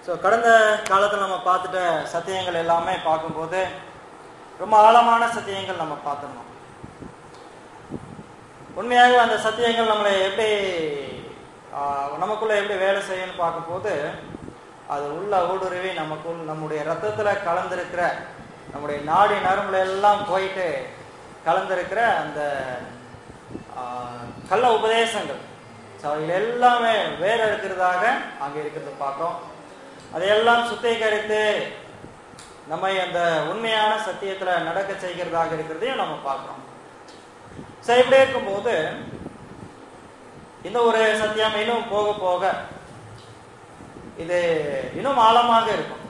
So கடந்த காலத்தில் நம்ம பார்த்துட்ட சத்தியங்கள் எல்லாமே பார்க்கும்போது ரொம்ப ஆழமான சத்தியங்கள் நம்ம பார்த்துருந்தோம் உண்மையாக அந்த சத்தியங்கள் நம்மளை எப்படி ஆஹ், நமக்குள்ள எப்படி வேலை செய்யும்னு பார்க்கும்போது அது உள்ள ஊடுருவி நமக்குள் நம்முடைய ரத்தத்துல கலந்திருக்கிற நம்முடைய நாடி நரம்புல எல்லாம் போயிட்டு கலந்திருக்கிற அந்த ஆஹ், கள்ள உபதேசங்கள் ஸோ அவைகள் எல்லாமே வேற இருக்கிறதாக அங்கே இருக்கிறத பார்க்கிறோம் அதையெல்லாம் சுத்திகரித்து நம்மை அந்த உண்மையான சத்தியத்துல நடக்க செய்கிறதாக இருக்கிறதையும் நம்ம பார்க்கிறோம் ஸோ இப்படி இருக்கும்போது இந்த ஒரு சத்தியம் இன்னும் போக போக இது இன்னும் ஆழமாக இருக்கும்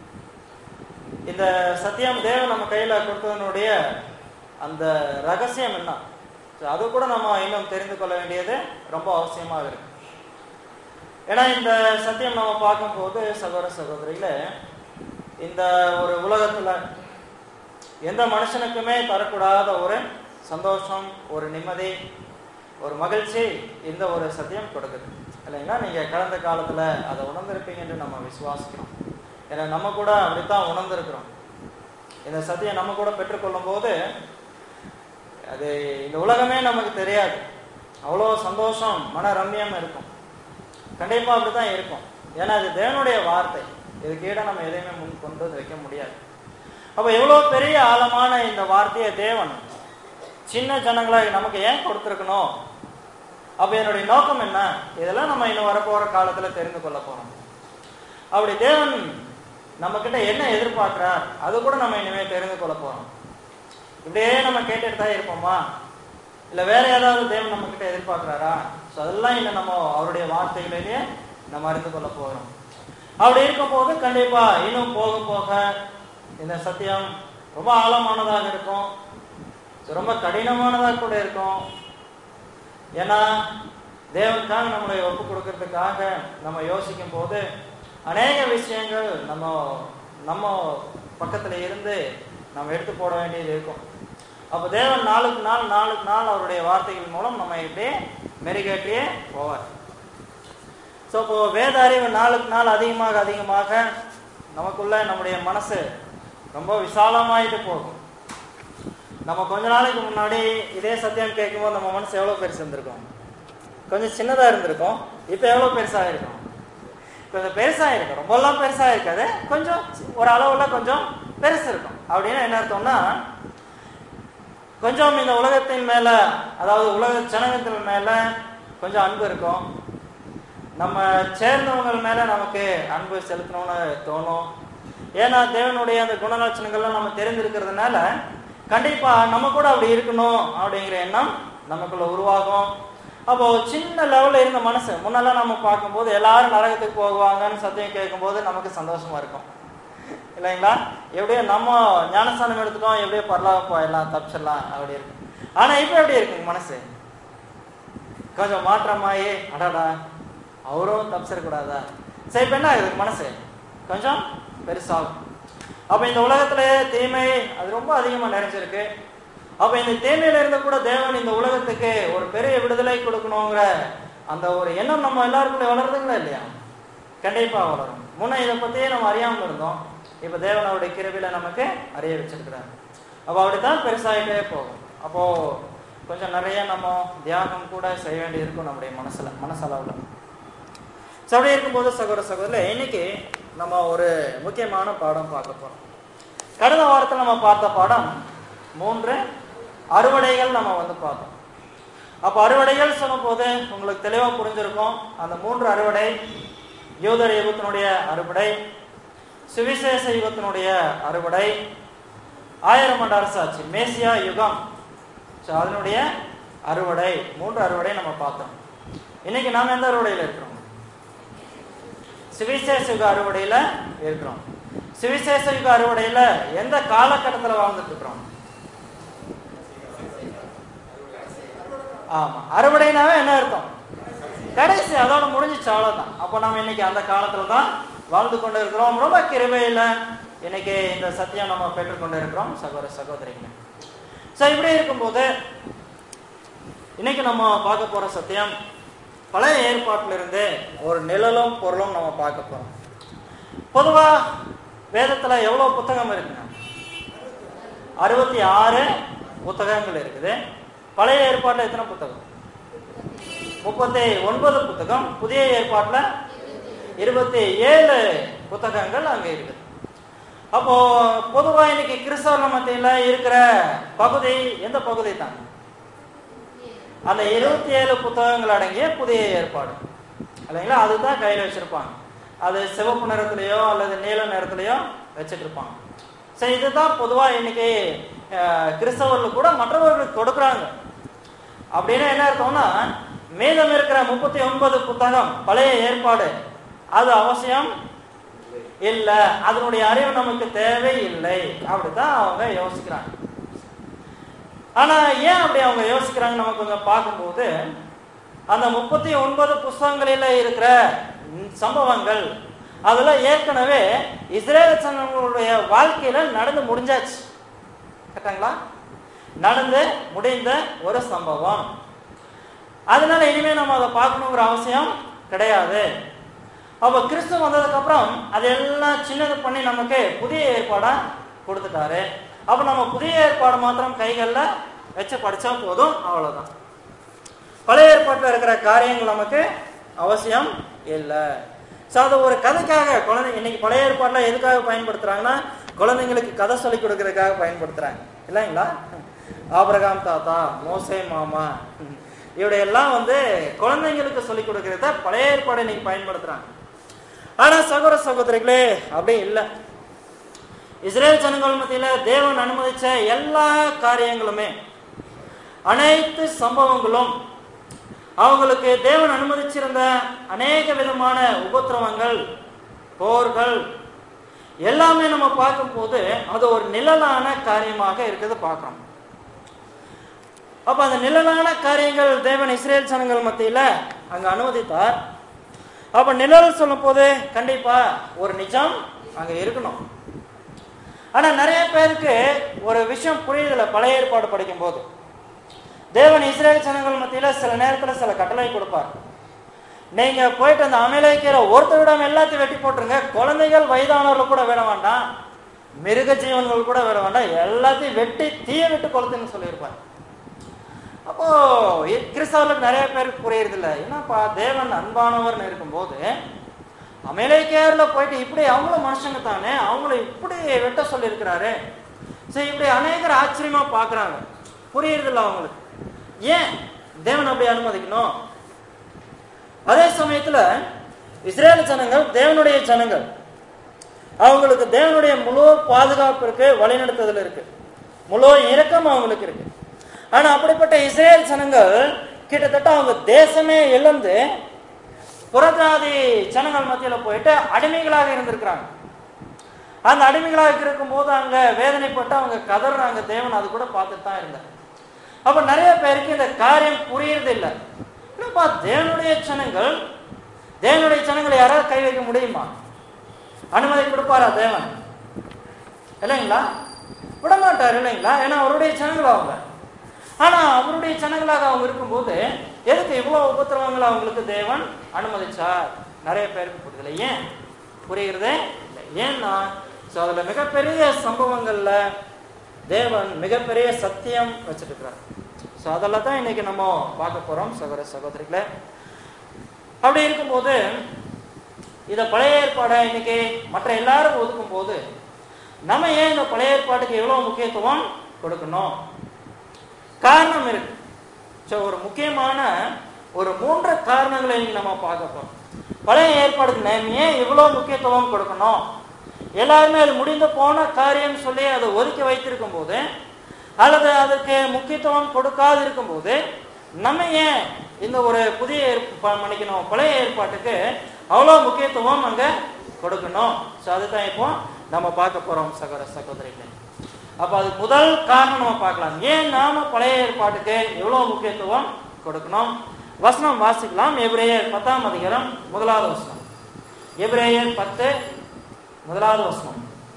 இந்த சத்தியம் தேவன் நம்ம கையில கொடுத்ததனுடைய அந்த ரகசியம் என்ன So அது கூட நம்ம இன்னும் தெரிந்து கொள்ள வேண்டியது ரொம்ப அவசியமாக இருக்கு ஏன்னா இந்த சத்தியம் நம்ம பார்க்கும்போது சகோதர சகோதரிகள இந்த ஒரு உலகத்துல எந்த மனுஷனுக்குமே தரக்கூடாத ஒரு சந்தோஷம் ஒரு நிம்மதி ஒரு மகிழ்ச்சி இந்த ஒரு சத்தியம் கொடுக்குது இல்லைங்களா நீங்க கடந்த காலத்துல அதை உணர்ந்திருப்பீங்க என்று நம்ம விசுவாசிக்கிறோம் ஏன்னா நம்ம கூட அப்படித்தான் உணர்ந்திருக்கிறோம் இந்த சத்தியம் நம்ம கூட பெற்றுக்கொள்ளும் போது அது இந்த உலகமே நமக்கு தெரியாது அவ்வளோ சந்தோஷம் மன ரம்யம் இருக்கும் கண்டிப்பா அப்படித்தான் இருக்கும் ஏன்னா அது தேவனுடைய வார்த்தை இதுக்கு ஈட நம்ம எதையுமே முன் கொண்டு வந்து வைக்க முடியாது அப்ப எவ்வளவு பெரிய ஆழமான இந்த வார்த்தையை தேவன் சின்ன ஜனங்களாக நமக்கு ஏன் கொடுத்துருக்கணும் அப்ப என்னுடைய நோக்கம் என்ன இதெல்லாம் நம்ம இன்னும் வரப்போற காலத்துல தெரிந்து கொள்ள போறோம் அப்படி தேவன் நம்ம கிட்ட என்ன எதிர்பார்க்கிறார் அது கூட நம்ம இனிமே தெரிந்து கொள்ள போறோம் இப்படியே நம்ம கேட்டுட்டு தான் இருப்போமா இல்ல வேற ஏதாவது தேவன் நம்ம கிட்ட எதிர்பார்க்கிறாரா ஸோ அதெல்லாம் இன்னும் நம்ம அவருடைய வார்த்தைகளிலேயே நம்ம அறிந்து கொள்ள போறோம் அப்படி இருக்கும்போது கண்டிப்பா இன்னும் போக போக இந்த சத்தியம் ரொம்ப ஆழமானதாக இருக்கும் So, ரொம்ப கடினமானதாக கூட இருக்கும் ஏன்னா தேவனுக்காக நம்மளை ஒப்பு கொடுக்கறதுக்காக நம்ம யோசிக்கும் போது அநேக விஷயங்கள் நம்ம நம்ம பக்கத்துல இருந்து நம்ம எடுத்து போட வேண்டியது இருக்கும் அப்போ தேவன் நாளுக்கு நாள் நாளுக்கு நாள் அவருடைய வார்த்தைகள் மூலம் நம்ம இப்படியே மெருகேற்றியே போவார் ஸோ இப்போ வேத அறிவு நாளுக்கு நாள் அதிகமாக அதிகமாக நமக்குள்ள நம்முடைய மனசு ரொம்ப விசாலமாயிட்டு போகும் நம்ம கொஞ்ச நாளைக்கு முன்னாடி இதே சத்தியம் கேட்கும்போது நம்ம மனசு எவ்வளோ பெருசு இருந்திருக்கும் கொஞ்சம் சின்னதாக இருந்திருக்கும் இப்போ எவ்வளோ பெருசாக இருக்கும் கொஞ்சம் பெருசாக இருக்கும் ரொம்பலாம் பெருசாக இருக்காது கொஞ்சம் ஒரு அளவுல கொஞ்சம் பெருசு இருக்கும் அப்படின்னா என்ன அர்த்தம்னா கொஞ்சம் இந்த உலகத்தின் மேல அதாவது உலக ஜனகத்தின் மேல கொஞ்சம் அன்பு இருக்கும் நம்ம சேர்ந்தவங்க மேல நமக்கு அன்பு செலுத்தணும்னு தோணும் ஏன்னா தேவனுடைய அந்த குணலட்சணங்கள்லாம் நம்ம தெரிந்திருக்கிறதுனால கண்டிப்பா நம்ம கூட அப்படி இருக்கணும் அப்படிங்கிற எண்ணம் நமக்குள்ள உருவாகும் அப்போ சின்ன லெவல்ல இருந்த மனசு முன்னெல்லாம் நம்ம பார்க்கும்போது எல்லாரும் நரகத்துக்கு போவாங்கன்னு சத்தியம் கேட்கும்போது நமக்கு சந்தோஷமா இருக்கும் இல்லைங்களா எப்படியோ நம்ம ஞானஸ்தானம் எடுத்துட்டோம் எப்படியோ பரலாக போயிடலாம் தப்பிச்சிடலாம் அப்படி இருக்கு ஆனா இப்போ எப்படி இருக்குங்க மனசு கொஞ்சம் மாற்றமாயி அடாடா அவரும் தப்பிச்சிடக்கூடாதா சரி இப்போ என்ன ஆகுது மனசு கொஞ்சம் பெருசாகும் அப்ப இந்த உலகத்துல தீமை அது ரொம்ப அதிகமா நிறைஞ்சிருக்கு அப்ப இந்த தீமையில இருந்து கூட தேவன் இந்த உலகத்துக்கு ஒரு பெரிய விடுதலை கொடுக்கணுங்கிற அந்த ஒரு எண்ணம் நம்ம எல்லாருக்குள்ள வளருதுங்களா இல்லையா கண்டிப்பா வளரும் முன்ன இதை பத்தியே நம்ம அறியாம இருந்தோம் இப்ப தேவன் அவருடைய கிருவில நமக்கு அறிய வச்சிருக்கிறார் அப்ப அப்படித்தான் பெருசாயிட்டே போகும் அப்போ கொஞ்சம் நிறைய நம்ம தியாகம் கூட செய்ய வேண்டி இருக்கும் நம்முடைய மனசுல மனசளவுல So, அப்படி இருக்கும்போது சகோதர சகோதரில் இன்னைக்கு நம்ம ஒரு முக்கியமான பாடம் பார்க்க போறோம் கடந்த வாரத்தில் நம்ம பார்த்த பாடம் மூன்று அறுவடைகள் நம்ம வந்து பார்த்தோம் அப்போ அறுவடைகள் சொல்லும்போது உங்களுக்கு தெளிவா புரிஞ்சிருக்கும் அந்த மூன்று அறுவடை யூதர் யுகத்தினுடைய அறுவடை சுவிசேஷ யுகத்தினுடைய அறுவடை ஆயிரம் ஆண்டு அரசாட்சி மேசியா யுகம் ஸோ அதனுடைய அறுவடை மூன்று அறுவடை நம்ம பார்த்தோம் இன்னைக்கு நாம எந்த அறுவடையில் இருக்கிறோம் சுவிசேஷ யுக அறுவடையில இருக்கிறோம் சுவிசேஷ யுக அறுவடையில எந்த காலகட்டத்துல வாழ்ந்துட்டு இருக்கிறோம் ஆமா அறுவடைனாவே என்ன அர்த்தம் கடைசி அதோட முடிஞ்சிச்சு அவ்வளவுதான் அப்போ நம்ம இன்னைக்கு அந்த காலத்துல தான் வாழ்ந்து கொண்டு இருக்கிறோம் ரொம்ப கிருபையில இன்னைக்கு இந்த சத்தியம் நம்ம பெற்றுக்கொண்டு இருக்கிறோம் சகோதர சகோதரிங்க ஸோ இப்படி இருக்கும்போது இன்னைக்கு நம்ம பார்க்க போற சத்தியம் பழைய ஏற்பாட்டில இருந்து ஒரு நிழலும் பொருளும் நம்ம பார்க்க போறோம் பொதுவா வேதத்துல எவ்வளவு புத்தகம் இருக்குங்க அறுபத்தி ஆறு புத்தகங்கள் இருக்குது பழைய ஏற்பாட்டுல எத்தனை புத்தகம் முப்பத்தி ஒன்பது புத்தகம் புதிய ஏற்பாட்டுல இருபத்தி ஏழு புத்தகங்கள் அங்க இருக்குது அப்போ பொதுவா இன்னைக்கு கிறிஸ்தவ மத்தியில இருக்கிற பகுதி எந்த பகுதி தான் அந்த இருபத்தி ஏழு புத்தகங்கள் அடங்கிய புதிய ஏற்பாடு இல்லைங்களா அதுதான் கையில வச்சிருப்பாங்க அது சிவப்பு நிறத்திலேயோ அல்லது நீல நிறத்திலேயோ வச்சிட்டு இருப்பாங்க சரி இதுதான் பொதுவா இன்னைக்கு அஹ், கிறிஸ்தவர்கள் கூட மற்றவர்களுக்கு கொடுக்குறாங்க அப்படின்னா என்ன இருக்கும்னா மீதம் இருக்கிற முப்பத்தி ஒன்பது புத்தகம் பழைய ஏற்பாடு அது அவசியம் இல்ல அதனுடைய அறிவு நமக்கு தேவையில்லை அப்படித்தான் அவங்க யோசிக்கிறாங்க ஆனா ஏன் அப்படி அவங்க யோசிக்கிறாங்க நம்ம கொஞ்சம் பார்க்கும்போது அந்த முப்பத்தி ஒன்பது புஸ்தகங்களில இருக்கிற ம், சம்பவங்கள் அதுல ஏற்கனவே இஸ்ரேல் ஜனங்களுடைய வாழ்க்கையில நடந்து முடிஞ்சாச்சு கரெக்டாங்களா நடந்து முடிந்த ஒரு சம்பவம் அதனால இனிமே நம்ம அதை பார்க்கணுங்கிற அவசியம் கிடையாது அப்ப கிறிஸ்து வந்ததுக்கு அப்புறம் அதெல்லாம் சின்னது பண்ணி நமக்கு புதிய ஏற்பாடா கொடுத்துட்டாரு அப்ப நம்ம புதிய ஏற்பாடு மாத்திரம் கைகள்ல வச்சு படிச்சா போதும் அவ்வளவுதான் பழைய ஏற்பாட்டில் இருக்கிற காரியங்கள் நமக்கு அவசியம் இல்லை ஸோ அது ஒரு கதைக்காக குழந்தை இன்னைக்கு பழைய ஏற்பாட்டில் எதுக்காக பயன்படுத்துறாங்கன்னா குழந்தைங்களுக்கு கதை சொல்லி கொடுக்கறதுக்காக பயன்படுத்துறாங்க இல்லைங்களா ஆபிரகாம் தாத்தா மோசே மாமா இவடையெல்லாம் வந்து குழந்தைங்களுக்கு சொல்லி கொடுக்கறத பழைய ஏற்பாடை இன்னைக்கு பயன்படுத்துறாங்க ஆனா சகோதர சகோதரிகளே அப்படி இல்லை இஸ்ரேல் ஜனங்கள் மத்தியில தேவன் அனுமதிச்ச எல்லா காரியங்களுமே அனைத்து சம்பவங்களும் அவங்களுக்கு தேவன் அனுமதிச்சிருந்த அநேக விதமான உபத்திரவங்கள் போர்கள் எல்லாமே நம்ம பார்க்கும்போது அது ஒரு நிழலான காரியமாக இருக்கிறது பார்க்கிறோம் அப்ப அந்த நிழலான காரியங்கள் தேவன் இஸ்ரேல் ஜனங்கள் மத்தியில அங்க அனுமதித்தார் அப்ப நிழல் சொல்லும் போது கண்டிப்பா ஒரு நிஜம் அங்க இருக்கணும் ஆனா நிறைய பேருக்கு ஒரு விஷயம் புரியுதுல பழைய ஏற்பாடு படிக்கும் போது தேவன் இஸ்ரேல் ஜனங்கள் மத்தியில சில நேரத்துல சில கட்டளை கொடுப்பார் நீங்க போயிட்டு அந்த அமலேக்கிற ஒருத்தரிடம் எல்லாத்தையும் வெட்டி போட்டுருங்க குழந்தைகள் வயதானவர்கள் கூட விட வேண்டாம் மிருக ஜீவன்கள் கூட விட வேண்டாம் எல்லாத்தையும் வெட்டி தீய விட்டு கொளுத்துன்னு சொல்லியிருப்பார் அப்போ இ- கிறிஸ்தவர்களுக்கு நிறைய பேருக்கு புரியுறது இல்ல என்னப்பா தேவன் அன்பானவர்னு இருக்கும்போது அமேலேக்கியர்ல போயிட்டு இப்படி அவங்களும் மனுஷங்க தானே அவங்கள இப்படி வெட்ட சொல்லியிருக்கிறாரு சரி இப்படி அநேகர் ஆச்சரியமா பார்க்கறாங்க புரியுறது இல்ல அவங்களுக்கு ஏன் தேவன் அப்படி அனுமதிக்கணும் அதே சமயத்துல இஸ்ரேல் ஜனங்கள் தேவனுடைய ஜனங்கள் அவங்களுக்கு தேவனுடைய முழு பாதுகாப்பு இருக்கு வழிநடத்துதல் இருக்கு முழு இரக்கம் அவங்களுக்கு இருக்கு ஆனா அப்படிப்பட்ட இஸ்ரேல் ஜனங்கள் கிட்டத்தட்ட அவங்க தேசமே இழந்து புறஜாதி ஜனங்கள் மத்தியில போயிட்டு அடிமைகளாக இருந்திருக்கிறாங்க அந்த அடிமைகளாக இருக்கும்போது அங்க வேதனைப்பட்டு அவங்க கதறாங்க தேவன் அது கூட பார்த்துட்டு தான் இருந்தார் அப்ப நிறைய பேருக்கு இந்த காரியம் புரியறது இல்லை என்னப்பா தேவனுடைய ஜனங்கள் தேவனுடைய ஜனங்களை யாராவது கை வைக்க முடியுமா அனுமதி கொடுப்பாரா தேவன் இல்லைங்களா விட மாட்டார் இல்லைங்களா ஏன்னா அவருடைய ஜனங்கள் அவங்க ஆனா அவருடைய ஜனங்களாக அவங்க இருக்கும்போது எதுக்கு இவ்வளவு உபத்திரவங்கள் அவங்களுக்கு தேவன் அனுமதிச்சார் நிறைய பேருக்கு புரிதலை ஏன் புரிகிறதே இல்லை ஏன்னா ஸோ அதுல மிகப்பெரிய சம்பவங்கள்ல தேவன் மிகப்பெரிய சத்தியம் வச்சிருக்கிறார் ஸோ அதெல்லாம் தான் இன்னைக்கு நம்ம பார்க்க போறோம் சகோதர சகோதரிகளே அப்படி இருக்கும்போது இதை பழைய ஏற்பாடை இன்னைக்கு மற்ற எல்லாரும் ஒதுக்கும் போது நம்ம ஏன் இந்த பழைய ஏற்பாட்டுக்கு எவ்வளவு முக்கியத்துவம் கொடுக்கணும் காரணம் இருக்கு ஸோ ஒரு முக்கியமான ஒரு மூன்று காரணங்களை இன்னைக்கு நம்ம பார்க்க போறோம் பழைய ஏற்பாடுக்கு நம்ம ஏன் இவ்வளவு முக்கியத்துவம் கொடுக்கணும் எல்லாருமே அது முடிந்து போன காரியம் சொல்லி அதை ஒதுக்கி வைத்திருக்கும் போது அல்லது அதுக்கு முக்கியத்துவம் கொடுக்காது இருக்கும்போது நம்ம ஏன் இந்த ஒரு புதிய ஏற்ப- மன்னிக்கணும் பழைய ஏற்பாட்டுக்கு அவ்வளோ முக்கியத்துவம் அங்க கொடுக்கணும் ஸோ அதுதான் இப்போ நம்ம பார்க்க போறோம் சகோதர சகோதரிகளே அப்ப அது முதல் காரணம் நம்ம பார்க்கலாம் ஏன் நாம பழைய ஏற்பாட்டுக்கு எவ்வளவு முக்கியத்துவம் கொடுக்கணும் வசனம் வாசிக்கலாம் எபிரேயர் பத்தாம் அதிகாரம் முதலாவது வசனம் எபிரேயர் பத்து முதலாவது வசனம்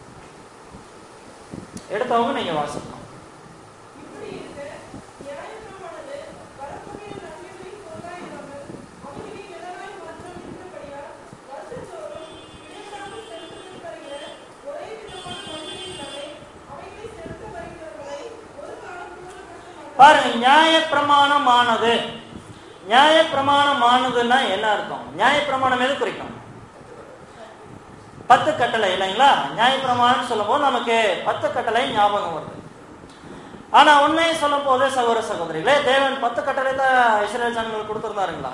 எடுத்தவங்க நீங்க வாசிக்கலாம் இப்படி இருக்க, நியாயப்பிரமாணது வரக்கூடிய நன்மைகளின் பொருளாயிராமல், அவைகளின் நிழலாய் மாத்திரம் இருக்கிறபடியால், வருஷந்தோறும் இடைவிடாமல் செலுத்துகிற பாருங்க நியாய பிரமாணமானது நியாய பிரமாணமானதுன்னா என்ன அர்த்தம் நியாய பிரமாணம் எது குறிக்கும் பத்து கட்டளை இல்லைங்களா நியாய பிரமாணம் சொல்லும் போது நமக்கு பத்து கட்டளை ஞாபகம் வருது ஆனா உண்மையை சொல்லும் போது சகோதர சகோதரிகளே தேவன் பத்து கட்டளை தான் இஸ்ரேல் ஜனங்கள் கொடுத்திருந்தாருங்களா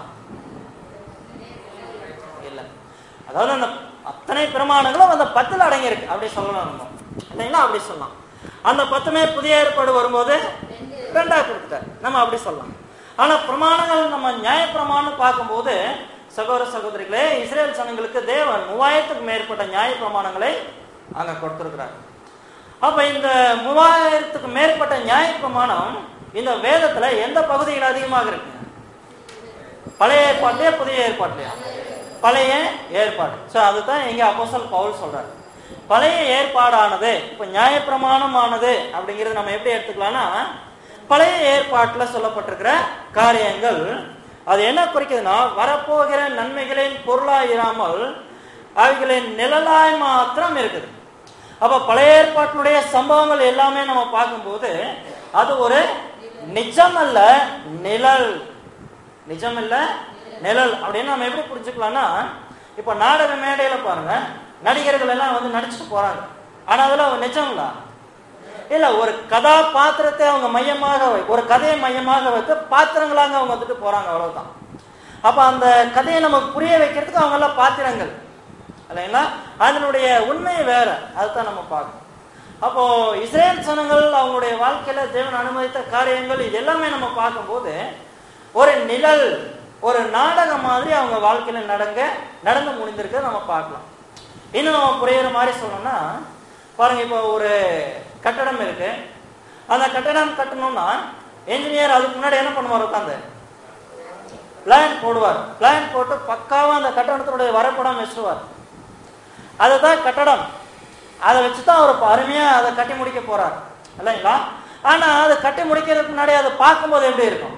இல்ல அதாவது அந்த அத்தனை பிரமாணங்களும் அந்த பத்துல அடங்கி இருக்கு அப்படி சொல்லலாம் நம்ம இல்லைங்களா அப்படி சொல்லலாம் அந்த பத்துமே புதிய ஏற்பாடு வரும்போது ரெண்டா கொடுத்துட்டார் நம்ம அப்படி சொல்லலாம் ஆனா பிரமாணங்கள் நம்ம நியாய பிரமாணம் பார்க்கும்போது சகோதர சகோதரிகளே இஸ்ரேல் ஜனங்களுக்கு தேவன் மூவாயிரத்துக்கு மேற்பட்ட நியாய பிரமாணங்களை அங்க கொடுத்திருக்கிறார் அப்ப இந்த மூவாயிரத்துக்கு மேற்பட்ட நியாய பிரமாணம் இந்த வேதத்துல எந்த பகுதியில் அதிகமாக இருக்கு பழைய ஏற்பாட்டிலே புதிய ஏற்பாட்டிலையா பழைய ஏற்பாடு சோ அதுதான் இங்க அப்போஸ்தலன் பவுல் சொல்றாரு பழைய ஏற்பாடானது இப்ப நியாயப்பிரமாணமானது அப்படிங்கிறது நம்ம எப்படி எடுத்துக்கலாம்னா பழைய ஏற்பாட்டுல சொல்லப்பட்டிருக்கிற காரியங்கள் அது என்ன குறிக்குதுன்னா வரப்போகிற நன்மைகளின் பொருளாய் இராமல் அவைகளின் நிழலாய் மாத்திரம் இருக்குது அப்ப பழைய ஏற்பாட்டினுடைய சம்பவங்கள் எல்லாமே நம்ம பார்க்கும்போது அது ஒரு நிஜம் அல்ல நிழல் நிஜம் இல்ல நிழல் அப்படின்னு நம்ம எப்படி புரிஞ்சுக்கலாம்னா இப்ப நாடக மேடையில பாருங்க நடிகர்கள் எல்லாம் வந்து நடிச்சுட்டு போறாங்க ஆனா அதுல அவங்க நிஜங்களா இல்ல ஒரு கதாபாத்திரத்தை அவங்க மையமாக வை- ஒரு கதையை மையமாக வைத்து பாத்திரங்களாக அவங்க வந்துட்டு போறாங்க அவ்வளவுதான் அப்ப அந்த கதையை நமக்கு புரிய வைக்கிறதுக்கு அவங்க எல்லாம் பாத்திரங்கள் இல்லைங்களா அதனுடைய உண்மை வேற அதுதான் நம்ம பார்க்கணும் அப்போ இஸ்ரேல் ஜனங்கள் அவங்களுடைய வாழ்க்கையில தேவன் அனுமதித்த காரியங்கள் இது எல்லாமே நம்ம பார்க்கும்போது ஒரு நிழல் ஒரு நாடகம் மாதிரி அவங்க வாழ்க்கையில நடங்க நடந்து முடிந்திருக்கிறத நம்ம பார்க்கலாம் இன்னும் நம்ம புரியுற மாதிரி சொல்லணும்னா பாருங்க இப்போ ஒரு கட்டடம் இருக்கு அந்த கட்டடம் கட்டணும்னா என்ஜினியர் அதுக்கு முன்னாடி என்ன பண்ணுவார் உட்காந்து பிளான் போடுவார் பிளான் போட்டு பக்காவா அந்த கட்டடத்தினுடைய வரைபடம் வச்சுருவார் அதுதான் கட்டடம் அதை வச்சு தான் அவர் அருமையா அதை கட்டி முடிக்க போறார் இல்லைங்களா ஆனா அதை கட்டி முடிக்கிறதுக்கு முன்னாடி அதை பார்க்கும்போது எப்படி இருக்கும்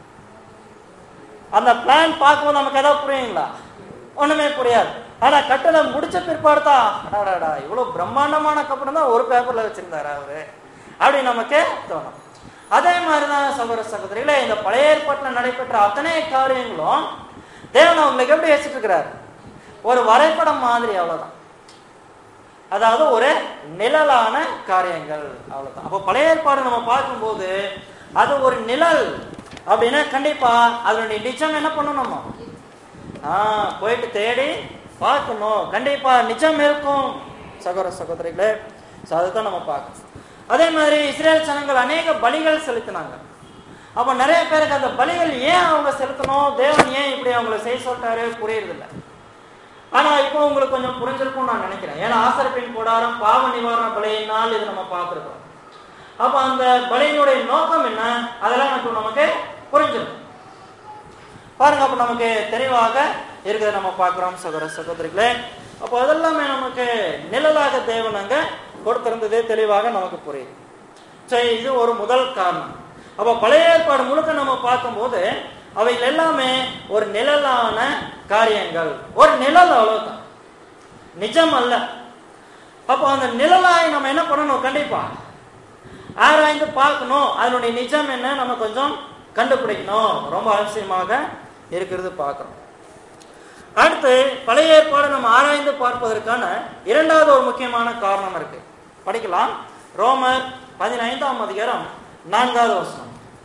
அந்த பிளான் பார்க்கும்போது நமக்கு ஏதாவது புரியுங்களா ஒண்ணுமே புரியாது ஆனா கட்டடம் முடிச்ச பிற்பாடு தான் அடாடாடா இவ்வளவு பிரம்மாண்டமான கப்படம் தான் ஒரு பேப்பர்ல வச்சிருந்தாரு அவரு அப்படி நமக்கு தோணும் அதே மாதிரிதான் சகோதர சகோதரிகளே இந்த பழைய ஏற்பாட்டில் நடைபெற்ற அத்தனை காரியங்களும் தேவன் அவங்களுக்கு எப்படி வச்சுட்டு இருக்கிறார் ஒரு வரைபடம் மாதிரி அவ்வளவுதான் அதாவது ஒரு நிழலான காரியங்கள் அவ்வளவுதான் அப்போ பழைய ஏற்பாடு நம்ம பார்க்கும்போது அது ஒரு நிழல் அப்படின்னா கண்டிப்பா அதனுடைய நிஜம் என்ன பண்ணணும் ஆ போயிட்டு தேடி பார்க்கணும் கண்டிப்பா நிஜம் இருக்கும் சகோதர சகோதரிகளே ஸோ அதுதான் நம்ம பார்க்கணும் அதே மாதிரி இஸ்ரேல் ஜனங்கள் அநேக பலிகள் செலுத்தினாங்க அப்போ நிறைய பேருக்கு அந்த பலிகள் ஏன் அவங்க செலுத்தணும் தேவன் ஏன் இப்படி அவங்கள செய்ய சொல்லிட்டாரு புரியுறதில்ல ஆனா இப்போ உங்களுக்கு கொஞ்சம் புரிஞ்சிருக்கும் நான் நினைக்கிறேன் ஏன்னா ஆசரப்பின் கூடாரம் பாவ நிவாரண பலியினால் இது நம்ம பார்த்துருக்கோம் அப்ப அந்த பலியினுடைய நோக்கம் என்ன அதெல்லாம் நமக்கு நமக்கு புரிஞ்சிருக்கும் பாருங்க அப்ப நமக்கு தெளிவாக இருக்கிறத நம்ம பார்க்கிறோம் சகோதர சகோதரிகளே அப்போ அதெல்லாமே நமக்கு நிழலாக தேவன் அங்க கொடுத்திருந்ததே தெளிவாக நமக்கு புரியுது சரி இது ஒரு முதல் காரணம் அப்ப பழைய ஏற்பாடு முழுக்க நம்ம பார்க்கும்போது அவைகள் எல்லாமே ஒரு நிழலான காரியங்கள் ஒரு நிழல் அவ்வளவுதான் நிஜம் அல்ல அப்போ அந்த நிழலாய் நம்ம என்ன பண்ணணும் கண்டிப்பா ஆராய்ந்து பார்க்கணும் அதனுடைய நிஜம் என்ன நம்ம கொஞ்சம் கண்டுபிடிக்கணும் ரொம்ப அவசியமாக இருக்கிறது பார்க்கிறோம் அடுத்து பழைய ஏற்பாடு நம்ம ஆராய்ந்து பார்ப்பதற்கான இரண்டாவது ஒரு முக்கியமான காரணம் இருக்கு படிக்கலாம் ரோமர் பதினைந்தாம் அதிகாரம் நான்காவது வசனம்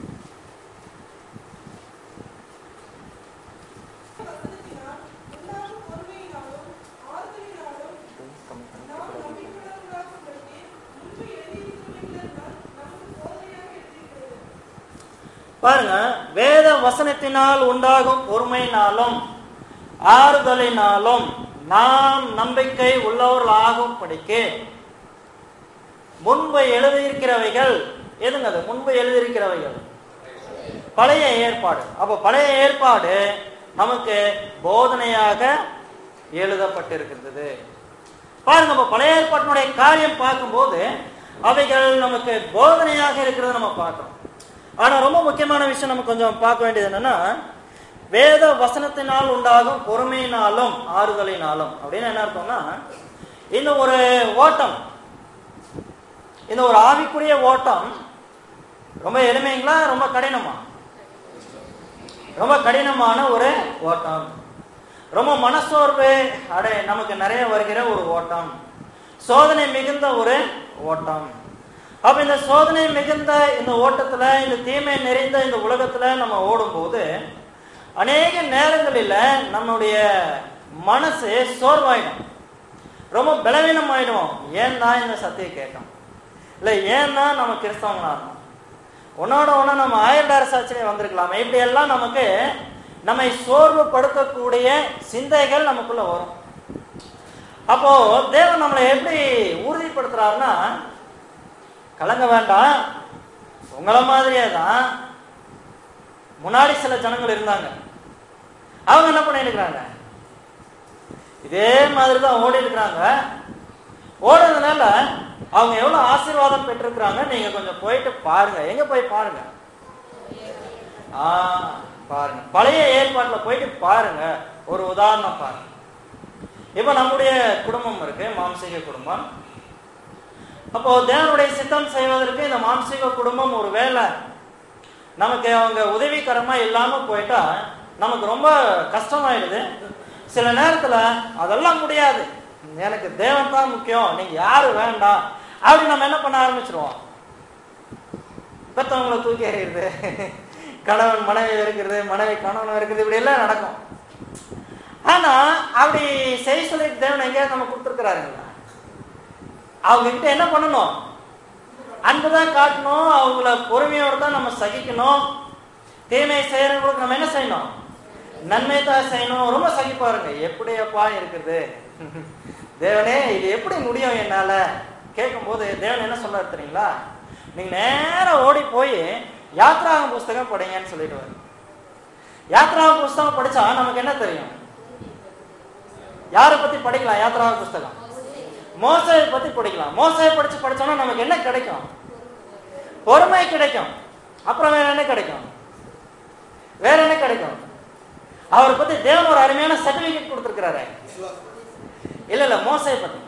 வசனத்தினால் உண்டாகும் பொறுமையினாலும் ஆறுதலினாலும் நாம் நம்பிக்கையுள்ளவர்களாகும்படிக்கு முன்பு எழுதியிருக்கிறவைகளெல்லாம் நமக்கு போதனையாக எழுதியிருக்கிறது பாருங்க வேத வசனத்தினால் உண்டாகும் பொறுமையினாலும் ஆறுதலினாலும் நாம் நம்பிக்கை உள்ளவர்களாகும் படிக்கு முன்பு எழுதியிருக்கிறவைகள் எதுங்க அது முன்பு எழுதியிருக்கிறவைகள் பழைய ஏற்பாடு அப்ப பழைய ஏற்பாடு நமக்கு போதனையாக எழுதப்பட்டிருக்கிறது பாருங்க அப்ப பழைய ஏற்பாட்டினுடைய காரியம் பார்க்கும்போது அவைகள் நமக்கு போதனையாக இருக்கிறது நம்ம பார்க்கிறோம் ஆனா ரொம்ப முக்கியமான விஷயம் நம்ம கொஞ்சம் பார்க்க வேண்டியது என்னன்னா வேத வசனத்தினால் உண்டாகும் பொறுமையினாலும் ஆறுதலினாலும் அப்படின்னு என்ன அர்த்தம்னா இந்த ஒரு ஓட்டம் இந்த ஒரு ஆவிக்குரிய ஓட்டம் ரொம்ப எளிமைங்களா ரொம்ப கடினமா ரொம்ப கடினமான ஒரு ஓட்டம் ரொம்ப மனசோர்வு அடே நமக்கு நிறைய வருகிற ஒரு ஓட்டம் சோதனை மிகுந்த ஒரு ஓட்டம் அப்ப இந்த சோதனை மிகுந்த இந்த ஓட்டத்துல இந்த தீமை நிறைந்த இந்த உலகத்துல நம்ம ஓடும்போது அநேக நேரங்களில் நம்முடைய மனசு சோர்வாயிடும் ரொம்ப பலவீனம் ஆயிடும் ஏன் தான் இந்த சத்தியை கேட்டோம் இல்ல ஏன் தான் நம்ம கிறிஸ்தவங்களா இருக்கோம் உன்னோட ஒண்ணு நம்ம ஆயிரம் சாட்சியிலே வந்திருக்கலாமே இப்படி எல்லாம் நமக்கு நம்மை சோர்வுபடுத்தக்கூடிய சிந்தைகள் நமக்குள்ள வரும் அப்போ தேவன் நம்மளை எப்படி உறுதிப்படுத்துறாருன்னா கலங்க வேண்டாம் உங்கள மாதிரியே தான் முன்னாடி சில ஜனங்கள் இருந்தாங்க அவங்க என்ன பண்ணிருக்கிறாங்க இதே மாதிரி தான் ஓடி இருக்கிறாங்க ஓடுறதுனால அவங்க எவ்வளவு ஆசீர்வாதம் பெற்றிருக்கிறாங்க நீங்க கொஞ்சம் போயிட்டு பாருங்க எங்க போய் பாருங்க ஆ பாருங்க பழைய ஏற்பாட்டுல போயிட்டு பாருங்க ஒரு உதாரணம் பாருங்க இப்ப நம்முடைய குடும்பம் இருக்கு மாம்சீக குடும்பம் அப்போ தேவனுடைய சித்தம் செய்வதற்கு இந்த மாம்சீக குடும்பம் ஒரு வேலை நமக்கு அவங்க உதவிகரமா இல்லாம போயிட்டா நமக்கு ரொம்ப கஷ்டமாயிடுது சில நேரத்துல அதெல்லாம் முடியாது எனக்கு தேவன் தான் முக்கியம் நீங்க யாரு வேண்டாம் அப்படி நம்ம என்ன பண்ண ஆரம்பிச்சிருவோம் பெத்தவங்களை தூக்கி எறிகிறது கணவன் மனைவி இருக்கிறது மனைவி கணவன் இருக்கிறது இப்படி எல்லாம் நடக்கும் ஆனா அப்படி செய்ய சொல்லிட்டு தேவன் எங்கேயாவது நம்ம கொடுத்துருக்கிறாருங்களா அவங்க கிட்ட என்ன பண்ணணும் அன்பு தான் காட்டணும் அவங்கள பொறுமையோடு தான் நம்ம சகிக்கணும் தீமை செய்யறவங்களுக்கு நம்ம என்ன செய்யணும் நன்மை தான் செய்யணும் ரொம்ப சகிப்பாருங்க எப்படியப்பா இருக்குது தேவனே இது எப்படி முடியும் என்னால கேட்கும்போது தேவன் என்ன சொல்றாரு தெரியுங்களா நீங்க நேரா ஓடி போய் யாத்ராகம் புஸ்தகம் படிங்கன்னு சொல்லிடுவாரு யாத்ராக புஸ்தகம் படிச்சா நமக்கு என்ன தெரியும் யாரை பத்தி படிக்கலாம் யாத்ராக புஸ்தகம் மோசையை பத்தி படிக்கலாம் மோசையை படிச்சு படிச்சோம்னா நமக்கு என்ன கிடைக்கும் பொறுமை கிடைக்கும் அப்புறம் வேற என்ன கிடைக்கும் வேற என்ன கிடைக்கும் அவரை பத்தி தேவன் ஒரு அருமையான சர்டிபிகேட் கொடுத்திருக்கிறாரு இல்ல இல்ல மோசையை பத்தி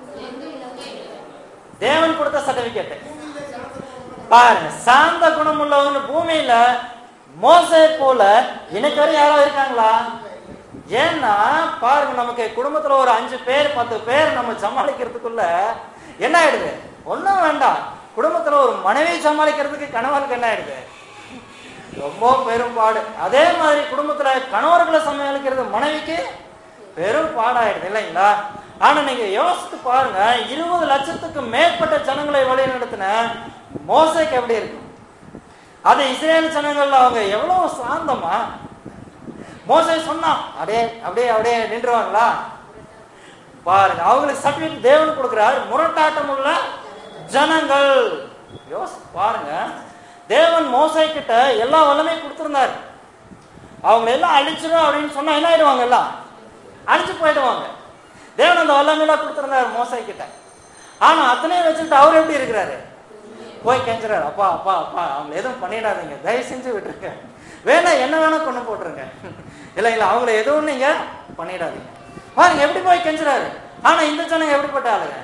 தேவன் கொடுத்த சர்டிபிகேட் பாருங்க சாந்த குணம் உள்ளவங்க பூமியில மோசை போல இன்னைக்கு வரை யாரோ இருக்காங்களா ஏன்னா பாருங்க நமக்கு குடும்பத்துல ஒரு அஞ்சு பேர் பத்து பேர் நம்ம சமாளிக்கிறதுக்குள்ள என்ன ஆயிடுது ஒண்ணும் வேண்டாம் குடும்பத்துல ஒரு மனைவி சமாளிக்கிறதுக்கு கணவனுக்கு என்ன ஆயிடுது ரொம்ப பெரும்பாடு அதே மாதிரி குடும்பத்துல கணவர்களை சமாளிக்கிறது மனைவிக்கு பெரும் பாடாயிடுது இல்லைங்களா ஆனா நீங்க யோசித்து பாருங்க இருபது லட்சத்துக்கு மேற்பட்ட ஜனங்களை வழி நடத்தின மோசைக்கு எப்படி இருக்கும் அது இஸ்ரேல் ஜனங்கள்ல அவங்க எவ்வளவு சாந்தமா மோசை சொன்னான் அப்படியே அப்படியே அப்படியே நின்றுவாங்களா பாருங்க அவங்களுக்கு சர்டிபிகேட் தேவன் கொடுக்கிறார் முரட்டாட்டம் உள்ள ஜனங்கள் யோசி பாருங்க தேவன் மோசை கிட்ட எல்லா வல்லமையும் கொடுத்திருந்தாரு அவங்க எல்லாம் அழிச்சிடும் அப்படின்னு சொன்னா என்ன ஆயிடுவாங்க எல்லாம் அழிச்சு போயிடுவாங்க தேவன் அந்த வல்லமையெல்லாம் கொடுத்திருந்தாரு மோசை கிட்ட ஆனா அத்தனையும் வச்சுட்டு அவர் எப்படி இருக்கிறாரு போய் கெஞ்சுறாரு அப்பா அப்பா அப்பா அவங்க எதுவும் பண்ணிடாதீங்க தயவு செஞ்சு விட்டுருங்க வேணா என்ன வேணா கொண்டு போட்டுருங்க இல்லைங்களா அவங்கள எதுவும் நீங்க பண்ணிடாதீங்க பாருங்க எப்படி போய் கெஞ்சுறாரு ஆனா இந்த ஜனங்க எப்படிப்பட்ட ஆளுங்க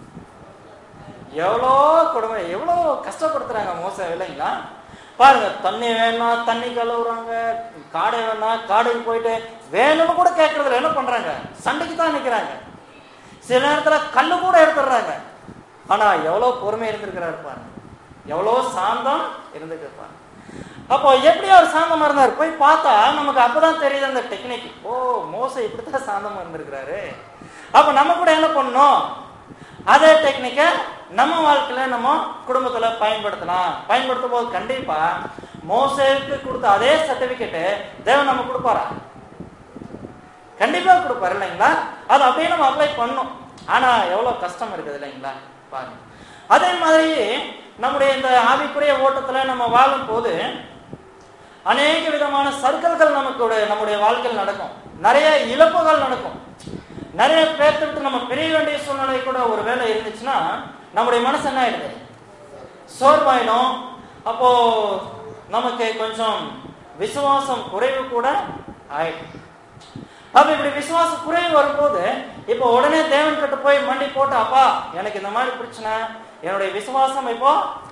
எவ்வளோ கொடுமை எவ்வளோ கஷ்டப்படுத்துறாங்க மோசம் இல்லைங்களா பாருங்க தண்ணி வேணா தண்ணி கழுவுறாங்க காடை வேணா காடைக்கு போயிட்டு வேணும்னு கூட கேட்கறதுல என்ன பண்றாங்க சண்டைக்கு தான் நிக்கிறாங்க சில நேரத்துல கல்லு கூட எடுத்துடுறாங்க ஆனா எவ்வளவு பொறுமை இருந்திருக்கிறாரு பாருங்க எவ்வளவு சாந்தம் இருந்துட்டு இருப்பாங்க அப்போ எப்படி அவர் சாந்தமா இருந்தார் போய் பார்த்தா நமக்கு அப்பதான் தெரியுது அந்த டெக்னிக் ஓ மோச இப்படித்தான் சாந்தமா இருந்திருக்கிறாரு அப்ப நம்ம கூட என்ன பண்ணணும் அதே டெக்னிக்கை நம்ம வாழ்க்கையில நம்ம குடும்பத்துல பயன்படுத்தலாம் பயன்படுத்தும் போது கண்டிப்பா மோசேவுக்கு கொடுத்த அதே சர்டிபிகேட் தேவன் நம்ம கொடுப்பாரா கண்டிப்பா கொடுப்பாரு இல்லைங்களா அது அப்படியே நம்ம அப்ளை பண்ணணும் ஆனா எவ்வளவு கஷ்டம் இருக்குது இல்லைங்களா பாருங்க அதே மாதிரி நம்முடைய இந்த ஆவிக்குரிய ஓட்டத்துல நம்ம வாழும் போது அநேக விதமான சர்க்கிள்கள் நமக்கு நம்முடைய வாழ்க்கையில் நடக்கும் நிறைய இழப்புகள் நடக்கும் நிறைய பேர்த்து விட்டு நம்ம பிரிய வேண்டிய சூழ்நிலை கூட ஒரு வேலை இருந்துச்சுன்னா நம்முடைய மனசு என்ன ஆயிடுது சோர்வாயிடும் அப்போ நமக்கு கொஞ்சம் விசுவாசம் குறைவு கூட ஆயிடும் அப்ப இப்படி விசுவாசம் குறைவு வரும்போது இப்போ உடனே தேவன் கிட்ட போய் மண்டி போட்டு அப்பா எனக்கு இந்த மாதிரி பிரச்சனை என்னுடைய விசுவாசம் இப்போ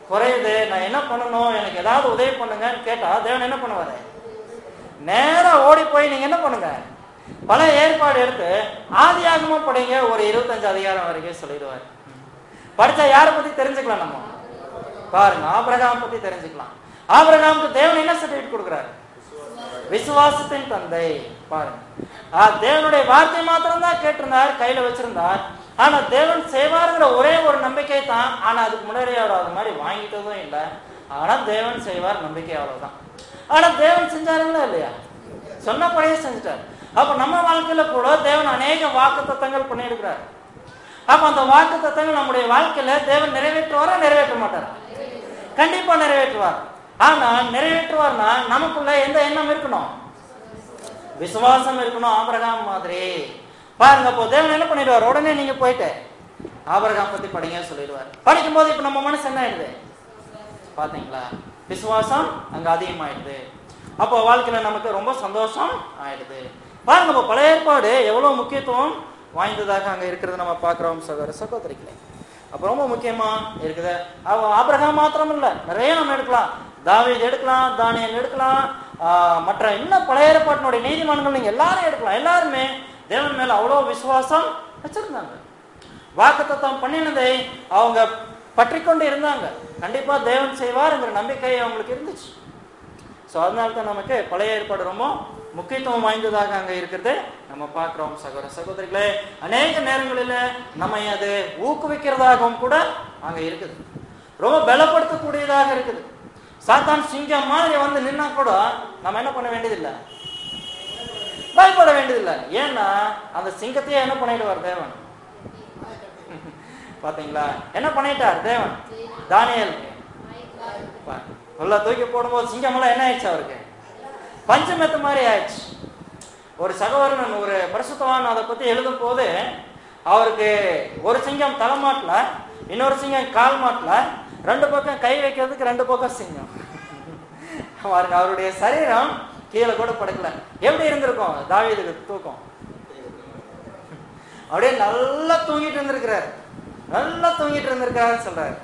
குறையுது நான் என்ன பண்ணணும் எனக்கு ஏதாவது உதவி பண்ணுங்கன்னு கேட்டா தேவன் என்ன பண்ணுவாரு நேரா ஓடி போய் நீங்க என்ன பண்ணுங்க பல ஏற்பாடு எடுத்து ஆதியாகமா படிங்க ஒரு இருபத்தஞ்சு அதிகாரம் வரைக்கும் சொல்லிடுவார் படிச்சா யாரை பத்தி தெரிஞ்சுக்கலாம் நம்ம பாருங்க ஆபிரகாம் பத்தி தெரிஞ்சுக்கலாம் ஆபிரகாமுக்கு தேவன் என்ன சர்டிபிகேட் கொடுக்குறாரு விசுவாசத்தின் தந்தை பாருங்க ஆ, தேவனுடைய வார்த்தை மாத்திரம் தான் கேட்டிருந்தார் கையில வச்சிருந்தார் ஆனா தேவன் செய்வாருங்கிற ஒரே ஒரு நம்பிக்கை தான் ஆனா அதுக்கு முன்னாடி அவர் அது மாதிரி வாங்கிட்டதும் இல்லை ஆனா தேவன் செய்வார் நம்பிக்கை அவ்வளவுதான் ஆனா தேவன் செஞ்சாருங்களா இல்லையா சொன்னபடியே செஞ்சுட்டார் அப்ப நம்ம வாழ்க்கையில கூட தேவன் அநேக வாக்கு தத்தங்கள் பண்ணியிருக்கிறார் அப்ப அந்த வாக்கு தத்தங்கள் நம்முடைய வாழ்க்கையில தேவன் நிறைவேற்றுவாரா நிறைவேற்ற மாட்டாரா கண்டிப்பா நிறைவேற்றுவார் ஆனா நிறைவேற்றுவார்னா நமக்குள்ள எந்த எண்ணம் இருக்கணும் விசுவாசம் இருக்கணும் ஆபிரகாம் மாதிரி பாருங்க அப்போ தேவன் என்ன பண்ணிடுவார் உடனே நீங்க போயிட்டு ஆபிரகாம் பத்தி படிங்க சொல்லிடுவார் படிக்கும் போது இப்ப நம்ம மனசு என்ன ஆயிடுது பாத்தீங்களா விசுவாசம் அங்க அதிகமாயிடுது அப்போ வாழ்க்கையில நமக்கு ரொம்ப சந்தோஷம் ஆயிடுது பாருங்க இப்போ பழைய ஏற்பாடு எவ்வளவு முக்கியத்துவம் வாய்ந்ததாக அங்க இருக்கிறது நம்ம பார்க்கிறோம் சகோதர சகோதரிகளே அப்ப ரொம்ப முக்கியமா இருக்குது அவ ஆபிரகாம் மாத்திரம் இல்ல நிறைய நம்ம எடுக்கலாம் தாவீது எடுக்கலாம் தானியல் எடுக்கலாம் ஆஹ் மற்ற இன்னும் பழைய ஏற்பாட்டினுடைய நீதிமன்றங்கள் நீங்க எல்லாரும் எடுக்கலாம் எல்லாருமே தேவன் மேல அவ்வளவு விசுவாசம் வச்சிருந்தாங்க வாக்குத்தத்தம் பண்ணினதை அவங்க பற்றி கொண்டு இருந்தாங்க கண்டிப்பா தேவன் செய்வாருங்கிற நம்பிக்கை அவங்களுக்கு இருந்துச்சு ஸோ அதனால தான் நமக்கு பழைய ஏற்பாடு ரொம்ப முக்கியத்துவம் வாய்ந்ததாக அங்க இருக்கிறது நம்ம பார்க்கிறோம் சகோதர சகோதரிகளே அநேக நேரங்களில் நம்ம அது ஊக்குவிக்கிறதாகவும் கூட அங்க இருக்குது ரொம்ப பலப்படுத்தக்கூடியதாக இருக்குது சாத்தான் சிங்கம் மாதிரி வந்து நின்னா கூட நம்ம என்ன பண்ண வேண்டியதில்லை பயப்பட வேண்டியதில்லை ஏன்னா அந்த சிங்கத்தையே என்ன பண்ணிடுவார் தேவன் பாத்தீங்களா என்ன பண்ணிட்டார் தேவன் தானியல் உள்ள தூக்கி போடும்போது சிங்கம் எல்லாம் என்ன ஆயிடுச்சு அவருக்கு பஞ்சமெத்த மாதிரி ஆயிடுச்சு ஒரு சகோதரன் ஒரு பரிசுத்தவான் அதை பத்தி எழுதும் போது அவருக்கு ஒரு சிங்கம் தலைமாட்டுல இன்னொரு சிங்கம் கால் மாட்டுல ரெண்டு பக்கம் கை வைக்கிறதுக்கு ரெண்டு பக்கம் சிங்கம் பாருங்க அவருடைய சரீரம் கீழே கூட படுக்கல எப்படி இருந்திருக்கும் தாவீதுக்கு தூக்கம் அப்படியே நல்லா தூங்கிட்டு இருந்திருக்கிறார் நல்லா தூங்கிட்டு இருந்திருக்காருன்னு சொல்றாரு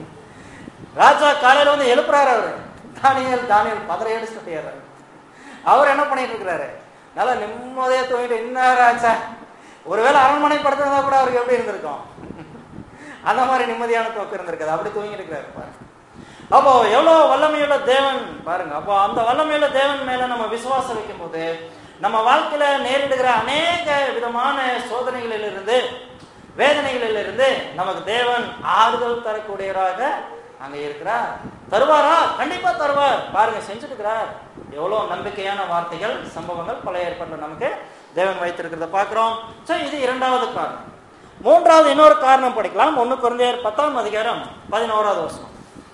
ராஜா காலையில வந்து எழுப்புறாரு அவரு தானியல் தானியல் பதற அடிச்சுட்டு போயிடுறாரு அவர் என்ன பண்ணிட்டு இருக்கிறாரு நல்லா நிம்மதியா தூங்கிட்டு என்ன ராஜா ஒருவேளை அரண்மனை படுத்திருந்தா கூட அவருக்கு எப்படி இருந்திருக்கும் அந்த மாதிரி நிம்மதியான தூக்கம் இருந்திருக்காது அப்படி தூங்கி இருக்கிறாரு பாருங்க அப்போ எவ்வளவு வல்லமையுள்ள தேவன் பாருங்க அப்போ அந்த வல்லமையுள்ள தேவன் மேல நம்ம விசுவாசம் வைக்கும் போது நம்ம வாழ்க்கையில நேரிடுகிற அநேக விதமான சோதனைகளிலிருந்து வேதனைகளிலிருந்து நமக்கு தேவன் ஆறுதல் தரக்கூடியவராக அங்க இருக்கிறார் தருவாரா கண்டிப்பா தருவார் பாருங்க செஞ்சுட்டு இருக்கிறார் எவ்வளவு நம்பிக்கையான வார்த்தைகள் சம்பவங்கள் பழைய ஏற்பாடுல நமக்கு தேவன் வைத்திருக்கிறத பார்க்கிறோம் சோ இது இரண்டாவது காரணம் மூன்றாவது இன்னொரு காரணம் படிக்கலாம் ஒன்னு குழந்தையர் பத்தாம் அதிகாரம் பதினோராவது வருஷம்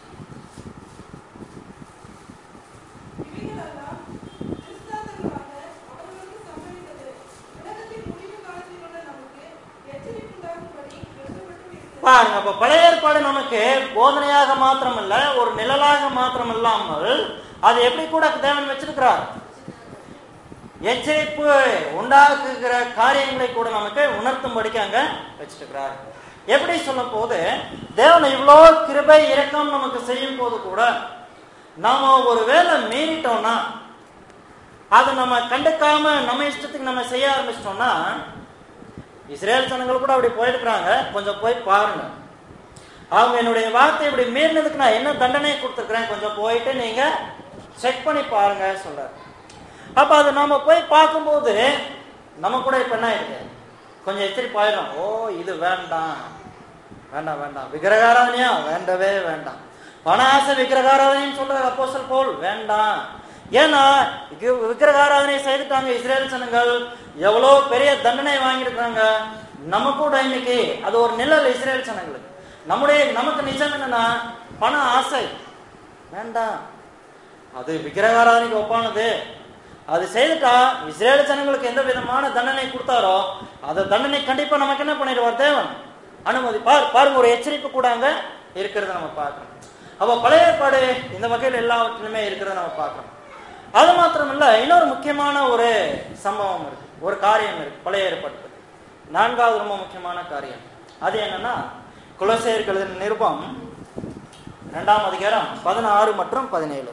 இவைகளெல்லாம் திருஷ்டாந்தங்களாக அவர்களுக்கு சம்பவித்தது. உலகத்தின் முடிவு காலத்திலுள்ள நமக்கு எச்சரிப்புண்டாகும்படி எழுதப்பட்டு இருக்கிறது. பாருங்க அப்ப பழைய ஏற்பாடு நமக்கு போதனையாக மாத்திரமல்ல ஒரு நிழலாக மாத்திரம் இல்லாமல் அது எப்படி கூட தேவன் வச்சிருக்கிறார் எச்சரிப்பு உண்டாக்குகிற காரியங்களை கூட நமக்கு உணர்த்தும்படிக்கு அங்க வச்சிருக்கிறார் எப்படி சொல்ல போது தேவன் இவ்வளோ கிருபை இரக்கம் நமக்கு செய்யும் போது கூட நாம ஒரு வேலை மீறிட்டோம்னா அதை நம்ம கண்டுக்காம நம்ம இஷ்டத்துக்கு நம்ம செய்ய ஆரம்பிச்சிட்டோம்னா இஸ்ரேல் ஜனங்கள் கூட அப்படி போயிருக்கிறாங்க கொஞ்சம் போய் பாருங்க அவங்க என்னுடைய வார்த்தை இப்படி மீறினதுக்கு நான் என்ன தண்டனை கொடுத்துருக்கிறேன் கொஞ்சம் போயிட்டு நீங்க செக் பண்ணி பாருங்க சொல்றாரு அப்ப அது நாம போய் பார்க்கும்போது நம்ம கூட இப்ப என்ன ஆயிடுது கொஞ்சம் எச்சரிப்பு ஆயிடும் ஓ இது வேண்டாம் வேண்டாம் வேண்டாம் விக்கிரகாராதனையா வேண்டவே வேண்டாம் பண ஆசை விக்கிரகாராதனைன்னு சொல்ற அப்போஸ்தலர் போல் வேண்டாம் ஏன்னா வி- விக்கிரகாராதனை செய்துட்டாங்க இஸ்ரேல் ஜனங்கள் எவ்வளவு பெரிய தண்டனை வாங்கியிருக்காங்க நம்ம கூட இன்னைக்கு அது ஒரு நிழல் இஸ்ரேல் ஜனங்களுக்கு நம்முடைய நமக்கு நிஜம் என்னன்னா பண ஆசை வேண்டாம் அது விக்கிரகாராதனைக்கு ஒப்பானது அது செய்துட்டா இஸ்ரேல் ஜனங்களுக்கு எந்த விதமான தண்டனை கொடுத்தாரோ அந்த தண்டனை கண்டிப்பா நமக்கு என்ன பண்ணிடுவார் தேவன் அனுமதி பார் பாருங்க ஒரு எச்சரிப்பு கூட அங்க இருக்கிறத நம்ம பார்க்கணும் அப்ப பழைய ஏற்பாடு இந்த வகையில் எல்லாவற்றிலுமே இருக்கிறத நம்ம பார்க்கணும் அது மாத்திரம் இல்ல இன்னொரு முக்கியமான ஒரு சம்பவம் இருக்கு ஒரு காரியம் இருக்கு பழைய ஏற்பாட்டு நான்காவது ரொம்ப முக்கியமான காரியம் அது என்னன்னா குலசேயர்கள் நிருபம் இரண்டாம் அதிகாரம் பதினாறு மற்றும் பதினேழு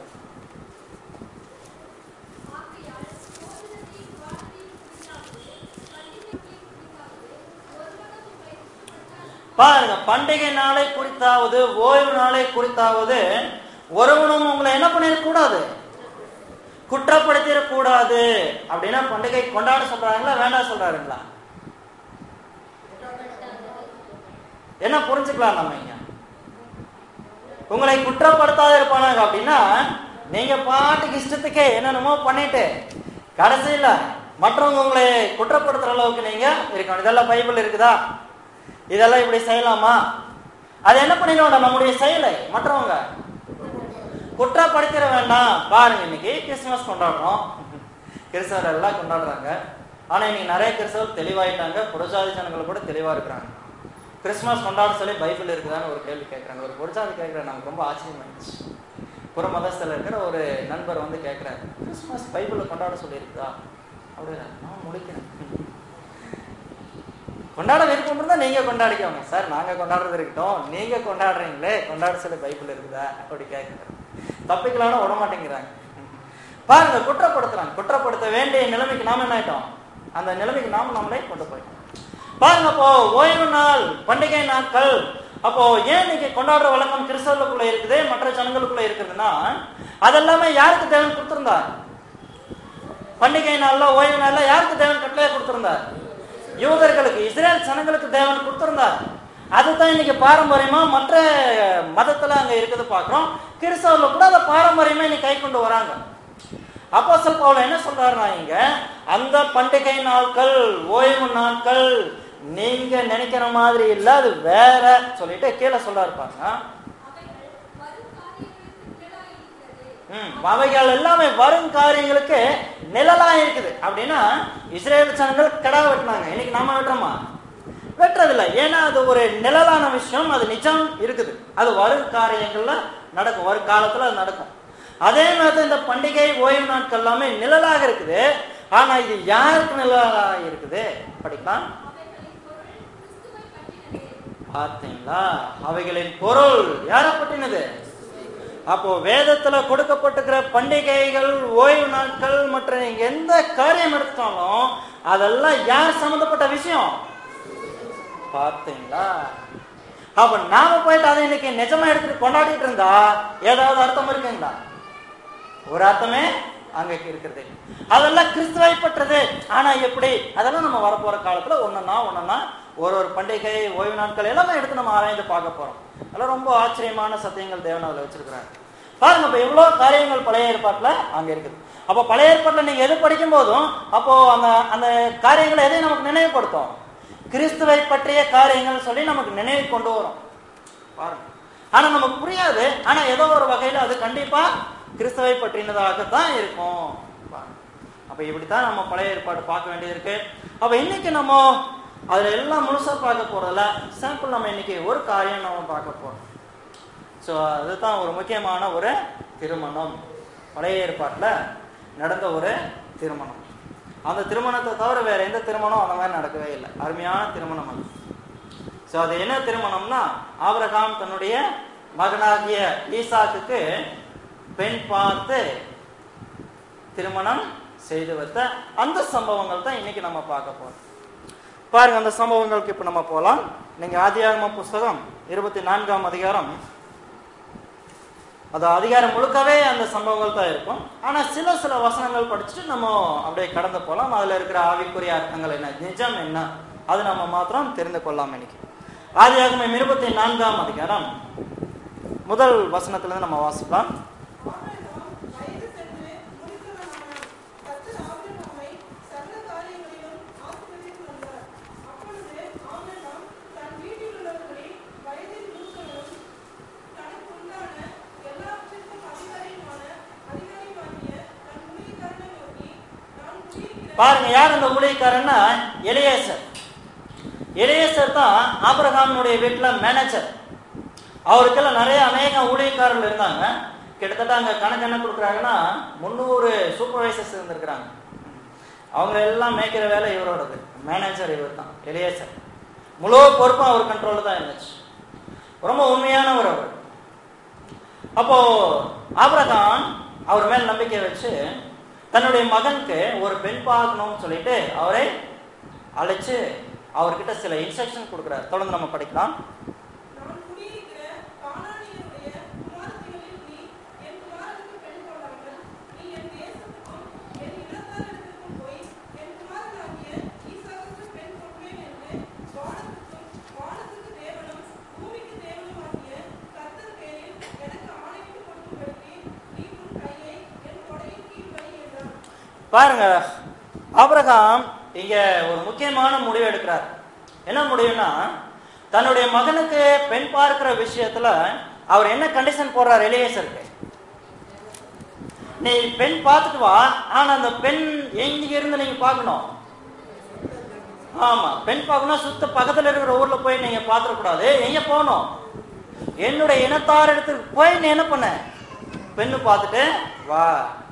ஆகையால் போதகத்தின் வார்த்தையை குறித்தாவது, பண்டிகையை குறித்தாவது, ஒருவனும் உங்களை குற்றப்படுத்தாமல் பாருங்க பண்டிகை நாளை குறித்தாவது ஓய்வு நாளை குறித்தாவது ஒருவனும் உங்களை என்ன பண்ணிடக்கூடாது குற்றப்படுத்திடக்கூடாது அப்படின்னா பண்டிகை கொண்டாட சொல்றாங்களா வேண்டாம் சொல்றாருங்களா என்ன புரிஞ்சுக்கலாம் நம்ம இங்க உங்களை குற்றப்படுத்தாத இருப்பானாங்க அப்படின்னா நீங்க பாட்டுக்கு இஷ்டத்துக்கே என்னென்னமோ பண்ணிட்டு கடைசியில மற்றவங்க உங்களை குற்றப்படுத்துற அளவுக்கு நீங்க இருக்கணும் இதெல்லாம் பைபிள் இருக்குதா இதெல்லாம் இப்படி செய்யலாமா அது என்ன பண்ணிடுவோம் நம்முடைய செயலை மற்றவங்க குற்றப்படுத்திட வேண்டாம் பாருங்க இன்னைக்கு கிறிஸ்துமஸ் கொண்டாடுறோம் கிறிஸ்தவர் எல்லாம் கொண்டாடுறாங்க ஆனா இன்னைக்கு நிறைய கிறிஸ்தவர் தெளிவாயிட்டாங்க புரஜாதி ஜனங்கள் கூட தெளிவா இருக்கிறாங்க கிறிஸ்துமஸ் கொண்டாட சொல்லி பைபிள் இருக்குதான்னு ஒரு கேள்வி கேட்குறாங்க ஒரு புரஜாதி கேட்குறாங்க நமக்கு ரொம்ப ஆச்சரியமாயிடுச்சு புற மதஸ்தில் இருக்கிற ஒரு நண்பர் வந்து கேட்குறாரு கிறிஸ்துமஸ் பைபிளில் கொண்டாட சொல்லியிருக்குதா அப்படின்னா நான் முடிக்கிறேன் கொண்டாட விருப்பம் இருந்தா நீங்க கொண்டாடிக்கோங்க சார் நாங்க கொண்டாடுறது இருக்கட்டும் நீங்க கொண்டாடுறீங்களே கொண்டாட சொல்லி பைபிள் இருக்குதா அப்படி கேட்குறேன் தப்பிக்கலாம்னு விட மாட்டேங்கிறாங்க பாருங்க குற்றப்படுத்துறாங்க குற்றப்படுத்த வேண்டிய நிலைமைக்கு நாம என்ன ஆயிட்டோம் அந்த நிலைமைக்கு நாம நம்மளே கொண்டு போயிட்டோம் பாருங்க அப்போ ஓய்வு நாள் பண்டிகை நாட்கள் அப்போ ஏன் இன்னைக்கு கொண்டாடுற வழக்கம் கிறிஸ்தவர்களுக்குள்ள இருக்குது மற்ற ஜனங்களுக்குள்ள இருக்குதுன்னா அதெல்லாமே யாருக்கு தேவன் கொடுத்திருந்தார் பண்டிகை நாள்ல ஓய்வு நாள்ல யாருக்கு தேவன் கட்டளையா கொடுத்திருந்தார் யூதர்களுக்கு இஸ்ரேல் ஜனங்களுக்கு தேவன் கொடுத்திருந்தார் அதுதான் இன்னைக்கு பாரம்பரியமா மற்ற மதத்துல அங்க இருக்குது பாக்குறோம் கிறிஸ்தவர்ல கூட அதை பாரம்பரியமா இன்னைக்கு கை கொண்டு வராங்க அப்போ பவுல் என்ன சொல்றாருன்னா இங்க அந்த பண்டிகை நாட்கள் ஓய்வு நாட்கள் நீங்க நினைக்கிற மாதிரி இல்ல அது வேற சொல்லிட்டு கீழே சொல்றாரு பாருங்க அவைகள் ம், அவைகள் வரும் காரியங்களுக்கு நிழலாயிருக்கிறது. எல்லாமே வரும் காரியங்களுக்கு நிழலா இருக்குது அப்படின்னா இஸ்ரேல் ஜனங்கள் கடா வெட்டினாங்க இன்னைக்கு நாம வெட்டுறோமா வெட்டுறதில்ல ஏன்னா அது ஒரு நிழலான விஷயம் அது நிஜம் இருக்குது அது வரும் காரியங்கள்ல நடக்கும் வரும் காலத்துல அது நடக்கும் அதே மாதிரி இந்த பண்டிகை ஓய்வு நாட்கள் எல்லாமே நிழலாக இருக்குது ஆனா இது யாருக்கு நிழலாக இருக்குது படிக்கலாம் அவைகளின் பொருள் கிறிஸ்துவை பற்றினது. பார்த்தீங்களா அவைகளின் பொருள் யார பற்றினது அப்போ வேதத்துல கொடுக்கப்பட்டிருக்கிற பண்டிகைகள் ஓய்வு நாட்கள் மற்ற நீங்க எந்த காரியம் எடுத்தாலும் அதெல்லாம் யார் சம்பந்தப்பட்ட விஷயம் பார்த்தீங்களா அப்ப நாம போயிட்டு அதை இன்னைக்கு நிஜமா எடுத்துட்டு கொண்டாடிட்டு இருந்தா ஏதாவது அர்த்தம் இருக்குங்களா ஒரு அர்த்தமே அங்க இருக்கிறது அதெல்லாம் கிறிஸ்துவை பற்றது ஆனா எப்படி அதெல்லாம் நம்ம வரப்போற காலத்துல ஒண்ணுன்னா ஒண்ணுன்னா ஒரு ஒரு பண்டிகை ஓய்வு நாட்கள் எல்லாமே எடுத்து நம்ம ஆராய்ந்து பார்க்க போறோம் அதெல்லாம் ரொம்ப ஆச்சரியமான சத்தியங்கள் தேவன் அதுல வச்சிருக்கிறாங்க பாருங்க இப்ப எவ்வளவு காரியங்கள் பழைய ஏற்பாட்டுல அங்க இருக்குது அப்போ பழைய ஏற்பாட்டுல நீங்க எது படிக்கும் போதும் அப்போ அந்த அந்த காரியங்களை எதை நமக்கு நினைவுபடுத்தும் கிறிஸ்துவை பற்றிய காரியங்கள் சொல்லி நமக்கு நினைவு கொண்டு வரும் பாருங்க ஆனா நமக்கு புரியாது ஆனா ஏதோ ஒரு வகையில அது கண்டிப்பா கிறிஸ்துவை பற்றினதாகத்தான் இருக்கும் பாருங்க. அப்ப இப்படித்தான் நம்ம பழைய ஏற்பாடு பார்க்க வேண்டியது இருக்கு அப்ப இன்னைக்கு நம்ம அதுல எல்லாம் முழுசா பார்க்க போறதில்ல சாம்பிள் நம்ம இன்னைக்கு ஒரு காரியம் நம்ம பார்க்க போறோம் ஸோ அதுதான் ஒரு முக்கியமான ஒரு திருமணம் பழைய ஏற்பாட்டுல நடந்த ஒரு திருமணம் அந்த திருமணத்தை தவிர வேற எந்த திருமணம் அந்த மாதிரி நடக்கவே இல்லை அருமையான திருமணம் அது ஸோ அது என்ன திருமணம்னா ஆபிரகாம் தன்னுடைய மகனாகிய ஈசாக்குக்கு பெண் பார்த்து திருமணம் செய்து வைத்த அந்த சம்பவங்கள் தான் இன்னைக்கு நம்ம பார்க்க போறோம் பாருங்க அந்த சம்பவங்களுக்கு இப்ப நம்ம போலாம் நீங்க ஆதியாகம புஸ்தகம் இருபத்தி நான்காம் அதிகாரம் அது அதிகாரம் முழுக்கவே அந்த சம்பவங்கள் தான் இருக்கும் ஆனா சில சில வசனங்கள் படிச்சுட்டு நம்ம அப்படியே கடந்து போலாம் அதுல இருக்கிற ஆவிக்குரிய அர்த்தங்கள் என்ன நிஜம் என்ன அது நம்ம மாத்திரம் தெரிந்து கொள்ளலாம் இன்னைக்கு ஆதியாகமம் இருபத்தி நான்காம் அதிகாரம் முதல் வசனத்துல இருந்து நம்ம வாசிக்கலாம் ஆபிரகாம் வயது சென்று முதிர்ந்தவனானான். கர்த்தர் ஆபிரகாமை சகல காரியங்களிலும் ஆசீர்வதித்து வந்தார். அப்பொழுது ஆபிரகாம் தன் வீட்டிலுள்ளவர்களில் வயதில் மூத்தவனும், தனக்கு உண்டான எல்லாவற்றிற்கும் அதிகாரியுமான அதிகாரியுமாகிய தன் ஊழியக்காரனை நோக்கி, நான் குடியிருக்கிற பாருங்க யார் அந்த ஊழியக்காரன்னா எலியேசர் எலியேசர் தான் ஆபிரகாமினுடைய வீட்டுல மேனேஜர் அவருக்கெல்லாம் நிறைய அநேக ஊழியக்காரர்கள் இருந்தாங்க கிட்டத்தட்ட அங்க கணக்கு என்ன கொடுக்குறாங்கன்னா முந்நூறு சூப்பர்வைசர்ஸ் இருந்திருக்கிறாங்க அவங்க எல்லாம் மேய்க்கிற வேலை இவரோடது மேனேஜர் இவர் தான் எலியேசர் முழு பொறுப்பும் அவர் கண்ட்ரோல்ல தான் இருந்துச்சு ரொம்ப உண்மையானவர் அவர் அப்போ ஆபிரகாம் அவர் மேல் நம்பிக்கை வச்சு தன்னுடைய மகனுக்கு ஒரு பெண் பார்க்கணும்னு சொல்லிட்டு அவரை அழைச்சு அவர்கிட்ட சில இன்ஸ்ட்ரக்ஷன் கொடுக்குறாரு தொடர்ந்து நம்ம படிக்கலாம் நான் குடியிருக்கிற கானானியருடைய குமாரத்திகளில் நீ என் குமாரனுக்கு பெண் கொள்ளாமல் நீ என் தேசத்துக்கும் என் இனத்தாரிடத்திற்கும் போய் என் குமாரனாகிய ஈசாவுக்கு பெண் கொள்வேன் என்று வானத்துக்கும் வானத்துக்கு தேவனும் பூமிக்கு தேவனுமாகிய கர்த்தர் பேரில் எனக்கு ஆணையிட்டு கொடுக்கும்படிக்கு நீ உன் கையை என் கொடையின் கீழ் வை என்றான் பாருங்க ஆபிரகாம் இங்க ஒரு முக்கியமான முடிவு எடுக்கிறார் என்ன முடிவுனா தன்னுடைய மகனுக்கு பெண் பார்க்கிற விஷயத்துல அவர் என்ன கண்டிஷன் போடுறார் எலியேசருக்கு நீ பெண் பார்த்துட்டு வா ஆனா அந்த பெண் எங்க இருந்து நீங்க பார்க்கணும் ஆமா பெண் பார்க்கணும் சுத்த பக்கத்துல இருக்கிற ஊர்ல போய் நீங்க பாத்துட கூடாது எங்க போகணும் என்னுடைய இனத்தார் இடத்துக்கு போய் நீ என்ன பண்ண பெண்ணு பார்த்துட்டு வா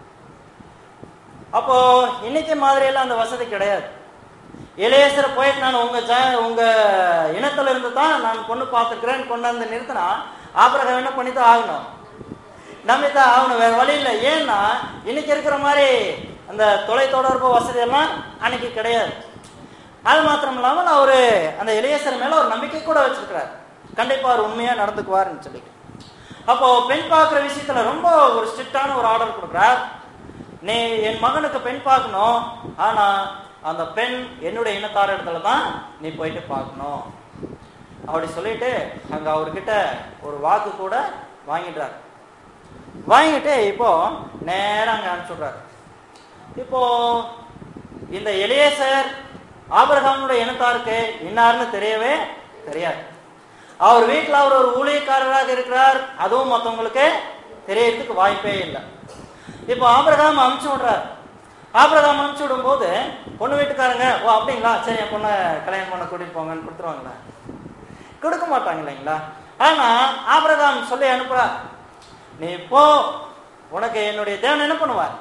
அப்போ இன்னைக்கு மாதிரியெல்லாம் அந்த வசதி கிடையாது இளையசரை போயிட்டு நான் உங்க ஜ உங்க இனத்துல இருந்து தான் நான் பொண்ணு பார்த்துக்கிறேன்னு கொண்டாந்து நிறுத்தினா ஆபிரகாம் என்ன பண்ணி தான் ஆகணும் நம்பித்தான் ஆகணும் வேற வழி இல்லை ஏன்னா இன்னைக்கு இருக்கிற மாதிரி அந்த தொலைத்தொடர்பு வசதி எல்லாம் அன்னைக்கு கிடையாது அது மாத்திரம் இல்லாமல் அவரு அந்த இளையசர் மேல ஒரு நம்பிக்கை கூட வச்சிருக்கிறார் கண்டிப்பா அவர் உண்மையா நடந்துக்குவாருன்னு சொல்லிட்டு அப்போ பெண் பார்க்குற விஷயத்துல ரொம்ப ஒரு ஸ்ட்ரிக்டான ஒரு ஆர்டர் கொடுக்குறார் நீ என் மகனுக்கு பெண் பார்க்கணும் ஆனா அந்த பெண் என்னுடைய இனத்தார இடத்துல தான் நீ போயிட்டு பார்க்கணும் அப்படி சொல்லிட்டு அங்க அவர்கிட்ட ஒரு வாக்கு கூட வாங்கிடுறார் வாங்கிட்டு இப்போ நேரா அங்க அனுப்பிச்சுடுறாரு இப்போ இந்த எலியேசர் ஆபிரகாமுடைய இனத்தாருக்கு இன்னார்னு தெரியவே தெரியாது அவர் வீட்டில் அவர் ஒரு ஊழியக்காரராக இருக்கிறார் அதுவும் மற்றவங்களுக்கு தெரியறதுக்கு வாய்ப்பே இல்லை இப்போ ஆபிரகாம் அனுப்பிச்சு விடுறார் ஆபிரகாம் அனுப்பிச்சு விடும்போது பொண்ணு வீட்டுக்காரங்க ஓ அப்படிங்களா சரி என் பொண்ணை கல்யாணம் பண்ண கூட்டிட்டு போங்கன்னு கொடுத்துருவாங்களா கொடுக்க மாட்டாங்க இல்லைங்களா ஆனா ஆபிரகாம் சொல்லி அனுப்புறார் நீ போ உனக்கு என்னுடைய தேவன் என்ன பண்ணுவார்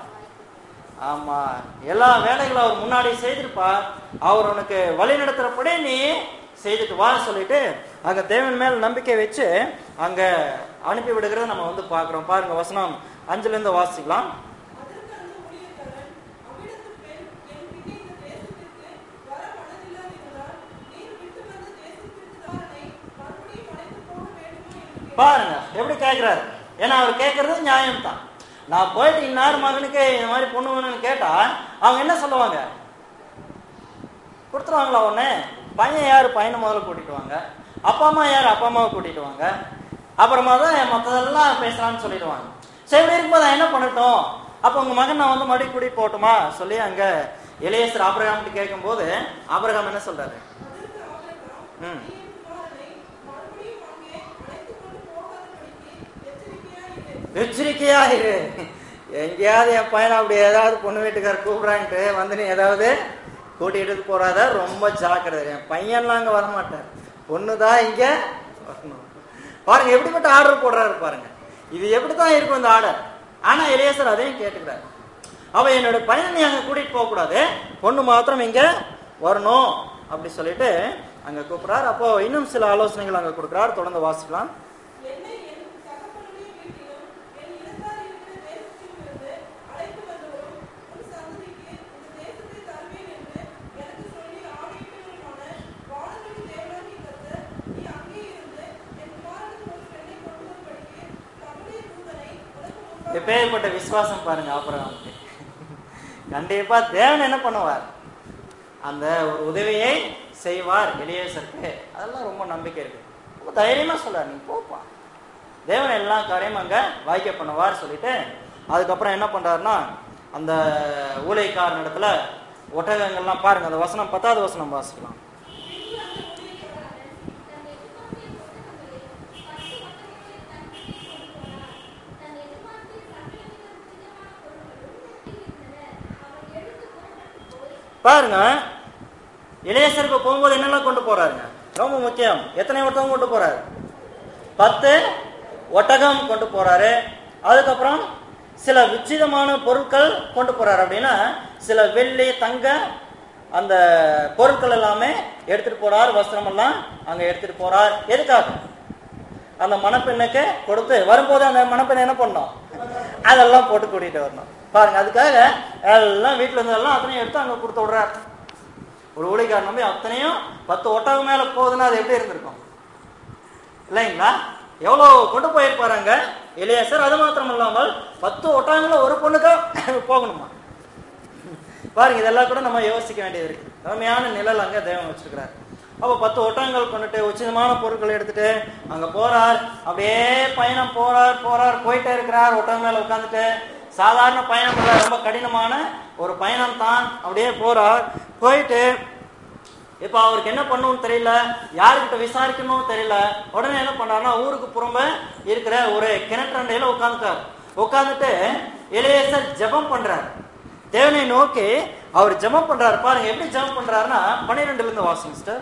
ஆமா எல்லா வேலைகளும் அவர் முன்னாடி செய்திருப்பார் அவர் உனக்கு வழி நடத்துறபடி நீ செய்துட்டு வா சொல்லிட்டு அங்க தேவன் மேல் நம்பிக்கை வச்சு அங்க அனுப்பி விடுகிறத நம்ம வந்து பார்க்கிறோம் பாருங்க வசனம் அஞ்சுல இருந்து வாசிக்கலாம் அதற்கு அந்த ஊழியக்காரன் அவ்விடத்து பெண் என் பின்னே இந்த தேசத்திற்கு வர மனதில்லாதிருந்தால் நீர் விட்டு வந்த தேசத்திற்கு தாரனை மறுபடியும் அழைத்து போக வேண்டுமா என்று கேட்டான். பாருங்க எப்படி கேட்கிறாரு ஏன்னா அவர் கேட்கறது நியாயம் தான் நான் போயிட்டு இன்னார் மகனுக்கு இந்த மாதிரி பொண்ணு வேணும்னு கேட்டா அவங்க என்ன சொல்லுவாங்க கொடுத்துருவாங்களா ஒண்ணு பையன் யாரு பையனை முதல்ல கூட்டிட்டு வாங்க அப்பா அம்மா யார் அப்பா அம்மாவை கூட்டிட்டு வாங்க அப்புறமா தான் மற்றதெல்லாம் பேசலாம்னு சொல்லிடுவாங்க சரி இப்படி இருக்கும்போது நான் என்ன பண்ணட்டும் அப்போ உங்க மகன் நான் வந்து மறுபடியும் கூட்டிட்டு போகட்டுமா சொல்லி அங்க இளையசர் ஆபிரகாம் கேட்கும்போது ஆபிரகாம் என்ன சொல்றாரு அதற்கு ஆபிரகாம், ம் நீ என் குமாரனை மறுபடியும் அங்கே அழைத்துக் கொண்டு போகாதபடிக்கு எச்சரிக்கையாயிரு. எச்சரிக்கையா இரு எங்கேயாவது என் பையனை அப்படி ஏதாவது பொண்ணு வீட்டுக்கார கூப்பிடான்ட்டு வந்து நீ ஏதாவது கூட்டிட்டு போறாத ரொம்ப ஜாக்கிரதை என் பையன்லாம் அங்க வரமாட்டார் பொண்ணு தான் இங்க வரணும் பாருங்க எப்படிப்பட்ட ஆர்டர் போடுறாரு பாருங்க இது எப்படித்தான் இருக்கும் இந்த ஆர்டர் ஆனா இளையசர் அதையும் கேட்டுக்கிறாரு அவ என்னோட பையனை நீ அங்க கூட்டிட்டு போக கூடாது பொண்ணு மாத்திரம் இங்க வரணும் அப்படி சொல்லிட்டு அங்க கூப்பிடுறாரு அப்போ இன்னும் சில ஆலோசனைகள் அங்க கொடுக்குறாரு தொடர்ந்து வாசிக்கலாம் என்னை என் தகப்பனுடைய வீட்டிலும் என் இனத்தார் இருக்கிற தேசத்திலும் இருந்து அழைத்து வந்தவரும் உன் சந்ததிக்கு இந்த தேசத்தை தருவேன் என்று எனக்கு சொல்லி ஆணையிட்டவருமான வானத்தின் தேவனாகிய கர்த்தர், நீ அங்கே இருந்து என் குமாரனுக்கு ஒரு பெண்ணை கொண்டு வரும்படிக்கு தம்முடைய தூதனை உனக்கு முன்பாக எப்பேற்பட்ட விசுவாசம் பாருங்க ஆபரகாமுக்கு கண்டிப்பா தேவன் என்ன பண்ணுவார் அந்த ஒரு உதவியை செய்வார் எலியேசருக்கு அதெல்லாம் ரொம்ப நம்பிக்கை இருக்கு ரொம்ப தைரியமா சொல்றார் நீ போப்பா தேவன் எல்லா காரியமும் அங்க வாய்க்க பண்ணுவார் சொல்லிட்டு அதுக்கப்புறம் என்ன பண்றாருன்னா அந்த ஊழியக்காரன் இடத்துல ஒட்டகங்கள்லாம் பாருங்க அந்த வசனம் பத்தாவது வசனம் வாசிக்கலாம் பின்பு அந்த ஊழியக்காரன் தன் எஜமானுடைய ஒட்டகங்களில் பத்து ஒட்டகங்களை தன்னிடத்தில் கொண்டு போனார். தன் எஜமானுடைய சகலவித உச்சிதமான பொருட்களும் இருந்தன. அவன் எழுந்து புறப்பட்டுப் போய் பாருங்க இளையசருக்கு போகும்போது என்னெல்லாம் கொண்டு போறாருங்க ரொம்ப முக்கியம் எத்தனை ஒட்டகம் கொண்டு போறாரு பத்து ஒட்டகம் கொண்டு போறாரு அதுக்கப்புறம் சில விச்சிதமான பொருட்கள் கொண்டு போறாரு அப்படின்னா சில வெள்ளி தங்க அந்த பொருட்கள் எல்லாமே எடுத்துட்டு போறார் வஸ்திரம் எல்லாம் அங்க எடுத்துட்டு போறார் எதுக்காக அந்த மணப்பெண்ணுக்கு கொடுத்து வரும்போது அந்த மணப்பெண்ணை என்ன பண்ணோம் அதெல்லாம் போட்டு கூட்டிட்டு வரணும் பாருங்க அதுக்காக எல்லாம் வீட்டுல இருந்ததெல்லாம் அத்தனையும் எடுத்து அங்க கொடுத்து விடுறாரு ஒரு ஊழிக்காரன் நம்பி அத்தனையும் பத்து ஒட்டகம் மேல போகுதுன்னா அது எப்படி இருந்திருக்கும் இல்லைங்களா எவ்வளவு கொண்டு போயிருப்பாருங்க இளையசர் அது மாத்திரம் இல்லாமல் பத்து ஒட்டகங்கள ஒரு பொண்ணுக்கா போகணுமா பாருங்க இதெல்லாம் கூட நம்ம யோசிக்க வேண்டியது இருக்கு அருமையான நிழல் அங்க தேவன் வச்சிருக்கிறார் அப்ப பத்து ஒட்டகங்கள் கொண்டுட்டு உச்சிதமான பொருட்களை எடுத்துட்டு அங்க போறார் அப்படியே பயணம் போறார் போறார் போயிட்டே இருக்கிறார் ஒட்டகம் மேல உட்காந்துட்டு சாதாரண பயணம் இல்ல ரொம்ப கடினமான ஒரு பயணம் தான் அப்படியே போறார் போயிட்டு இப்ப அவருக்கு என்ன பண்ணணும்னு தெரியல யாருக்கிட்ட விசாரிக்கணும்னு தெரியல உடனே என்ன பண்றாருன்னா ஊருக்கு புறம்ப இருக்கிற ஒரு கிணற்றண்டையில உட்காந்துட்டார் உட்காந்துட்டு இளையசர் ஜெபம் பண்றார் தேவனை நோக்கி அவர் ஜெபம் பண்றாரு பாருங்க எப்படி ஜெபம் பண்றாருன்னா பன்னிரெண்டுல இருந்து வாசிங்க சிஸ்டர்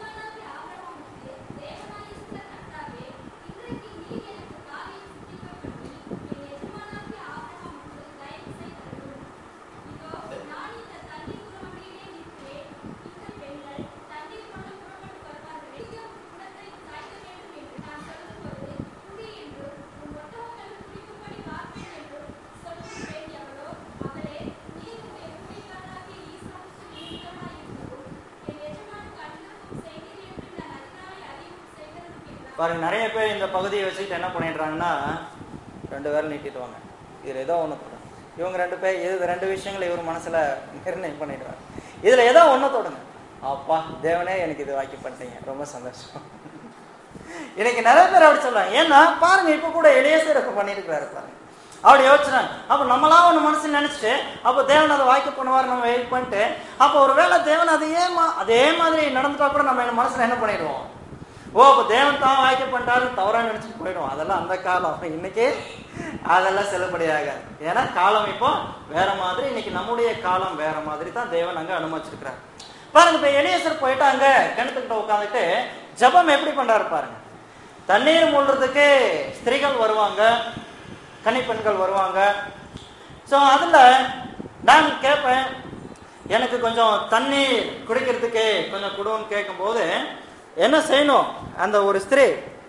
பாருங்க நிறைய பேர் இந்த பகுதியை வச்சுக்கிட்டு என்ன பண்ணிடுறாங்கன்னா ரெண்டு பேரும் நீட்டிடுவாங்க இதுல ஏதோ ஒண்ணு தொடுங்க இவங்க ரெண்டு பேர் இது ரெண்டு விஷயங்களை இவர் மனசுல நிர்ணயம் பண்ணிடுறாங்க இதுல ஏதோ ஒண்ணு தொடுங்க அப்பா தேவனே எனக்கு இது வாக்கி பண்ணிட்டீங்க ரொம்ப சந்தோஷம் இன்னைக்கு நிறைய பேர் அப்படி சொல்றாங்க ஏன்னா பாருங்க இப்ப கூட எளியசர் பண்ணிருக்கிறாரு பாருங்க அப்படி யோசிச்சாங்க அப்ப நம்மளா ஒண்ணு மனசுல நினைச்சிட்டு அப்ப தேவன் அதை வாய்க்கு பண்ணுவார் நம்ம வெயிட் பண்ணிட்டு அப்ப ஒருவேளை தேவன் அதே மா- அதே மாதிரி நடந்துட்டா கூட நம்ம என்ன மனசுல என்ன பண்ணிடுவோம் ஓ அப்ப தேவன் தான் வாய்க்க பண்ணிட்டாரு தவறா நினைச்சிட்டு போயிடும் அதெல்லாம் அந்த காலம் இன்னைக்கு அதெல்லாம் செல்லுபடியாகாது ஏன்னா காலம் இப்போ வேற மாதிரி இன்னைக்கு நம்முடைய காலம் வேற மாதிரி தான் தேவன் அங்க அனுமதிச்சிருக்கிறார் பாருங்க இப்ப எலியசர் போயிட்டு அங்க கிணத்துக்கிட்ட உட்காந்துட்டு ஜெபம் எப்படி பண்றாரு பாருங்க தண்ணீர் மூழ்றதுக்கு ஸ்திரீகள் வருவாங்க கன்னி பெண்கள் வருவாங்க ஸோ அதுல நான் கேட்பேன் எனக்கு கொஞ்சம் தண்ணீர் குடிக்கிறதுக்கு கொஞ்சம் கொடுன்னு கேட்கும்போது என்ன செய்யணும் அந்த ஒரு ஸ்திரீ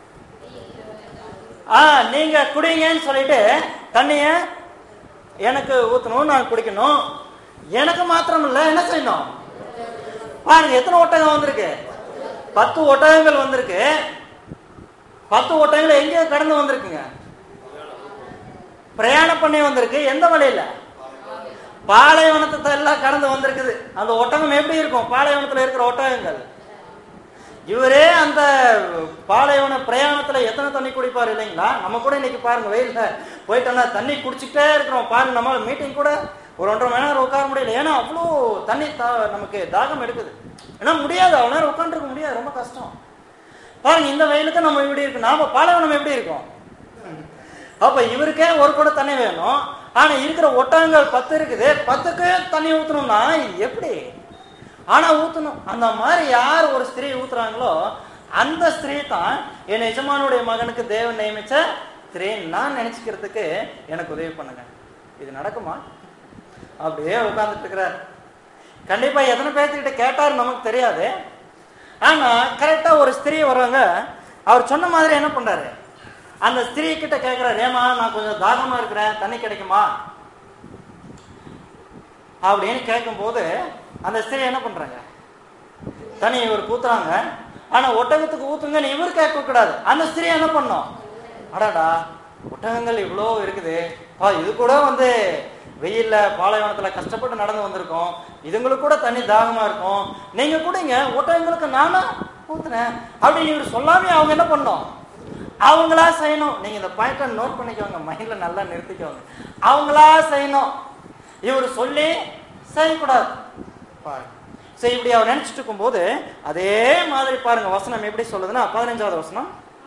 ஆ நீங்க குடிங்கன்னு சொல்லிட்டு தண்ணிய எனக்கு ஊத்தணும் நான் குடிக்கணும் எனக்கு மாத்திரம் இல்ல என்ன செய்யணும் பாருங்க எத்தனை ஒட்டகம் வந்திருக்கு பத்து ஒட்டகங்கள் வந்திருக்கு பத்து ஒட்டகங்கள் எங்கேயோ கடந்து வந்திருக்குங்க பிரயாணம் பண்ணி வந்திருக்கு எந்த வழியில பாலைவனத்தை எல்லாம் கடந்து வந்திருக்குது அந்த ஒட்டகம் எப்படி இருக்கும் பாலைவனத்துல இருக்கிற ஒட்டகங்கள் இவரே அந்த பாலைவன பிரயாணத்துல எத்தனை தண்ணி குடிப்பார் இல்லைங்களா நம்ம கூட இன்னைக்கு பாருங்க வெயில்ல போயிட்டோம்னா தண்ணி குடிச்சுக்கிட்டே இருக்கிறோம் பாருங்க நம்ம மீட்டிங் கூட ஒரு ஒன்றரை மணி நேரம் உட்கார முடியல ஏன்னா அவ்வளோ தண்ணி தா- நமக்கு தாகம் எடுக்குது ஏன்னா முடியாது அவ்வளோ நேரம் உட்காந்துருக்க முடியாது ரொம்ப கஷ்டம் பாருங்க இந்த வெயிலுக்கு நம்ம இப்படி இருக்கு நாம பாலைவனம் எப்படி இருக்கும் அப்ப இவருக்கே ஒரு குடம் தண்ணி வேணும் ஆனா இருக்கிற ஒட்டகங்கள் பத்து இருக்குது பத்துக்கு தண்ணி ஊத்தணும்னா எப்படி ஆனா ஊத்தணும் அந்த மாதிரி யார் ஒரு ஸ்திரீ ஊத்துறாங்களோ அந்த ஸ்திரீ தான் என் எஜமானுடைய மகனுக்கு தேவன் நியமிச்ச ஸ்திரீ நான் நினைச்சுக்கிறதுக்கு எனக்கு உதவி பண்ணுங்க இது நடக்குமா அப்படியே உட்கார்ந்துட்டு இருக்கிறார் கண்டிப்பா எத்தனை பேர்த்துக்கிட்ட கேட்டாரு நமக்கு தெரியாது ஆனா கரெக்டா ஒரு ஸ்திரீ வர்றாங்க அவர் சொன்ன மாதிரி என்ன பண்றாரு அந்த ஸ்திரீ கிட்ட கேக்குறாரு ஏமா நான் கொஞ்சம் தாகமா இருக்கிறேன் தண்ணி கிடைக்குமா அப்படின்னு கேட்கும்போது அந்த ஸ்திரீ என்ன பண்றாங்க தண்ணி இவர் ஊத்துறாங்க ஆனா ஒட்டகத்துக்கு ஊத்துங்கன்னு இவர் கேட்க கூடாது அந்த ஸ்திரீ என்ன பண்ணும் அடாடா ஒட்டகங்கள் இவ்வளோ இருக்குது பா இது கூட வந்து வெயில்ல பாலைவனத்துல கஷ்டப்பட்டு நடந்து வந்திருக்கோம் இதுங்களுக்கு கூட தண்ணி தாகமா இருக்கும் நீங்க கூடங்க ஒட்டகங்களுக்கு நானும் ஊத்துனேன் அப்படின்னு இவர் சொல்லாமே அவங்க என்ன பண்ணோம் அவங்களா செய்யணும் நீங்க இந்த பாயிண்ட நோட் பண்ணிக்கோங்க மைண்ட்ல நல்லா நிறுத்திக்கோங்க அவங்களா செய்யணும் இவர் சொல்லி செய்யக்கூடாது பாருங்க சரி இப்படி அவர் நினைச்சிட்டு இருக்கும்போது அதே மாதிரி பாருங்க வசனம் எப்படி சொல்லுதுன்னா பதினஞ்சாவது வசனம்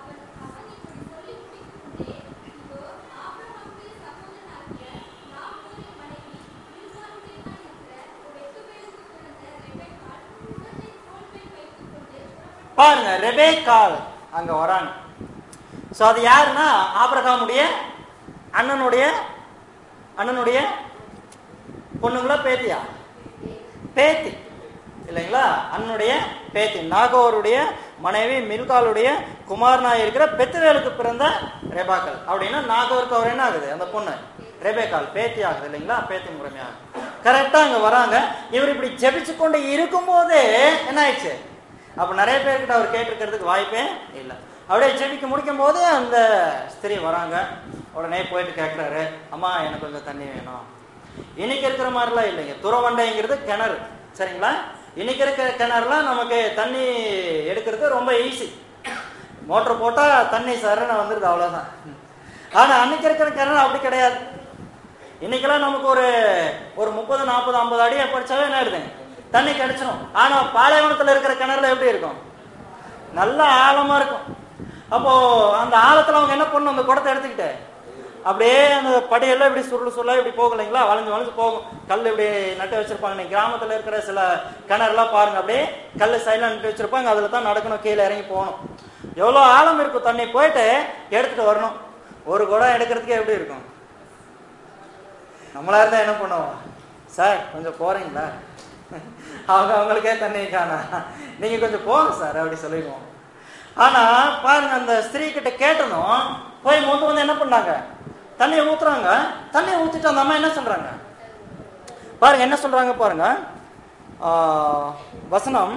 பாருங்க ரெபேக்கால் அங்க வராங்க சோ அது யாருன்னா ஆபிரகாமுடைய அண்ணனுடைய அண்ணனுடைய பொண்ணுங்களா பேத்தியா பேத்தி இல்லைங்களா அண்ணனுடைய பேத்தி நாகோருடைய மனைவி மில்காலுடைய குமாரனாய் இருக்கிற பெத்துவேலுக்கு பிறந்த ரெபாக்கள் அப்படின்னா நாகவருக்கு அவர் என்ன ஆகுது அந்த பொண்ணு ரெபேக்கால் பேத்தி ஆகுது இல்லைங்களா பேத்தி முறைமையா கரெக்டா அங்க வராங்க இவர் இப்படி ஜெபிச்சு கொண்டு இருக்கும்போதே என்ன ஆயிடுச்சு அப்ப நிறைய பேர்கிட்ட அவர் கேட்டிருக்கிறதுக்கு வாய்ப்பே இல்லை அப்படியே ஜெபிக்க முடிக்கும் போது அந்த ஸ்திரீ வராங்க உடனே போயிட்டு கேட்குறாரு அம்மா எனக்கு கொஞ்சம் தண்ணி வேணும் இன்னைக்கு இருக்கிற மாதிரிலாம் இல்லைங்க துறவண்டைங்கிறது கிணறு சரிங்களா இன்னைக்கு இருக்கிற கிணறுலாம் நமக்கு தண்ணி எடுக்கிறது ரொம்ப ஈஸி மோட்டர் போட்டா தண்ணி சரண வந்துருது அவ்வளவுதான் ஆனா அன்னைக்கு இருக்கிற கிணறு அப்படி கிடையாது இன்னைக்கெல்லாம் நமக்கு ஒரு ஒரு முப்பது நாற்பது ஐம்பது அடியை படிச்சாவே என்ன ஆயிடுதுங்க தண்ணி கிடைச்சிடும் ஆனா பாலைவனத்துல இருக்கிற கிணறுல எப்படி இருக்கும் நல்ல ஆழமா இருக்கும் அப்போ அந்த ஆழத்துல அவங்க என்ன பண்ணணும் அந்த குடத்தை எடுத்துக்கிட்டு அப்படியே அந்த படியெல்லாம் இப்படி சுருள் சுருளா இப்படி போகும் இல்லைங்களா வளைஞ்சு வளைஞ்சு போகும் கல் இப்படி நட்டு வச்சிருப்பாங்க நீங்க கிராமத்துல இருக்கிற சில கிணறுலாம் பாருங்க அப்படியே கல் சைட்ல நட்டு வச்சிருப்பாங்க அதுல தான் நடக்கணும் கீழே இறங்கி போகணும் எவ்வளவு ஆழம் இருக்கும் தண்ணி போயிட்டு எடுத்துட்டு வரணும் ஒரு குடம் எடுக்கிறதுக்கே எப்படி இருக்கும் நம்மளா இருந்தா என்ன பண்ணுவோம் சார் கொஞ்சம் போறீங்களா அவங்க அவங்களுக்கே தண்ணி காணா நீங்க கொஞ்சம் போங்க சார் அப்படி சொல்லிடுவோம் ஆனா பாருங்க அந்த ஸ்திரீ கிட்ட கேட்டதும் போய் மொத்தம் வந்து என்ன பண்ணாங்க தண்ணியை ஊத்துறாங்க தண்ணியை ஊத்திட்டு அந்த அம்மா என்ன சொல்றாங்க பாருங்க என்ன சொல்றாங்க பாருங்க ஆ, வசனம்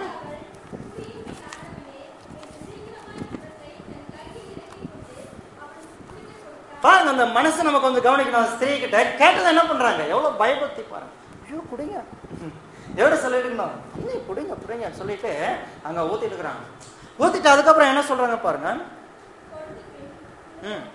பாருங்க அந்த மனசு நம்ம கொஞ்சம் கவனிக்கணும் ஸ்திரீ கிட்ட கேட்டது என்ன பண்றாங்க எவ்வளவு பயபக்தி பாருங்க ஐயோ குடிங்க எவ்வளவு சொல்லிருக்கணும் தண்ணி குடிங்க குடிங்க சொல்லிட்டு அங்க ஊத்திட்டு இருக்கிறாங்க ஊத்திட்டு அதுக்கப்புறம் என்ன சொல்றாங்க பாருங்க ம்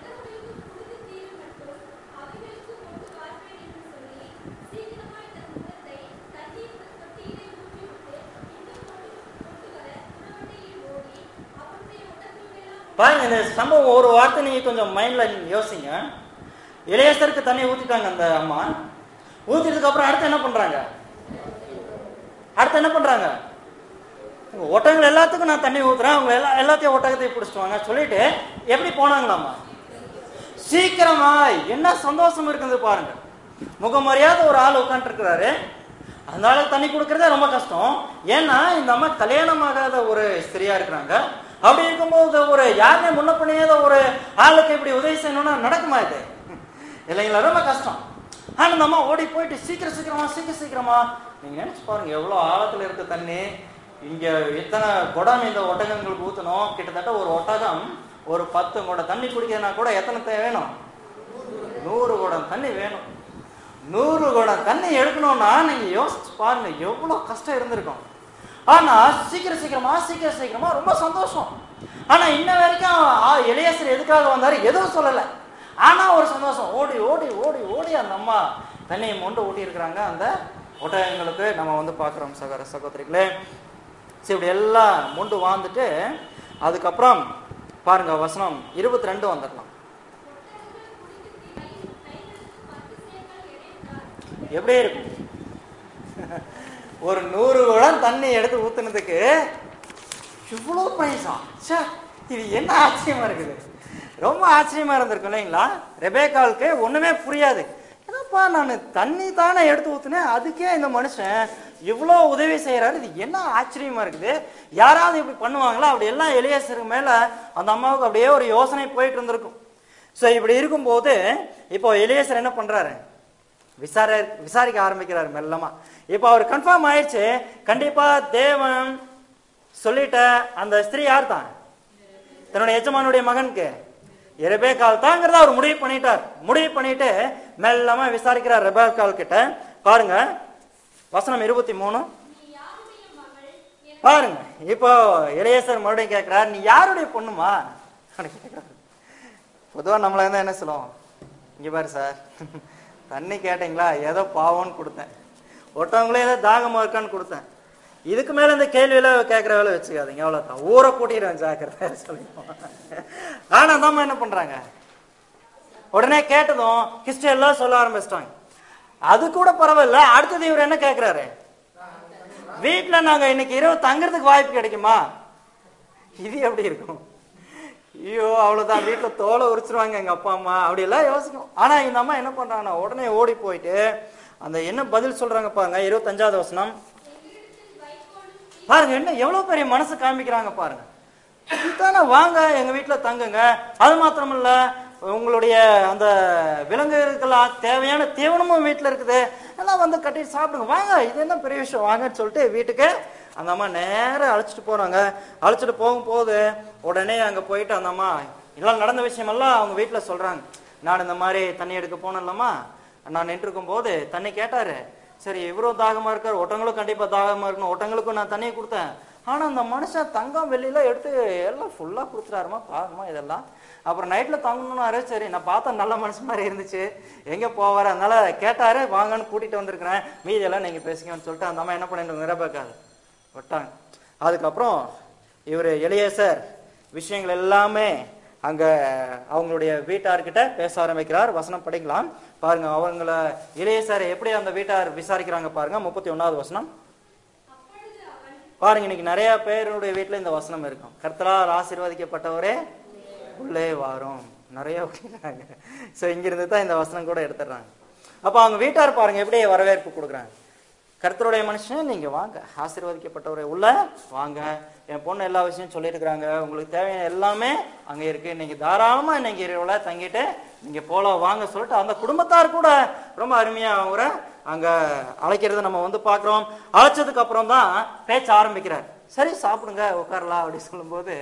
பாருங்க இந்த சம்பவம் ஒரு வார்த்தை நீங்க கொஞ்சம் மைண்ட்ல யோசிங்க இளையசருக்கு தண்ணி ஊத்திட்டாங்க அந்த அம்மா ஊத்திட்டதுக்கு அப்புறம் அடுத்து என்ன பண்றாங்க அடுத்து என்ன பண்றாங்க உங்க ஒட்டகங்கள் எல்லாத்துக்கும் நான் தண்ணி ஊத்துறேன் அவங்க எல்லா எல்லாத்தையும் ஒட்டகத்தையும் பிடிச்சிட்டு வாங்க சொல்லிட்டு எப்படி போனாங்களாமா சீக்கிரமா என்ன சந்தோஷம் இருக்குது பாருங்க முகமரியாத ஒரு ஆள் உட்காந்துருக்கிறாரு அதனால தண்ணி கொடுக்கறதே ரொம்ப கஷ்டம் ஏன்னா இந்த அம்மா கல்யாணம் ஆகாத ஒரு ஸ்திரியா இருக்கிறாங்க அப்படி இருக்கும்போது ஒரு யாருமே முன்ன பண்ணியாத ஒரு ஆளுக்கு இப்படி உதவி செய்யணும்னா நடக்குமா இது இல்லைங்களா ரொம்ப கஷ்டம் ஆனா இந்த அம்மா ஓடி போயிட்டு சீக்கிரம் சீக்கிரமா சீக்கிரம் சீக்கிரமா நீங்க நினைச்சு பாருங்க எவ்வளவு ஆழத்துல இருக்க தண்ணி இங்க எத்தனை குடம் இந்த ஒட்டகங்களுக்கு ஊத்தணும் கிட்டத்தட்ட ஒரு ஒட்டகம் ஒரு பத்து குடம் தண்ணி குடிக்கிறதுனா கூட எத்தனை தே- வேணும் நூறு குடம் தண்ணி வேணும் நூறு குடம் தண்ணி எடுக்கணும்னா நீங்க யோசிச்சு பாருங்க எவ்வளவு கஷ்டம் இருந்திருக்கும் ஆனா சீக்கிரம் சீக்கிரமா சீக்கிரம் சீக்கிரமா ரொம்ப சந்தோஷம் ஆனா இன்ன வரைக்கும் ஆ, இளையசர் எதுக்காக வந்தாரு எதுவும் சொல்லல ஆனா ஒரு சந்தோஷம் ஓடி ஓடி ஓடி ஓடி அந்த அம்மா தண்ணியை மொண்டு ஊட்டி இருக்கிறாங்க அந்த ஒட்டகங்களுக்கு நம்ம வந்து பார்க்குறோம் சகோதர சகோதரிகளே சரி இப்படி எல்லாம் மொண்டு வாழ்ந்துட்டு அதுக்கப்புறம் பாருங்க வசனம் இருபத்தி ரெண்டு வந்துடலாம் எப்படி இருக்கும் ஒரு நூறு குடம் தண்ணி எடுத்து ஊத்துனதுக்கு இவ்வளோ பைசா ச்சே இது என்ன ஆச்சரியமா இருக்குது ரொம்ப ஆச்சரியமா இருந்திருக்கும் இல்லைங்களா ரெபேக்காலுக்கு ஒண்ணுமே புரியாது என்னப்பா நான் தண்ணி தானே எடுத்து ஊத்துனேன் அதுக்கே இந்த மனுஷன் இவ்வளோ உதவி செய்யறாரு இது என்ன ஆச்சரியமா இருக்குது யாராவது இப்படி பண்ணுவாங்களா அப்படி எல்லாம் எளியசருக்கு மேல அந்த அம்மாவுக்கு அப்படியே ஒரு யோசனை போயிட்டு இருந்திருக்கும் ஸோ இப்படி இருக்கும்போது இப்போ எலியேசர் என்ன பண்றாரு விசார விசாரிக்க ஆரம்பிக்கிறார் மெல்லமா இப்போ அவர் கன்ஃபார்ம் ஆயிடுச்சு கண்டிப்பா தேவன் சொல்லிட்ட அந்த ஸ்திரீ யார் தான் தன்னுடைய எஜமானுடைய மகனுக்கு ரெபேக்கால் தாங்கிறத அவர் முடிவு பண்ணிட்டார் முடிவு பண்ணிட்டு மெல்லமா விசாரிக்கிறார் ரெபேக்கால் கிட்ட பாருங்க வசனம் இருபத்தி மூணு பாருங்க இப்போ இளையசர் மறுபடியும் கேட்கிறார் நீ யாருடைய பொண்ணுமா அப்படின்னு கேட்கிறாரு. பொதுவா நம்மள இருந்தா என்ன சொல்லுவோம் இங்க பாரு சார் தண்ணி கேட்டீங்களா ஏதோ பாவம்னு கொடுத்தேன் ஒருத்தவங்களே ஏதோ தாகமா இருக்கான்னு கொடுத்தேன் இதுக்கு மேல இந்த கேள்வியில கேட்கிற வேலை வச்சுக்காதீங்க அவ்வளவுதான் ஊரை கூட்டிடுவேன் ஜாக்கிரதை சொல்லிடுவோம் ஆனா அந்த அம்மா என்ன பண்றாங்க உடனே கேட்டதும் ஹிஸ்டரி எல்லாம் சொல்ல ஆரம்பிச்சிட்டாங்க அது கூட பரவாயில்ல அடுத்தது இவர் என்ன கேக்குறாரு வீட்டுல நாங்க இன்னைக்கு இரவு தங்குறதுக்கு வாய்ப்பு கிடைக்குமா இது எப்படி இருக்கும் ஐயோ அவ்வளவுதான் வீட்டுல தோலை உரிச்சிருவாங்க எங்க அப்பா அம்மா அப்படி எல்லாம் யோசிக்கும் ஆனா இந்த அம்மா என்ன பண்றாங்கன்னா உடனே ஓடி போயிட்டு அந்த என்ன பதில் சொல்றாங்க பாருங்க இருபத்தஞ்சாவது வசனம் பாருங்க என்ன எவ்வளவு பெரிய மனசு காமிக்கிறாங்க பாருங்க இதுதானே வாங்க எங்க வீட்டுல தங்குங்க அது மாத்திரமல்ல உங்களுடைய அந்த விலங்குகளுக்கெல்லாம் தேவையான தீவனமும் வீட்டுல இருக்குது எல்லாம் வந்து கட்டி சாப்பிடுங்க வாங்க இது என்ன பெரிய விஷயம் வாங்கன்னு சொல்லிட்டு வீட்டுக்கு அந்த அம்மா நேரா அழைச்சிட்டு போறாங்க அழைச்சிட்டு போகும்போது உடனே அங்க போயிட்டு அந்த அம்மா எல்லாம் நடந்த விஷயமெல்லாம் அவங்க வீட்டுல சொல்றாங்க நான் இந்த மாதிரி தண்ணி எடுக்க போனேன்லம்மா நான் நின்றுருக்கும் போது தண்ணி கேட்டாரு சரி இவரும் தாகமா இருக்காரு ஒட்டங்களும் கண்டிப்பா தாகமா இருக்கணும் ஒட்டங்களுக்கும் நான் தண்ணியை கொடுத்தேன் ஆனா அந்த மனுஷன் தங்கம் வெள்ளியில எடுத்து எல்லாம் ஃபுல்லா கொடுத்துறாருமா பாருமா இதெல்லாம் அப்புறம் நைட்ல தங்கணும்னாரு சரி நான் பார்த்தா நல்ல மனுஷன் மாதிரி இருந்துச்சு எங்க போவாரு அதனால கேட்டாரு வாங்கன்னு கூட்டிட்டு வந்திருக்கிறேன் மீதியெல்லாம் நீங்க பேசுங்கன்னு சொல்லிட்டு அந்த அம்மா என்ன பண்ணிட்டு நிரப்பாக்காது விட்டாங்க அதுக்கப்புறம் இவர் எளியேசர் விஷயங்கள் எல்லாமே அங்க அவங்களுடைய வீட்டார்கிட்ட பேச ஆரம்பிக்கிறார் வசனம் படிக்கலாம் பாருங்க அவங்கள இளையசாரை எப்படி அந்த வீட்டார் விசாரிக்கிறாங்க பாருங்க முப்பத்தி ஒன்னாவது வசனம் அப்பொழுது அவன் பாருங்க இன்னைக்கு நிறைய பேருடைய வீட்டுல இந்த வசனம் இருக்கும் கர்த்தரால் ஆசீர்வதிக்கப்பட்டவரே உள்ளே வாரும் நிறைய விட்டுறாங்க ஸோ இங்கிருந்து தான் இந்த வசனம் கூட எடுத்துடுறாங்க அப்போ அவங்க வீட்டார் பாருங்க எப்படி வரவேற்பு கொடுக்குறாங்க கர்த்தருடைய மனுஷன் நீங்க வாங்க ஆசீர்வதிக்கப்பட்டவரை உள்ள வாங்க என் பொண்ணு எல்லா விஷயம் சொல்லியிருக்கிறாங்க உங்களுக்கு தேவையான எல்லாமே அங்க இருக்கு நீங்க தாராளமா இன்னைக்கு இரவுல தங்கிட்டு நீங்க போலாம் வாங்க சொல்லிட்டு அந்த குடும்பத்தார் கூட ரொம்ப அருமையா அவங்கள அங்க அழைக்கிறத நம்ம வந்து பாக்குறோம் அழைச்சதுக்கு அப்புறம் தான் பேச்ச ஆரம்பிக்கிறார் சரி சாப்பிடுங்க உட்காரலாம் அப்படி சொல்லும்போது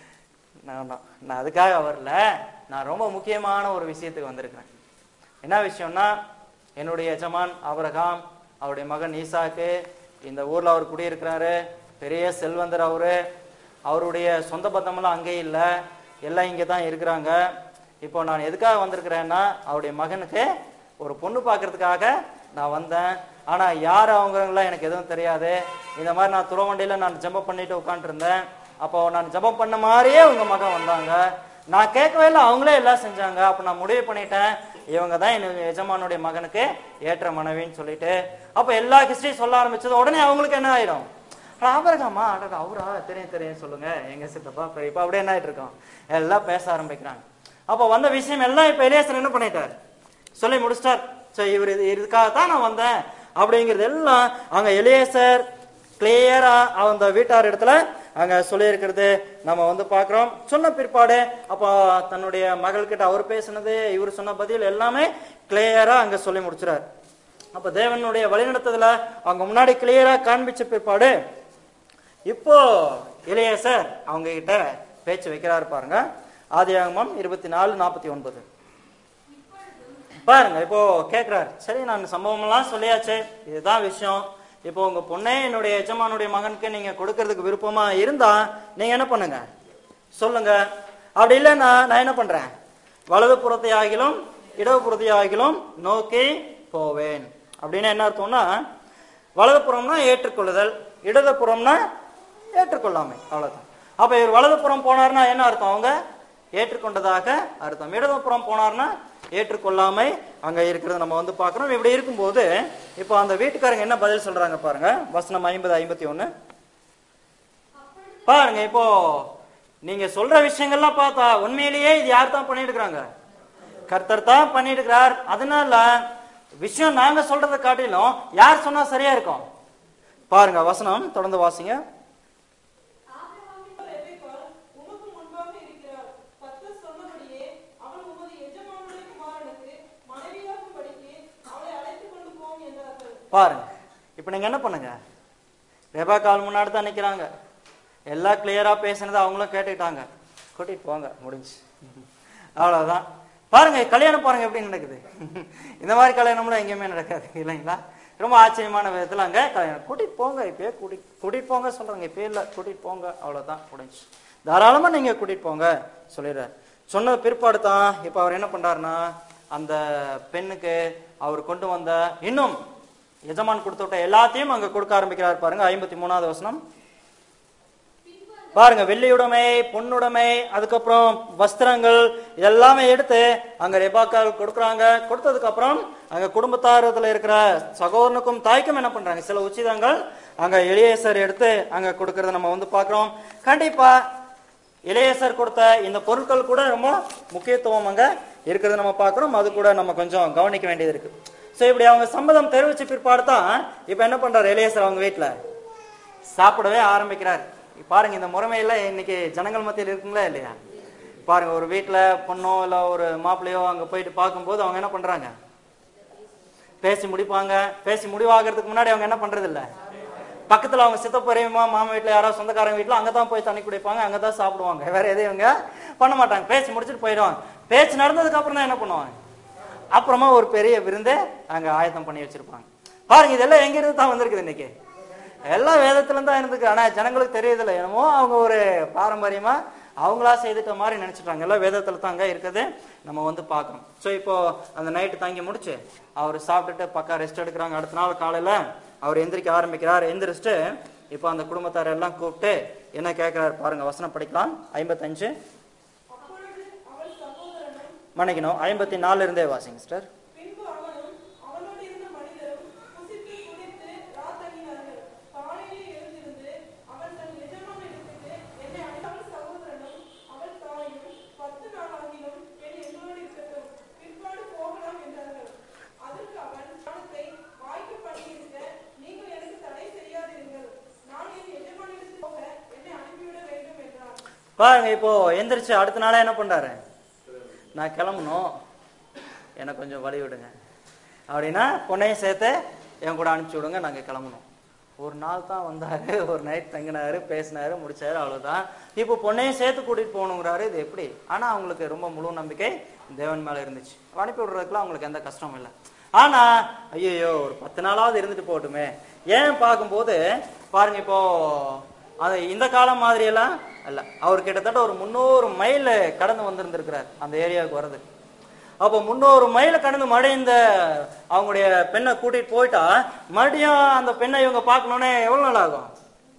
நான் நான் நான் அதுக்காக வரல நான் ரொம்ப முக்கியமான ஒரு விஷயத்துக்கு வந்திருக்கிறேன் என்ன விஷயம்னா என்னுடைய எஜமான் ஆபிரகாம் அவருடைய மகன் ஈசாக்கு இந்த ஊர்ல அவர் குடியிருக்கிறாரு பெரிய செல்வந்தர் அவரு அவருடைய சொந்த பந்தமெல்லாம் அங்கே இல்லை எல்லாம் இங்கே தான் இருக்கிறாங்க இப்போ நான் எதுக்காக வந்திருக்கிறேன்னா அவருடைய மகனுக்கு ஒரு பொண்ணு பார்க்கறதுக்காக நான் வந்தேன் ஆனா யார் அவங்கலாம் எனக்கு எதுவும் தெரியாது இந்த மாதிரி நான் துறவண்டியில நான் ஜெபம் பண்ணிட்டு உட்காந்துருந்தேன் அப்போ நான் ஜெபம் பண்ண மாதிரியே உங்க மகன் வந்தாங்க நான் கேட்கவே இல்லை அவங்களே எல்லாம் செஞ்சாங்க அப்ப நான் முடிவு பண்ணிட்டேன் இவங்க தான் என் எஜமானுடைய மகனுக்கு ஏற்ற மனைவின்னு சொல்லிட்டு அப்ப எல்லா ஹிஸ்டரியும் சொல்ல ஆரம்பிச்சது உடனே அவங்களுக்கு என்ன ஆயிடும் அட ஆபரகாமா அட அவரா தெரியும் தெரியும் சொல்லுங்க எங்க சித்தப்பா பெரியப்பா அப்படியே என்ன ஆயிட்டு இருக்கோம் எல்லாம் பேச ஆரம்பிக்கிறாங்க அப்ப வந்த விஷயம் எல்லாம் இப்ப எலியாசர் என்ன பண்ணிட்டார் சொல்லி முடிச்சிட்டார் சரி இவர் இது இதுக்காக தான் நான் வந்தேன் அப்படிங்கிறது எல்லாம் அங்க எலியேசர் கிளியரா அந்த வீட்டார் இடத்துல அங்க சொல்லியிருக்கிறது நம்ம வந்து பார்க்கிறோம் சொன்ன பிற்பாடு அப்போ தன்னுடைய மகள்கிட்ட அவர் பேசினது இவர் சொன்ன பதில் எல்லாமே கிளியரா அங்க சொல்லி முடிச்சிறார் அப்ப தேவனுடைய வழிநடத்துதல அவங்க முன்னாடி கிளியரா காண்பிச்ச பிற்பாடு இப்போ இளையசர் அவங்க கிட்ட பேச்சு வைக்கிறாரு பாருங்க ஆதியாகமம் இருபத்தி நாலு நாற்பத்தி ஒன்பது பாருங்க இப்போ கேக்குறாரு சரி நான் சம்பவம் எல்லாம் சொல்லியாச்சு இதுதான் விஷயம் இப்போ உங்க பொண்ணே என்னுடைய எஜமானுடைய மகனுக்கு நீங்க கொடுக்கறதுக்கு விருப்பமா இருந்தா நீங்க என்ன பண்ணுங்க சொல்லுங்க அப்படி இல்லைன்னா நான் என்ன பண்றேன் வலது புறத்தை ஆகிலும் இடது புறத்தை ஆகிலும் நோக்கி போவேன் அப்படின்னு என்ன அர்த்தம்னா வலது புறம்னா ஏற்றுக்கொள்ளுதல் இடது புறம்னா ஏற்றுக்கொள்ளாமை அவ்வளவுதான் அப்ப இவர் வலது புறம் போனார்னா என்ன அர்த்தம் அவங்க ஏற்றுக்கொண்டதாக அர்த்தம் இடது புறம் போனார்னா ஏற்றுக்கொள்ளாமை அங்க இருக்கிறது நம்ம வந்து பார்க்கிறோம் இப்படி இருக்கும்போது இப்போ அந்த வீட்டுக்காரங்க என்ன பதில் சொல்றாங்க பாருங்க வசனம் ஐம்பது ஐம்பத்தி ஒண்ணு பாருங்க இப்போ நீங்க சொல்ற விஷயங்கள்லாம் பார்த்தா உண்மையிலேயே இது யார் தான் பண்ணிட்டு இருக்கிறாங்க கர்த்தர் தான் பண்ணிட்டு இருக்கிறார் அதனால விஷயம் நாங்க சொல்றதை காட்டிலும் யார் சொன்னா சரியா இருக்கும் பாருங்க வசனம் தொடர்ந்து வாசிங்க ரெபெக்காள் உமக்கு முன்பாக இருக்கிறாள். கர்த்தர் சொன்னபடியே அவள் உமது எஜமானுடைய குமாரனுக்கு மனைவியாகும்படிக்கு அவளை அழைத்துக் கொண்டு போம் என்றார்கள். பாருங்க இப்போ நீங்க என்ன பண்ணுங்க ரெபா கால் முன்னாடி தான் நிக்கிறாங்க எல்லாம் கிளியரா பேசினதை அவங்களும் கேட்டுக்கிட்டாங்க கூட்டிட்டு போங்க முடிஞ்சு அவ்வளவுதான் பாருங்க கல்யாணம் பாருங்க எப்படி நடக்குது இந்த மாதிரி கல்யாணம்லாம் எங்கேயுமே நடக்காது இல்லைங்களா ரொம்ப ஆச்சரியமான விதத்துல அங்க கல்யாணம் கூட்டிட்டு போங்க இப்பயே கூட்டி கூட்டிட்டு போங்க சொல்றாங்க இப்பயே இல்ல கூட்டிட்டு போங்க அவ்வளவுதான் முடிஞ்சு தாராளமா நீங்க கூட்டிட்டு போங்க சொல்லிடுறாரு சொன்ன பிற்பாடு தான் இப்ப அவர் என்ன பண்றாருன்னா அந்த பெண்ணுக்கு அவர் கொண்டு வந்த இன்னும் எஜமான் கொடுத்து விட்ட எல்லாத்தையும் அங்க கொடுக்க ஆரம்பிக்கிறார் பாருங்க ஐம்பத்தி மூணாவது வசனம் பாருங்க வெள்ளியுடைமை பொன்னுடைமை அதுக்கப்புறம் வஸ்திரங்கள் இதெல்லாமே எடுத்து அங்க ரெபாக்கால் கொடுக்குறாங்க கொடுத்ததுக்கு அப்புறம் அங்க குடும்பத்தாரத்துல இருக்கிற சகோதரனுக்கும் தாய்க்கும் என்ன பண்றாங்க சில உச்சிதங்கள் அங்க இளையசர் எடுத்து அங்க கொடுக்கறத நம்ம வந்து பாக்குறோம் கண்டிப்பா இளையசர் கொடுத்த இந்த பொருட்கள் கூட ரொம்ப முக்கியத்துவம் அங்க இருக்கிறத நம்ம பார்க்கிறோம் அது கூட நம்ம கொஞ்சம் கவனிக்க வேண்டியது இருக்கு சோ இப்படி அவங்க சம்மதம் தெரிவிச்ச பிற்பாடு தான் இப்ப என்ன பண்றாரு இளையசர் அவங்க வீட்டுல சாப்பிடவே ஆரம்பிக்கிறார் பாருங்க இந்த முறைமையில இன்னைக்கு ஜனங்கள் மத்தியில் இருக்குங்களா இல்லையா பாருங்க ஒரு வீட்டுல பொண்ணோ இல்ல ஒரு மாப்பிள்ளையோ அங்க போயிட்டு பார்க்கும்போது அவங்க என்ன பண்றாங்க பேசி முடிப்பாங்க பேசி முடிவாகிறதுக்கு முன்னாடி அவங்க என்ன பண்றது இல்ல பக்கத்துல அவங்க சித்தப்பறையுமா மாமா வீட்டுல யாராவது சொந்தக்காரங்க வீட்டுல அங்கதான் போய் தண்ணி குடிப்பாங்க அங்கதான் சாப்பிடுவாங்க வேற எதையும் இவங்க பண்ண மாட்டாங்க பேசி முடிச்சுட்டு போயிடுவாங்க பேச்சு நடந்ததுக்கு அப்புறம் தான் என்ன பண்ணுவாங்க அப்புறமா ஒரு பெரிய விருந்தே அங்க ஆயத்தம் பண்ணி வச்சிருப்பாங்க பாருங்க இதெல்லாம் எங்க இருந்து தான் வந்திருக்குது இன்னைக்கு எல்லாம் வேதத்துல தான் இருந்துக்கு ஆனா ஜனங்களுக்கு தெரியதில்லை என்னமோ அவங்க ஒரு பாரம்பரியமா அவங்களா செய்துட்ட மாதிரி நினைச்சிட்டாங்க எல்லாம் வேதத்துல தாங்க இருக்குது நம்ம வந்து பார்க்கணும் ஸோ இப்போ அந்த நைட்டு தங்கி முடிச்சு அவர் சாப்பிட்டுட்டு பக்கா ரெஸ்ட் எடுக்கிறாங்க அடுத்த நாள் காலையில அவர் எந்திரிக்க ஆரம்பிக்கிறார் எந்திரிச்சிட்டு இப்போ அந்த குடும்பத்தார் எல்லாம் கூப்பிட்டு என்ன கேட்கிறாரு பாருங்க வசனம் படிக்கலாம் ஐம்பத்தஞ்சு அப்பொழுது அவள் சகோதரனும் மன்னிக்கணும் ஐம்பத்தி நாலுல இருந்தே வாசிங்க சிஸ்டர் பின்பு அவனும் அவனோடு இருந்த மனிதரும் புசித்து குடித்து ராத்தங்கினார்கள் காலையிலே எழுந்திருந்து அவன் தன் எஜமானிடத்துக்கு என்னை அழைத்தவள் சகோதரனும் அவள் தாயும் பத்து நாளாகிலும் என் எங்களோடு இருக்கட்டும் பிற்பாடு போகலாம் என்றார்கள் அதற்கு அவன் பணத்தை வாய்க்கு பண்ணியிருக்க நீங்கள் எனக்கு தடை செய்யாதிருங்கள் நான் என் எஜமானிடத்தில் போக என்னை அனுப்பிவிட வேண்டும் என்றான் பாருங்க இப்போ எந்திரிச்சு அடுத்த நாளே என்ன பண்றாரு நான் கிளம்பணும் எனக்கு கொஞ்சம் வழி விடுங்க அப்படின்னா பொண்ணையும் சேர்த்து என் கூட அனுப்பிச்சி விடுங்க நாங்க கிளம்பணும் ஒரு நாள் தான் வந்தாரு ஒரு நைட் தங்கினாரு பேசினாரு முடிச்சாரு அவ்வளவுதான் இப்போ பொண்ணையும் சேர்த்து கூட்டிட்டு போகணுங்கிறாரு இது எப்படி ஆனா அவங்களுக்கு ரொம்ப முழு நம்பிக்கை தேவன் மேல இருந்துச்சு அனுப்பி விடுறதுக்குலாம் அவங்களுக்கு எந்த கஷ்டமும் இல்லை ஆனா ஐயோ ஒரு பத்து நாளாவது இருந்துட்டு போகட்டுமே ஏன் பார்க்கும்போது பாருங்க இப்போ அது இந்த காலம் மாதிரி எல்லாம் அல்ல அவர் கிட்டத்தட்ட ஒரு முந்நூறு மைல் கடந்து வந்திருந்திருக்கிறார் அந்த ஏரியாவுக்கு வர்றதுக்கு அப்போ முந்நூறு மைல் கடந்து மறுபடியும் இந்த அவங்களுடைய பெண்ணை கூட்டிட்டு போயிட்டா மறுபடியும் அந்த பெண்ணை இவங்க பார்க்கணுன்னே எவ்வளவு நாள் ஆகும்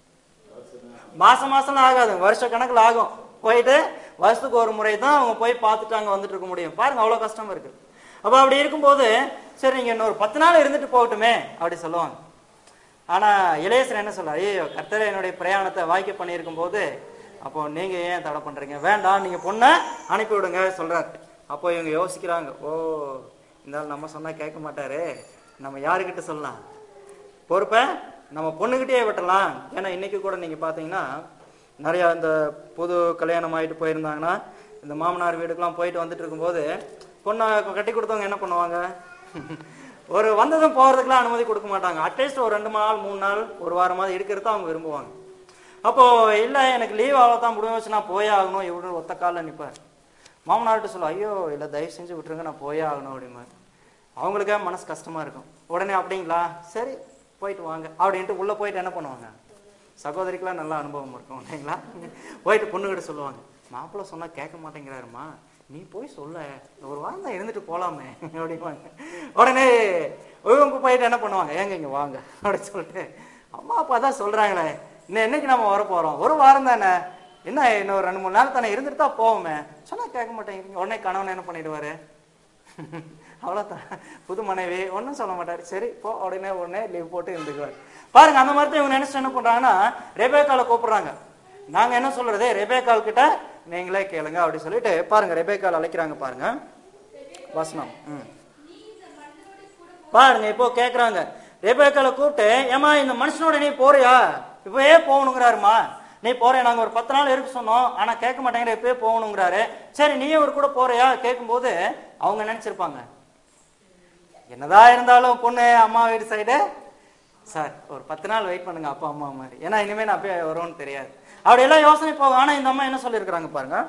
மாசம் மாசம்லாம் ஆகாது வருஷ கணக்குல ஆகும் போயிட்டு வருஷத்துக்கு ஒரு முறை தான் அவங்க போய் பார்த்துட்டு அங்க வந்துட்டு இருக்க முடியும் பாருங்க அவ்வளவு கஷ்டம் இருக்கு அப்ப அப்படி இருக்கும்போது சரி நீங்க இன்னொரு பத்து நாள் இருந்துட்டு போகட்டுமே அப்படி சொல்லுவாங்க ஆனா இளையசன் என்ன சொல்ல ஐயோ கர்த்தரை என்னுடைய பிரயாணத்தை வாய்க்க பண்ணியிருக்கும் போது அப்போ நீங்க ஏன் தடை பண்றீங்க வேண்டாம் நீங்க பொண்ணை அனுப்பி விடுங்க சொல்றாரு அப்போ இவங்க யோசிக்கிறாங்க ஓ இந்த ஆள் நம்ம சொன்னா கேட்க மாட்டாரு நம்ம யாருக்கிட்ட சொல்லலாம் பொறுப்பை நம்ம பொண்ணுகிட்டே விட்டலாம் ஏன்னா இன்னைக்கு கூட நீங்க பாத்தீங்கன்னா நிறைய இந்த புது கல்யாணம் ஆயிட்டு போயிருந்தாங்கன்னா இந்த மாமனார் வீடுக்கெல்லாம் போயிட்டு வந்துட்டு இருக்கும்போது பொண்ணை கட்டி கொடுத்தவங்க என்ன பண்ணுவாங்க ஒரு வந்ததும் போறதுக்குலாம் அனுமதி கொடுக்க மாட்டாங்க அட்லீஸ்ட் ஒரு ரெண்டு நாள் மூணு நாள் ஒரு வாரமாவது இருக்கிறத அவங்க விரும்புவாங்க அப்போ இல்ல எனக்கு லீவ் அவ்வளோதான் முடிஞ்சு நான் போயே ஆகணும் இவரு ஒத்த காலில் நிற்பார் மாமனார்கிட்ட சொல்ல ஐயோ இல்ல தயவு செஞ்சு விட்டுருங்க நான் போயே ஆகணும் அப்படிம்பாரு அவங்களுக்கே மனசு கஷ்டமா இருக்கும் உடனே அப்படிங்களா சரி போயிட்டு வாங்க அப்படின்ட்டு உள்ள போயிட்டு என்ன பண்ணுவாங்க சகோதரிக்கெல்லாம் நல்ல அனுபவம் இருக்கும் இல்லைங்களா போயிட்டு பொண்ணுகிட்ட சொல்லுவாங்க மாப்பிள்ளை சொன்னா கேட்க மாட்டேங்கிறாருமா நீ போய் சொல்ல ஒரு வாரம் தான் இருந்துட்டு போலாமே அப்படிம்பாங்க உடனே இவங்க போயிட்டு என்ன பண்ணுவாங்க ஏங்க இங்க வாங்க அப்படின்னு சொல்லிட்டு அம்மா அப்பா தான் சொல்றாங்களே இன்னும் என்னைக்கு நம்ம வர போறோம் ஒரு வாரம் தானே என்ன இன்னும் ஒரு ரெண்டு மூணு நாள் தானே இருந்துட்டு தான் போவோமே சொன்னா கேட்க மாட்டேங்கிறீங்க உடனே கணவன் என்ன பண்ணிடுவாரு அவ்வளோதான் புது மனைவி ஒன்றும் சொல்ல மாட்டாரு சரி போ உடனே உடனே லீவ் போட்டு இருந்துக்குவார் பாருங்க அந்த மாதிரி தான் இவங்க நினைச்சு என்ன பண்றாங்கன்னா ரெபேக்கால கூப்பிடுறாங்க நாங்க என்ன சொல்றது ரெபேக்கால் கிட்ட நீங்களே கேளுங்க அப்படி சொல்லிட்டு பாருங்க ரெபேக்கால் அழைக்கிறாங்க பாருங்க வசனம் ம் பாருங்க இப்போ கேக்குறாங்க ரெபேக்கால கூப்பிட்டு ஏமா இந்த மனுஷனோட நீ போறியா இப்பவே போகணுங்கிறாருமா நீ போறே நாங்க ஒரு பத்து நாள் இருக்க சொன்னோம் ஆனா கேட்க மாட்டேங்கிற இப்பவே போகணுங்கிறாரு சரி நீயும் ஒரு கூட போறியா கேட்கும்போது அவங்க நினைச்சிருப்பாங்க என்னதான் இருந்தாலும் பொண்ணு அம்மா வீடு சைடு சார் ஒரு பத்து நாள் வெயிட் பண்ணுங்க அப்பா அம்மா மாதிரி ஏன்னா இனிமே நான் அப்படியே வருவோன்னு தெரியாது அப்படி எல்லாம் யோசனை போகும் ஆனா இந்த அம்மா என்ன சொல்லியிருக்கிறாங்க பாருங்க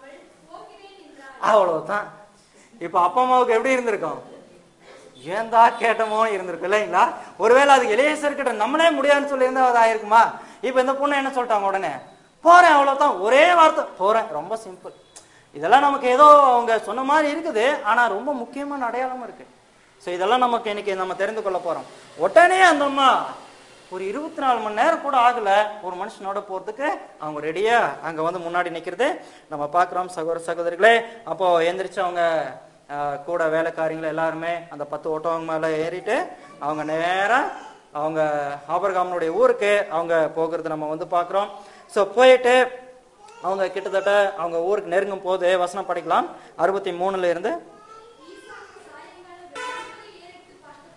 அவ்வளவுதான் இப்ப அப்பா அம்மாவுக்கு எப்படி இருந்திருக்கும் ஏந்தா கேட்டமோ இருந்திருக்கு இல்லைங்களா ஒருவேளை அது இளையசர் கிட்ட நம்மளே முடியாதுன்னு சொல்லியிருந்தா அது ஆயிருக்குமா இப்ப இந்த பொண்ணு என்ன சொல்லிட்டாங்க உடனே போறேன் அவ்வளவுதான் ஒரே வார்த்தை போறேன் ரொம்ப சிம்பிள் இதெல்லாம் நமக்கு ஏதோ அவங்க சொன்ன மாதிரி இருக்குது ஆனா ரொம்ப முக்கியமான அடையாளமும் இருக்கு ஸோ இதெல்லாம் நமக்கு இன்னைக்கு நம்ம தெரிந்து கொள்ள போறோம் உடனே அந்த அம்மா ஒரு இருபத்தி நாலு மணி நேரம் கூட ஆகல ஒரு மனுஷனோட போறதுக்கு அவங்க ரெடியா அங்க வந்து முன்னாடி நிக்கிறது நம்ம பார்க்கிறோம் சகோதர சகோதரிகளே அப்போ எந்திரிச்சு அவங்க ஆஹ், கூட வேலைக்காரங்களை எல்லாருமே அந்த பத்து ஓட்டவங்க மேல ஏறிட்டு அவங்க நேரா அவங்க ஆபரகாமனுடைய ஊருக்கு அவங்க போகிறது நம்ம வந்து பார்க்கிறோம் ஸோ போயிட்டு அவங்க கிட்டத்தட்ட அவங்க ஊருக்கு நெருங்கும் போது வசனம் படிக்கலாம் அறுபத்தி மூணுல இருந்து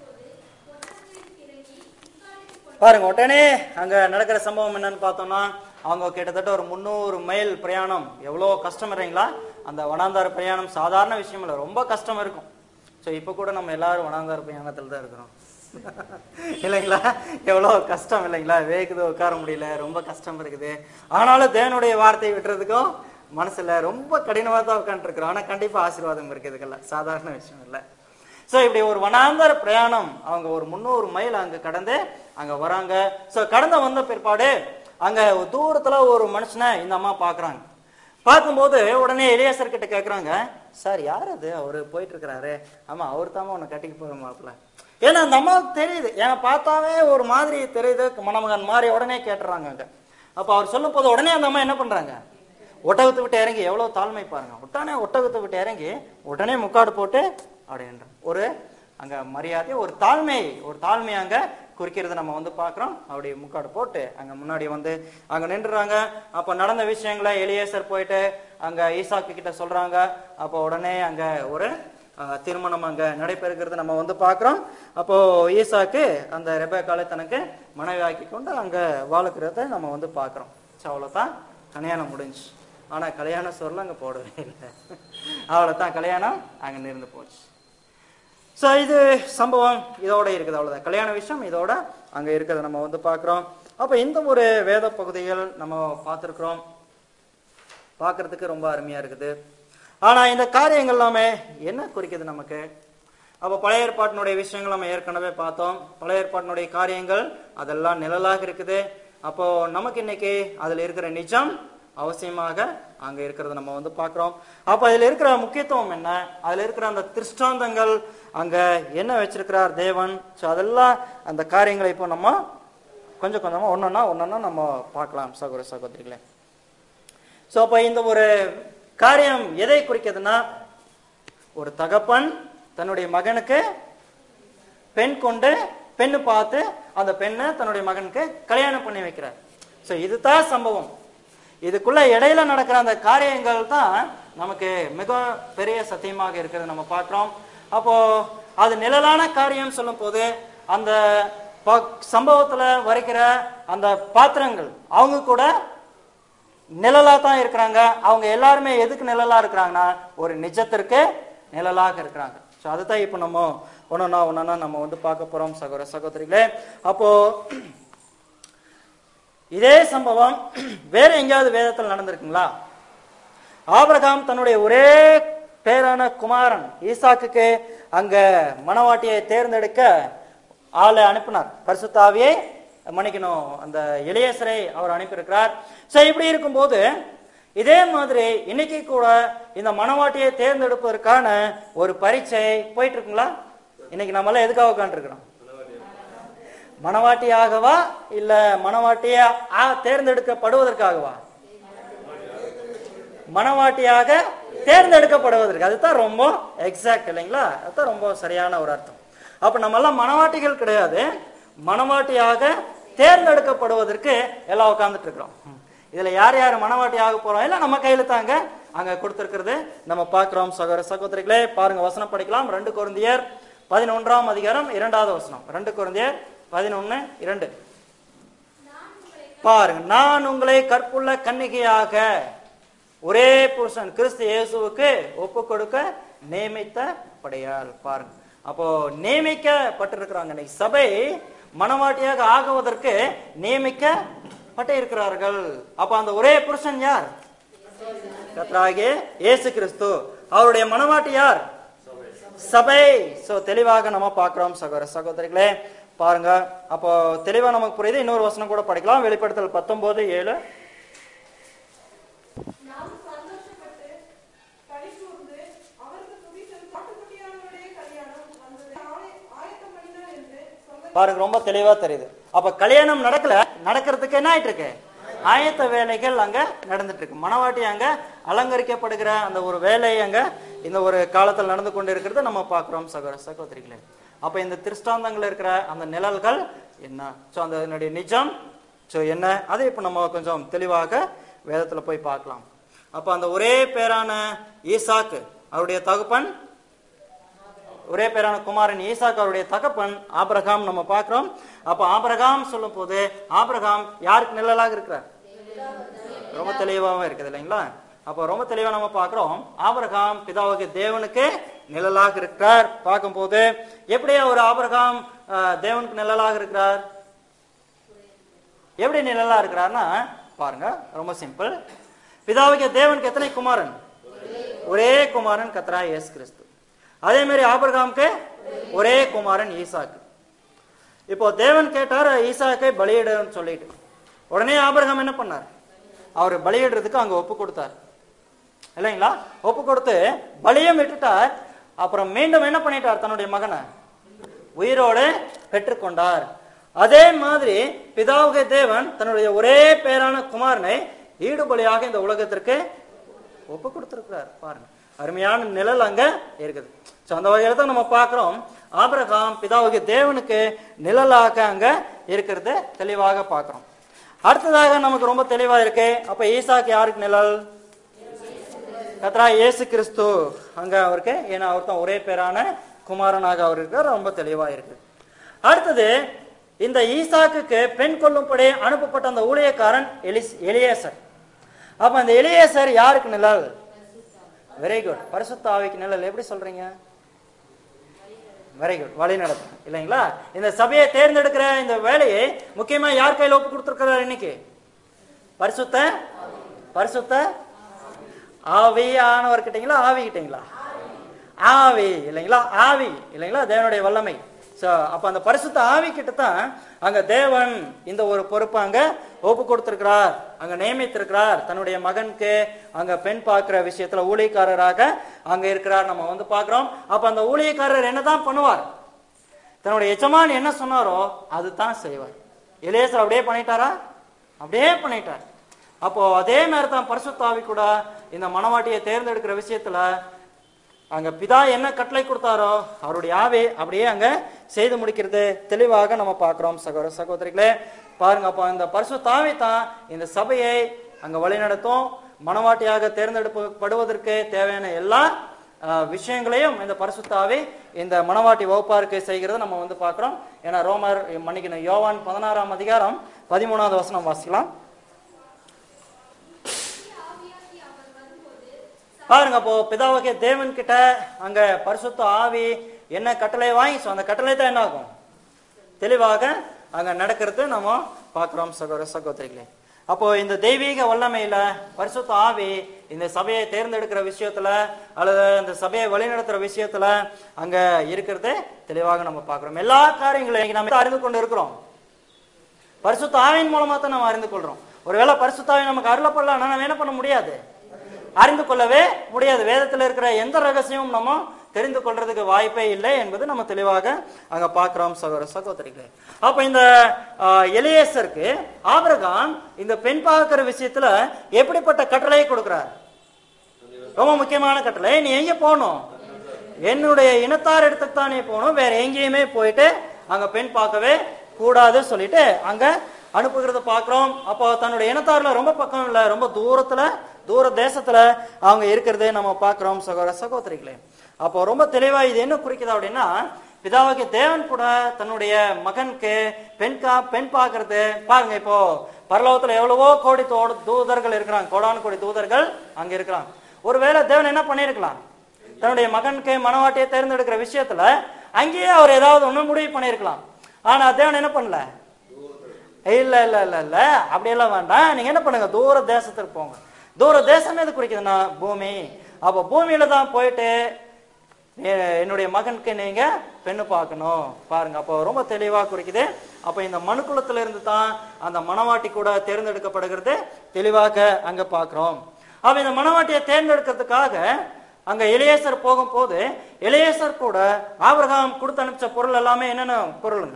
பாருங்க உடனே அங்க நடக்கிற சம்பவம் என்னன்னு பார்த்தோம்னா அவங்க கிட்டத்தட்ட ஒரு முந்நூறு மைல் பிரயாணம் எவ்வளோ கஷ்டம் இல்லைங்களா அந்த வனாந்தார பிரயாணம் சாதாரண விஷயம் இல்லை ரொம்ப கஷ்டம் இருக்கும் ஸோ இப்போ கூட நம்ம எல்லாரும் வனாந்தார பிரயாணத்தில் தான் இருக்கிறோம் இல்லைங்களா எவ்வளோ கஷ்டம் இல்லைங்களா வேகுது உட்கார முடியல ரொம்ப கஷ்டம் இருக்குது ஆனாலும் தேவனுடைய வார்த்தையை விட்டுறதுக்கும் மனசுல ரொம்ப கடினமாக தான் உட்காந்துருக்குறோம் ஆனால் கண்டிப்பாக ஆசீர்வாதம் இருக்குது இதுக்கெல்லாம் சாதாரண விஷயம் இல்லை ஸோ இப்படி ஒரு வனாந்தர பிரயாணம் அவங்க ஒரு முந்நூறு மைல் அங்க கடந்து அங்க வராங்க ஸோ கடந்து வந்த பிற்பாடு அங்க தூரத்துல ஒரு மனுஷனை இந்த அம்மா பாக்குறாங்க பார்க்கும்போது உடனே எலியாசர் கிட்ட கேக்குறாங்க சார் யார் அது அவரு போயிட்டு இருக்கிறாரு ஆமா அவர் தாமா உன்னை கட்டிக்கு போற மாப்பிள்ள ஏன்னா அந்த அம்மாவுக்கு தெரியுது ஏன்னா பார்த்தாவே ஒரு மாதிரி தெரியுது மணமகன் மாதிரி உடனே கேட்டுறாங்க அங்க அப்ப அவர் சொல்லும் போது உடனே அந்த அம்மா என்ன பண்றாங்க ஒட்டகத்தை விட்டு இறங்கி எவ்வளவு தாழ்மை பாருங்க உடனே ஒட்டகத்தை விட்டு இறங்கி உடனே முக்காடு போட்டு அப்படின்ற ஒரு அங்க மரியாதை ஒரு தாழ்மை ஒரு தாழ்மை அங்க குறிக்கிறத நம்ம வந்து பார்க்கிறோம் அப்படி முக்காடு போட்டு அங்க முன்னாடி வந்து அங்க நின்றுறாங்க அப்ப நடந்த விஷயங்களை எலியேசர் போயிட்டு அங்க ஈசாக்கு கிட்ட சொல்றாங்க அப்போ உடனே அங்க ஒரு அஹ், திருமணம் அங்க நடைபெறுகிறது நம்ம வந்து பார்க்கிறோம் அப்போ ஈசாக்கு அந்த ரெபேக்காலை தனக்கு மனைவி ஆக்கி கொண்டு அங்க வாழுக்கிறத நம்ம வந்து பார்க்கிறோம் ஸோ அவ்வளோதான் கல்யாணம் முடிஞ்சு ஆனா கல்யாண சோறுலாம் அங்க போடவே இல்லை அவ்வளோதான் கல்யாணம் அங்க நிருந்து போச்சு ஸோ இது சம்பவம் இதோட இருக்குது அவ்வளோதான் கல்யாண விஷயம் இதோட அங்கே இருக்கிறத நம்ம வந்து பார்க்குறோம் அப்போ இந்த ஒரு வேத பகுதிகள் நம்ம பார்த்துருக்குறோம் பார்க்கறதுக்கு ரொம்ப அருமையாக இருக்குது ஆனால் இந்த காரியங்கள் எல்லாமே என்ன குறிக்குது நமக்கு அப்போ பழைய ஏற்பாட்டினுடைய விஷயங்கள் நம்ம ஏற்கனவே பார்த்தோம் பழைய ஏற்பாட்டினுடைய காரியங்கள் அதெல்லாம் நிழலாக இருக்குது அப்போ நமக்கு இன்னைக்கு அதில் இருக்கிற நிஜம் அவசியமாக அங்க இருக்கிறத நம்ம வந்து பார்க்கிறோம் அப்ப அதுல இருக்கிற முக்கியத்துவம் என்ன அதுல இருக்கிற அந்த திருஷ்டாந்தங்கள் அங்க என்ன வச்சிருக்கிறார் தேவன் ஸோ அதெல்லாம் அந்த காரியங்களை இப்போ நம்ம கொஞ்சம் கொஞ்சமா ஒன்னொன்னா ஒன்னொன்னா நம்ம பார்க்கலாம் சகோதர சகோதரிகளே ஸோ அப்போ இந்த ஒரு காரியம் எதை குறிக்குதுன்னா ஒரு தகப்பன் தன்னுடைய மகனுக்கு பெண் கொண்டு பெண்ணு பார்த்து அந்த பெண்ணை தன்னுடைய மகனுக்கு கல்யாணம் பண்ணி வைக்கிறார் ஸோ இதுதான் சம்பவம் இதுக்குள்ள இடையில நடக்கிற அந்த காரியங்கள் தான் நமக்கு மிக பெரிய சத்தியமாக இருக்கிறது நம்ம பார்க்கிறோம் அப்போ அது நிழலான காரியம் சொல்லும் போது அந்த ப- சம்பவத்துல வரைக்கிற அந்த பாத்திரங்கள் அவங்க கூட நிழலா தான் இருக்கிறாங்க அவங்க எல்லாருமே எதுக்கு நிழலா இருக்கிறாங்கன்னா ஒரு நிஜத்திற்கு நிழலாக இருக்கிறாங்க ஸோ அதுதான் இப்போ நம்ம ஒன்னொன்னா ஒன்னொன்னா நம்ம வந்து பார்க்க போறோம் சகோதர சகோதரிகளே அப்போ இதே சம்பவம் வேற எங்கேயாவது வேதத்தில் நடந்திருக்குங்களா ஆபிரகாம் தன்னுடைய ஒரே பேரான குமாரன் ஈசாக்குக்கு அங்க மணவாட்டியை தேர்ந்தெடுக்க ஆளை அனுப்பினார் பரிசுத்தாவியை மன்னிக்கணும் அந்த இளையசரை அவர் அனுப்பியிருக்கிறார் சோ இப்படி இருக்கும்போது இதே மாதிரி இன்னைக்கு கூட இந்த மணவாட்டியை தேர்ந்தெடுப்பதற்கான ஒரு பரீட்சை போயிட்டு இருக்குங்களா இன்னைக்கு நம்ம எல்லாம் எதுக்காக உட்காந்துருக்கிறோம் மணவாட்டியாகவா இல்ல மணவாட்டியா ஆ, தேர்ந்தெடுக்கப்படுவதற்காகவா மணவாட்டியாக தேர்ந்தெடுக்கப்படுவதற்கு அதுதான் ரொம்ப எக்ஸாக்ட் இல்லைங்களா அதுதான் ரொம்ப சரியான ஒரு அர்த்தம் அப்ப நம்ம எல்லாம் மணவாட்டிகள் கிடையாது மணவாட்டியாக தேர்ந்தெடுக்கப்படுவதற்கு எல்லாம் உட்கார்ந்துட்டு இருக்கிறோம் ம். இதுல யார் யார் மணவாட்டி ஆக போறோம் இல்ல நம்ம கையில தாங்க அங்க கொடுத்திருக்கிறது நம்ம பார்க்கிறோம் சகோதர சகோதரிகளே பாருங்க வசனம் படிக்கலாம் ரெண்டு குருந்தியர் பதினொன்றாம் அதிகாரம் இரண்டாவது வசனம் ரெண்டு குருந்தியர் பதினொன்னு இரண்டு பாருங்க நான் உங்களை கற்புள்ள கன்னிகையாக ஒரே புருஷன் கிறிஸ்து இயேசுவுக்கு ஒப்பு கொடுக்க நியமித்த படையால் பாருங்க அப்போ நியமிக்கப்பட்டிருக்கிறாங்க இன்னைக்கு சபை மனவாட்டியாக ஆகுவதற்கு நியமிக்கப்பட்டு இருக்கிறார்கள் அப்ப அந்த ஒரே புருஷன் யார் கர்த்தராகிய இயேசு கிறிஸ்து அவருடைய மனவாட்டி யார் சபை சோ தெளிவாக நம்ம பார்க்கிறோம் சகோதர சகோதரிகளே பாருங்க அப்போ தெளிவா நமக்கு புரியுது இன்னொரு வசனம் கூட படிக்கலாம் வெளிப்படுத்தல் பத்தொன்பது ஏழு நாம் சந்தோஷப்பட்டு களிகூர்ந்து அவருக்கு துதி செலுத்தி ஆட்டுக்குட்டியானவருடைய கல்யாணம் வந்தது ஆய- ஆயத்தம் பண்ணினார் என்று சொல்ல பாருங்க ரொம்ப தெளிவா தெரியுது அப்ப கல்யாணம் நடக்கல நடக்கிறதுக்கு என்ன ஆயிட்டு இருக்கு ஆயத்த வேலைகள் அங்க நடந்துட்டு இருக்கு மணவாட்டி அங்க அலங்கரிக்கப்படுகிற அந்த ஒரு வேலை அங்க இந்த ஒரு காலத்தில் நடந்து கொண்டு இருக்கிறது நம்ம பார்க்கிறோம் சகோதர சகோதரிகளே அப்ப இந்த திருஷ்டாந்தங்கள் இருக்கிற அந்த நிழல்கள் என்ன சோ அந்த அதனுடைய நிஜம் சோ என்ன அதை இப்ப நம்ம கொஞ்சம் தெளிவாக வேதத்துல போய் பார்க்கலாம் அப்ப அந்த ஒரே பேரான ஈசாக்கு அவருடைய தகுப்பன் ஒரே பேரான குமாரன் ஈசாக்கு அவருடைய தகப்பன் ஆபிரகாம் நம்ம பார்க்கிறோம் அப்ப ஆபிரகாம் சொல்லும் போது ஆபிரகாம் யாருக்கு நிழலாக இருக்கிறார் ரொம்ப தெளிவாகவும் இருக்குது இல்லைங்களா அப்போ ரொம்ப தெளிவா நம்ம பார்க்கிறோம் ஆபிரகாம் பிதாவுக்கு தேவனுக்கு நிழலாக இருக்கிறார் பார்க்கும்போது எப்படி அவர் ஆபிரகாம் அஹ், தேவனுக்கு நிழலாக இருக்கிறார் எப்படி நிழலா இருக்கிறார்னா பாருங்க ரொம்ப சிம்பிள் பிதாவுக்கு தேவனுக்கு எத்தனை குமாரன் ஒரே குமாரன் கத்ரா இயேசு கிறிஸ்து அதே மாதிரி ஆபிரகாமுக்கு ஒரே குமாரன் ஈசாக்கு இப்போ தேவன் கேட்டார் ஈசாக்கை பலியிடுன்னு சொல்லிட்டு உடனே ஆபிரகாம் என்ன பண்ணார் அவர் பலியிடுறதுக்கு அங்க ஒப்பு கொடுத்தார் இல்லைங்களா ஒப்பு கொடுத்து பலியும் விட்டுட்டார் அப்புறம் மீண்டும் என்ன பண்ணிட்டார் தன்னுடைய மகனை உயிரோடு பெற்றுக்கொண்டார் அதே மாதிரி பிதாவுக தேவன் தன்னுடைய ஒரே பேரான குமாரனை ஈடுபலியாக இந்த உலகத்திற்கு ஒப்பு கொடுத்திருக்கிறார் பாருங்க அருமையான நிழல் அங்க இருக்குது சோ அந்த வகையில தான் நம்ம பார்க்கிறோம் ஆபிரகாம் பிதாவுக்கு தேவனுக்கு நிழலாக அங்க இருக்கிறது தெளிவாக பார்க்கிறோம் அடுத்ததாக நமக்கு ரொம்ப தெளிவா இருக்கு அப்ப ஈசாக்கு யாருக்கு நிழல் கத்ரா இயேசு கிறிஸ்து அங்க அவருக்கு ஏன்னா அவர் தான் ஒரே பேரான குமாரனாக அவர் இருக்கார் ரொம்ப தெளிவா இருக்கு அடுத்தது இந்த ஈசாக்குக்கு பெண் கொள்ளும்படி அனுப்பப்பட்ட அந்த ஊழியக்காரன் எலிஸ் எலியேசர் அப்ப அந்த எலியேசர் யாருக்கு நிழல் வெரி குட் பரிசுத்த ஆவிக்கு நிழல் எப்படி சொல்றீங்க வெரி குட் வழி நடத்தும் இல்லைங்களா இந்த சபையை தேர்ந்தெடுக்கிற இந்த வேலையை முக்கியமா யார் கையில் ஒப்பு கொடுத்துருக்கிறார் இன்னைக்கு பரிசுத்த பரிசுத்த ஆவியானவர் கிட்டீங்களா ஆவி கிட்டீங்களா ஆவி இல்லைங்களா ஆவி இல்லைங்களா தேவனுடைய வல்லமை சோ அப்ப அந்த பரிசுத்த ஆவி கிட்ட தான் அங்க தேவன் இந்த ஒரு பொறுப்பை அங்க ஒப்பு கொடுத்திருக்கிறார் அங்க நியமித்திருக்கிறார் தன்னுடைய மகனுக்கு அங்க பெண் பார்க்கிற விஷயத்துல ஊழியக்காரராக அங்க இருக்கிறார் நம்ம வந்து பார்க்கிறோம் அப்ப அந்த ஊழியக்காரர் என்னதான் பண்ணுவார் தன்னுடைய எஜமான் என்ன சொன்னாரோ அதுதான் செய்வார் இளையசர் அப்படியே பண்ணிட்டாரா அப்படியே பண்ணிட்டார் அப்போ அதே மாதிரி தான் பரிசுத்தாவி கூட இந்த மணவாட்டியை தேர்ந்தெடுக்கிற விஷயத்துல அங்க பிதா என்ன கட்டளை கொடுத்தாரோ அவருடைய ஆவி அப்படியே அங்க செய்து முடிக்கிறது தெளிவாக நம்ம பார்க்கிறோம் சகோதர சகோதரிகளே பாருங்க அப்போ இந்த பரிசுத்தாவி தான் இந்த சபையை அங்க வழிநடத்தும் மணவாட்டியாக தேர்ந்தெடுக்கப்படுவதற்கு தேவையான எல்லா ஆஹ், விஷயங்களையும் இந்த பரிசுத்தாவி இந்த மணவாட்டி வகுப்பாருக்கு செய்கிறத நம்ம வந்து பார்க்கிறோம் ஏன்னா ரோமர் மன்னிக்கணும் யோவான் பதினாறாம் அதிகாரம் பதிமூணாவது வசனம் வாசிக்கலாம் ஆவியாகி அவர் வரும்போது பாருங்க அப்போ பிதாவாகிய தேவன் கிட்ட அங்க பரிசுத்த ஆவி என்ன கட்டளை வாங்கி so அந்த கட்டளை தான் என்ன ஆகும் தெளிவாக அங்க நடக்கிறது நம்ம பார்க்கிறோம் சகோதர சகோதரிகளே அப்போ இந்த தெய்வீக வல்லமையில பரிசுத்த ஆவி இந்த சபையை தேர்ந்தெடுக்கிற விஷயத்துல அல்லது இந்த சபையை வழிநடத்துற விஷயத்துல அங்க இருக்கிறது தெளிவாக நம்ம பார்க்கிறோம் எல்லா காரியங்களையும் நம்ம அறிந்து கொண்டு இருக்கிறோம் பரிசுத்த ஆவியின் மூலமா தான் நம்ம அறிந்து கொள்றோம் ஒருவேளை பரிசுத்த ஆவி நமக்கு அருளப்படலாம் நம்ம என்ன பண்ண முடியாது அறிந்து கொள்ளவே முடியாது வேதத்துல இருக்கிற எந்த ரகசியமும் நம்ம தெரிந்து கொள்றதுக்கு வாய்ப்பே இல்லை என்பது நம்ம தெளிவாக அங்க பார்க்கிறோம் சகோதர சகோதரிகளே அப்ப இந்த ஆஹ், எலியேசருக்கு ஆபிரகாம் இந்த பெண் பார்க்கிற விஷயத்துல எப்படிப்பட்ட கட்டளையை கொடுக்கிறார் ரொம்ப முக்கியமான கட்டளை நீ எங்க போகணும் என்னுடைய இனத்தார் இடத்துக்கு தான் நீ போகணும் வேற எங்கேயுமே போயிட்டு அங்க பெண் பார்க்கவே கூடாது சொல்லிட்டு அங்க அனுப்புகிறத பாக்குறோம் அப்போ தன்னுடைய இனத்தார்ல ரொம்ப பக்கம் இல்ல ரொம்ப தூரத்துல தூர தேசத்துல அவங்க இருக்கிறது நம்ம பார்க்கிறோம் சகோதர சகோதரிகளே அப்போ ரொம்ப தெளிவா இது என்ன குறிக்குது அப்படின்னா பிதாவுக்கு தேவன் கூட தன்னுடைய மகனுக்கு பெண் கா பெண் பார்க்கறது பாருங்க இப்போ பரலோகத்துல எவ்வளவோ கோடி தோடு தூதர்கள் இருக்கிறாங்க கோடானு கோடி தூதர்கள் அங்க இருக்கிறாங்க ஒருவேளை தேவன் என்ன பண்ணியிருக்கலாம் தன்னுடைய மகனுக்கு மனவாட்டியை தேர்ந்தெடுக்கிற விஷயத்துல அங்கேயே அவர் ஏதாவது ஒண்ணு முடிவு பண்ணியிருக்கலாம் ஆனா தேவன் என்ன பண்ணல இல்ல இல்ல இல்ல இல்ல அப்படியெல்லாம் வேண்டாம் நீங்க என்ன பண்ணுங்க தூர தேசத்துக்கு போங்க தூர தேசம் எது குறிக்குதுன்னா பூமி அப்ப பூமியில தான் போயிட்டு எ- என்னுடைய மகனுக்கு நீங்க பெண்ணு பார்க்கணும் பாருங்க அப்போ ரொம்ப தெளிவா குறிக்குது அப்ப இந்த மனுக்குலத்துல இருந்து தான் அந்த மணவாட்டி கூட தேர்ந்தெடுக்கப்படுகிறது தெளிவாக அங்க பார்க்கிறோம் அப்ப இந்த மணவாட்டியை தேர்ந்தெடுக்கிறதுக்காக அங்க இளையேசர் போகும்போது இளையேசர் கூட ஆபிரகாம் கொடுத்து அனுப்பிச்ச பொருள் எல்லாமே என்னென்ன பொருளுங்க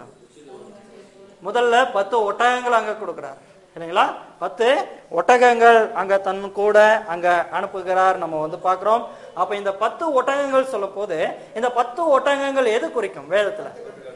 முதல்ல பத்து ஒட்டகங்கள் அங்க கொடுக்கிறார் இல்லைங்களா பத்து ஒட்டகங்கள் அங்க தன் கூட அங்க அனுப்புகிறார் நம்ம வந்து பார்க்கிறோம் அப்ப இந்த பத்து ஒட்டகங்கள் சொல்லும் போது இந்த பத்து ஒட்டகங்கள் எது குறிக்கும் வேதத்துல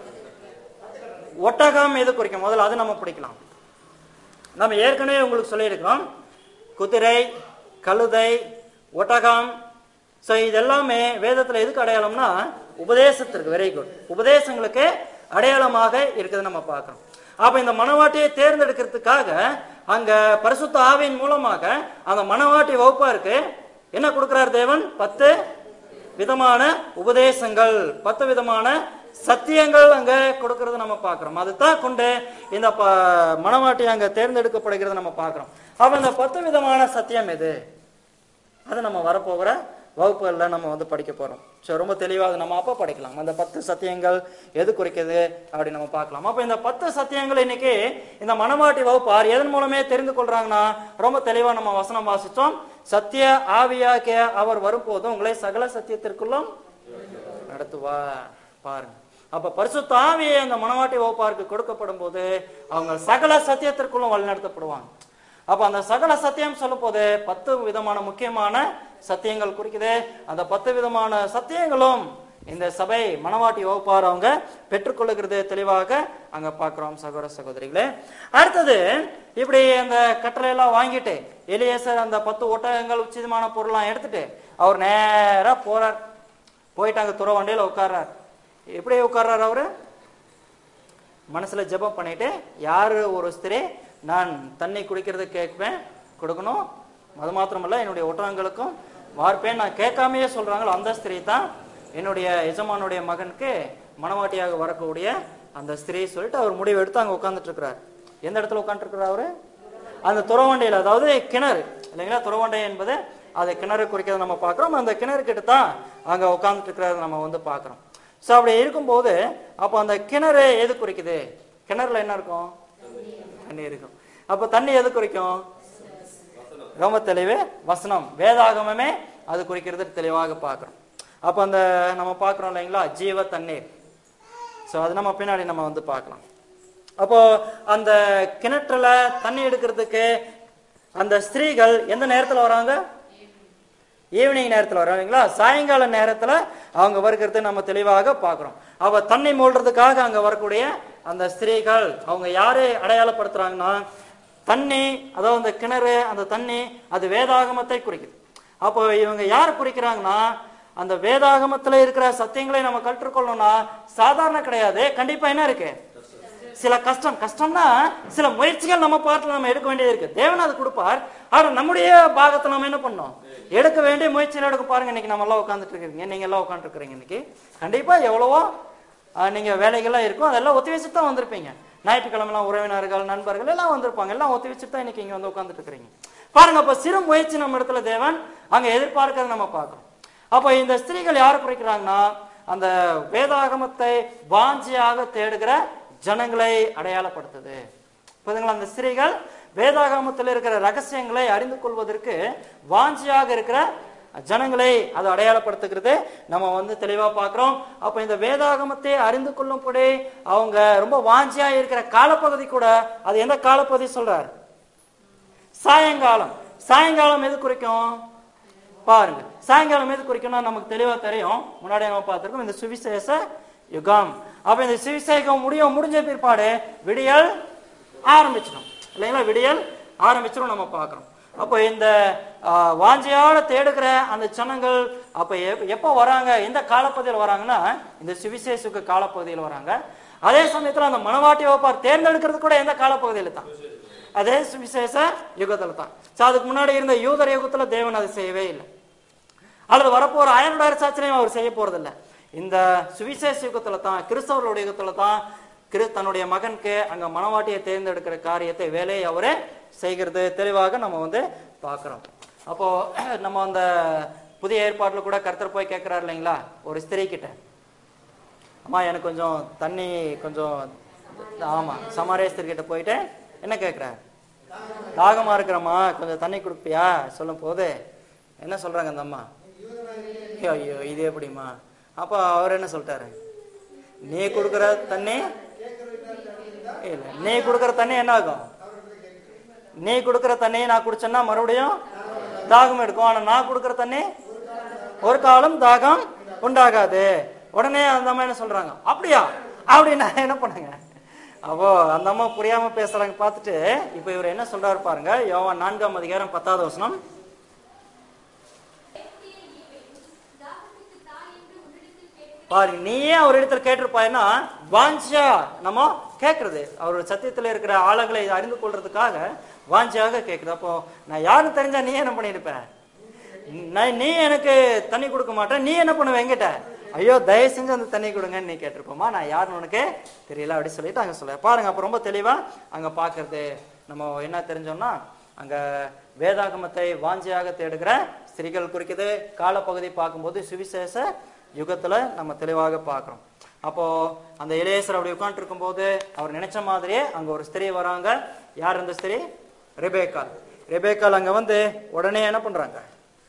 ஒட்டகம் எது குறிக்கும் முதல்ல அது நம்ம பிடிக்கலாம் நம்ம ஏற்கனவே உங்களுக்கு சொல்லியிருக்கிறோம் குதிரை கழுதை ஒட்டகம் ஸோ இதெல்லாமே வேதத்தில் எதுக்கு அடையாளம்னா உபதேசத்திற்கு வெரி குட் உபதேசங்களுக்கு அடையாளமாக இருக்குது நம்ம பார்க்கிறோம் அப்ப இந்த மனவாட்டியை தேர்ந்தெடுக்கிறதுக்காக அங்க பரிசுத்த ஆவியின் மூலமாக அந்த மனவாட்டி வகுப்பாருக்கு என்ன கொடுக்கிறார் தேவன் பத்து விதமான உபதேசங்கள் பத்து விதமான சத்தியங்கள் அங்க கொடுக்கறத நம்ம பார்க்கிறோம் அதுதான் கொண்டு இந்த ப- மணவாட்டி அங்க தேர்ந்தெடுக்கப்படுகிறத நம்ம பார்க்கிறோம் அப்ப இந்த பத்து விதமான சத்தியம் எது அது நம்ம வரப்போகிற வகுப்புகளில் நம்ம வந்து படிக்க போறோம் ஸோ ரொம்ப தெளிவாக நம்ம அப்போ படிக்கலாம் அந்த பத்து சத்தியங்கள் எது குறிக்குது அப்படி நம்ம பார்க்கலாம் அப்போ இந்த பத்து சத்தியங்கள் இன்னைக்கு இந்த மனவாட்டி வகுப்பார் எதன் மூலமே தெரிந்து கொள்றாங்கன்னா ரொம்ப தெளிவா நம்ம வசனம் வாசிச்சோம் சத்திய ஆவியாகிய அவர் வரும்போது உங்களை சகல சத்தியத்திற்குள்ளும் நடத்துவா பாருங்க அப்ப பரிசுத்த ஆவியை அந்த மனவாட்டி வகுப்பாருக்கு கொடுக்கப்படும் போது அவங்க சகல சத்தியத்திற்குள்ளும் வழிநடத்தப்படுவாங்க அப்ப அந்த சகல சத்தியம் சொல்லும் போது பத்து விதமான முக்கியமான சத்தியங்கள் குறிக்குது அந்த பத்து விதமான சத்தியங்களும் இந்த சபை மனவாட்டி வகுப்பார் அவங்க பெற்றுக்கொள்ளுகிறது தெளிவாக அங்க பார்க்கிறோம் சகோதர சகோதரிகளே அடுத்தது இப்படி அந்த கட்டளை எல்லாம் வாங்கிட்டு எலியேசர் அந்த பத்து ஒட்டகங்கள் உச்சிதமான பொருள்லாம் எடுத்துட்டு அவர் நேரா போறார் போயிட்டு அங்க துற வண்டியில உட்கார்றார் எப்படி உட்கார்றாரு அவரு மனசுல ஜெபம் பண்ணிட்டு யாரு ஒரு ஸ்திரீ நான் தண்ணி குடிக்கிறது கேட்பேன் கொடுக்கணும் அது மாத்திரமல்ல என்னுடைய ஒட்டகங்களுக்கும் வார்ப்பேன் நான் கேட்காமையே சொல்றாங்களோ அந்த ஸ்திரீ தான் என்னுடைய எஜமானுடைய மகனுக்கு மனவாட்டியாக வரக்கூடிய அந்த ஸ்திரீ சொல்லிட்டு அவர் முடிவு எடுத்து அங்க உட்கார்ந்துட்டு இருக்கிறார் எந்த இடத்துல உட்காந்துட்டு அவரு அந்த துறவண்டையில் அதாவது கிணறு இல்லைங்களா துறவண்டை என்பது அது கிணறு குறிக்கிறத நம்ம பார்க்கிறோம் அந்த கிணறு கிட்ட தான் அங்க உட்கார்ந்துட்டு இருக்கிறத நம்ம வந்து பார்க்கிறோம் ஸோ அப்படி இருக்கும்போது அப்போ அந்த கிணறு எது குறிக்குது கிணறுல என்ன இருக்கும் தண்ணி இருக்கும் அப்போ தண்ணி எது குறிக்கும் ரொம்ப தெளிவு வசனம் வேதாகமமே அது குறிக்கிறது தெளிவாக பார்க்கிறோம் அப்போ அந்த நம்ம பார்க்கிறோம் இல்லைங்களா ஜீவ தண்ணீர் ஸோ அது நம்ம பின்னாடி நம்ம வந்து பார்க்கலாம் அப்போ அந்த கிணற்றுல தண்ணி எடுக்கிறதுக்கு அந்த ஸ்திரீகள் எந்த நேரத்துல வராங்க ஈவினிங் நேரத்துல வராங்களா சாயங்கால நேரத்துல அவங்க வருகிறது நம்ம தெளிவாக பார்க்கிறோம் அவ தண்ணி மூழ்றதுக்காக அங்க வரக்கூடிய அந்த ஸ்திரீகள் அவங்க யாரை அடையாளப்படுத்துறாங்கன்னா தண்ணி அதாவது அந்த கிணறு அந்த தண்ணி அது வேதாகமத்தை குறிக்குது அப்போ இவங்க யார் குறிக்கிறாங்கன்னா அந்த வேதாகமத்துல இருக்கிற சத்தியங்களை நம்ம கற்றுக்கொள்ளணும்னா சாதாரண கிடையாது கண்டிப்பா என்ன இருக்கு சில கஷ்டம் கஷ்டம்னா சில முயற்சிகள் நம்ம பார்த்து நம்ம எடுக்க வேண்டியது இருக்கு தேவன் அது கொடுப்பார் ஆனா நம்முடைய பாகத்தை நம்ம என்ன பண்ணோம் எடுக்க வேண்டிய முயற்சிகள் எடுக்க பாருங்க இன்னைக்கு நம்ம எல்லாம் உட்காந்துட்டு இருக்கீங்க நீங்க எல்லாம் உட்காந்துட்டு இருக்கிறீங்க இன்னைக்கு கண்டிப்பா எவ்வளவோ ஆஹ், நீங்க வேலைகள்லாம் இருக்கும் அதெல்லாம் ஒத்தி வச்சுட்டு தான் வந்திருப்பீங்க ஞாயிற்றுக்கிழமெல்லாம் உறவினர்கள் நண்பர்கள் எல்லாம் வந்திருப்பாங்க எல்லாம் ஒத்தி வச்சுட்டு தான் இன்னைக்கு இங்க வந்து உட்காந்துட்டு இருக்கிறீங்க பாருங்க அப்ப சிறு முயற்சி நம்ம இடத்துல தேவன் அங்க எதிர்பார்க்கறதை நம்ம பார்க்கிறோம் அப்போ இந்த ஸ்திரீகள் யார் குறிக்கிறாங்கன்னா அந்த வேதாகமத்தை வாஞ்சியாக தேடுகிற ஜனங்களை அடையாளப்படுத்துது புரியுதுங்களா அந்த ஸ்திரீகள் வேதாகமத்தில் இருக்கிற ரகசியங்களை அறிந்து கொள்வதற்கு வாஞ்சியாக இருக்கிற ஜனங்களை அது அடையாளப்படுத்துகிறது நம்ம வந்து தெளிவா பார்க்கிறோம் அப்ப இந்த வேதாகமத்தை அறிந்து கொள்ளும்படி அவங்க ரொம்ப வாஞ்சியா இருக்கிற காலப்பகுதி கூட அது எந்த காலப்பகுதி சொல்றார் சாயங்காலம் சாயங்காலம் எது குறிக்கும் பாருங்க சாயங்காலம் எது குறிக்கும்னா நமக்கு தெளிவா தெரியும் முன்னாடி நம்ம பார்த்திருக்கோம் இந்த சுவிசேஷ யுகம் அப்ப இந்த சுவிசேகம் முடிய முடிஞ்ச பிற்பாடு விடியல் ஆரம்பிச்சிடும் இல்லைங்களா விடியல் ஆரம்பிச்சிடும் நம்ம பார்க்கிறோம் அப்போ இந்த ஆ, வாஞ்சையோட தேடுகிற அந்த ஜனங்கள் அப்ப எப்- எப்போ வராங்க எந்த காலப்பகுதியில் வராங்கன்னா இந்த சுவிசேஷுக்கு காலப்பகுதியில் வராங்க அதே சமயத்துல அந்த மனவாட்டி வகுப்பார் தேர்ந்தெடுக்கிறது கூட எந்த காலப்பகுதியில் தான் அதே சுவிசேஷ யுகத்துல தான் So, அதுக்கு முன்னாடி இருந்த யூதர் யுகத்துல தேவன் அதை செய்யவே இல்லை அல்லது வரப்போற ஆயிரம் சாட்சிலையும் அவர் செய்ய போறதில்ல இந்த சுவிசேஷ யுகத்துல தான் கிறிஸ்தவர்களுடைய யுகத்துல தான் கிரு தன்னுடைய மகனுக்கு அங்க மனவாட்டியை தேர்ந்தெடுக்கிற காரியத்தை வேலையை அவரே செய்கிறது தெளிவாக நம்ம வந்து பார்க்கிறோம் அப்போ நம்ம அந்த புதிய ஏற்பாட்டுல கூட கர்த்தர் போய் கேட்கிறாரு இல்லைங்களா ஒரு ஸ்திரீ கிட்ட அம்மா எனக்கு கொஞ்சம் தண்ணி கொஞ்சம் ஆமா சமாரேஸ்தர் கிட்ட போயிட்டு என்ன கேட்குறாரு தாகமா இருக்கிறம்மா கொஞ்சம் தண்ணி கொடுப்பியா சொல்லும் போது என்ன சொல்றாங்க அந்த அம்மா ஐயோ ஐயோ இது எப்படிம்மா அப்போ அவர் என்ன சொல்லிட்டாரு நீ கொடுக்குற தண்ணி இல்ல நீ கொடுக்குற தண்ணி என்ன ஆகும் நீ கொடுக்குற தண்ணியை நான் குடிச்சேன்னா மறுபடியும் தாகம் எடுக்கும் ஆனா நான் கொடுக்குற தண்ணி ஒரு காலம் தாகம் உண்டாகாது உடனே அந்த அம்மா என்ன சொல்றாங்க அப்படியா அப்படின்னா என்ன பண்ணுங்க அப்போ அந்த அம்மா புரியாம பேசுறாங்க பார்த்துட்டு இப்போ இவர் என்ன சொல்றாரு பாருங்க யோவான் நான்காம் அதிகாரம் பத்தாவது வசனம் பாருங்க நீயே அவர் இடத்துல கேட்டிருப்பாய்னா வாஞ்சியா நம்ம கேட்கறது அவர் சத்தியத்துல இருக்கிற ஆழங்களை அறிந்து கொள்றதுக்காக வாஞ்சியாக கேட்குது அப்போ நான் யாரும் தெரிஞ்சா நீ என்ன பண்ணியிருப்ப நான் நீ எனக்கு தண்ணி கொடுக்க மாட்டேன் நீ என்ன பண்ணுவ என்கிட்ட ஐயோ தயவு செஞ்சு அந்த தண்ணி கொடுங்கன்னு நீ கேட்டிருப்போமா நான் யாருன்னு உனக்கு தெரியல அப்படி சொல்லிட்டு அங்க சொல்ல பாருங்க அப்ப ரொம்ப தெளிவா அங்க பாக்குறது நம்ம என்ன தெரிஞ்சோம்னா அங்க வேதாகமத்தை வாஞ்சியாக தேடுகிற ஸ்திரீகள் குறிக்குது காலப்பகுதி பார்க்கும்போது சுவிசேஷ யுகத்துல நம்ம தெளிவாக பார்க்கிறோம் அப்போ அந்த இளையசர் அப்படி உட்காந்துட்டு இருக்கும்போது அவர் நினைச்ச மாதிரியே அங்க ஒரு ஸ்திரீ வராங்க யார் அந்த ஸ்திரீ ரெபேக்கால் ரெபேக்கால் அங்க வந்து உடனே என்ன பண்றாங்க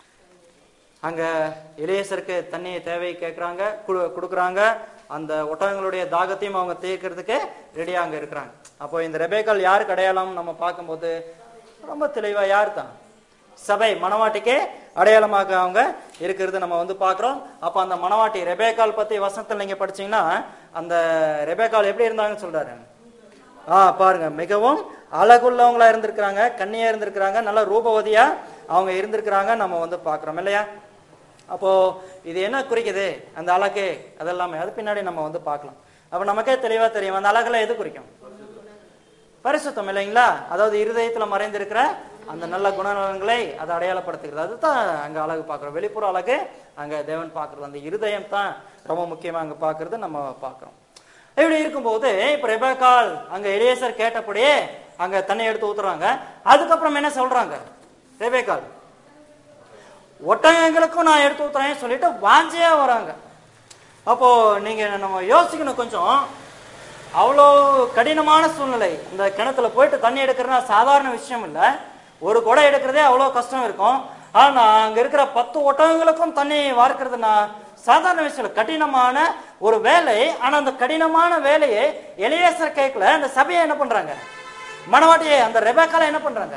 அங்க இளையசருக்கு தண்ணி தேவை கேட்குறாங்க கொடுக்குறாங்க அந்த ஒட்டகங்களுடைய தாகத்தையும் அவங்க தீர்க்கறதுக்கு ரெடியா அங்க இருக்கிறாங்க அப்போ இந்த ரெபேக்கால் யாருக்கு அடையாளம் நம்ம பார்க்கும்போது ரொம்ப தெளிவா யார் தான் சபை மணவாட்டிக்கே அடையாளமாக அவங்க இருக்கிறது நம்ம வந்து பார்க்கிறோம் அப்ப அந்த மணவாட்டி ரெபேக்கால் பத்தி வசனத்தில் நீங்க படிச்சீங்கன்னா அந்த ரெபேக்கால் எப்படி இருந்தாங்கன்னு சொல்றாரு ஆ பாருங்க மிகவும் அழகுள்ளவங்களா இருந்திருக்கிறாங்க கன்னியா இருந்திருக்கிறாங்க நல்ல ரூபவதியா அவங்க இருந்திருக்கிறாங்க நம்ம வந்து பார்க்கிறோம் இல்லையா அப்போ இது என்ன குறிக்குது அந்த அழகு அதெல்லாமே அது பின்னாடி நம்ம வந்து பார்க்கலாம் அப்ப நமக்கே தெளிவா தெரியும் அந்த அழகுல எது குறிக்கும் பரிசுத்தம் இல்லைங்களா அதாவது இருதயத்துல மறைந்திருக்கிற அந்த நல்ல குணநலன்களை அதை அடையாளப்படுத்துகிறது அதுதான் அங்க அழகு பார்க்கிறோம் வெளிப்புற அழகு அங்க தேவன் பார்க்கிறது அந்த இருதயம் தான் ரொம்ப முக்கியமா அங்க பார்க்கிறது நம்ம பார்க்கிறோம் இப்படி இருக்கும்போது இப்ப ரெபேக்கால் அங்க எலியேசர் கேட்டபடியே அங்க தண்ணி எடுத்து ஊத்துறாங்க அதுக்கப்புறம் என்ன சொல்றாங்க ரெபேக்கால் ஒட்டகங்களுக்கும் நான் எடுத்து ஊத்துறேன் சொல்லிட்டு வாஞ்சியா வராங்க அப்போ நீங்க நம்ம யோசிக்கணும் கொஞ்சம் அவ்வளோ கடினமான சூழ்நிலை இந்த கிணத்துல போயிட்டு தண்ணி எடுக்கிறதுனா சாதாரண விஷயம் இல்லை ஒரு குடம் எடுக்கிறதே அவ்வளோ கஷ்டம் இருக்கும் ஆனா அங்க இருக்கிற பத்து ஒட்டகங்களுக்கும் தண்ணி வார்க்கிறதுனா சாதாரண விஷயம் இல்லை கடினமான ஒரு வேலை ஆனா அந்த கடினமான வேலையை எலியேசர் கேட்கல அந்த சபையை என்ன பண்றாங்க மணவாட்டியை அந்த ரெபேக்கால என்ன பண்றாங்க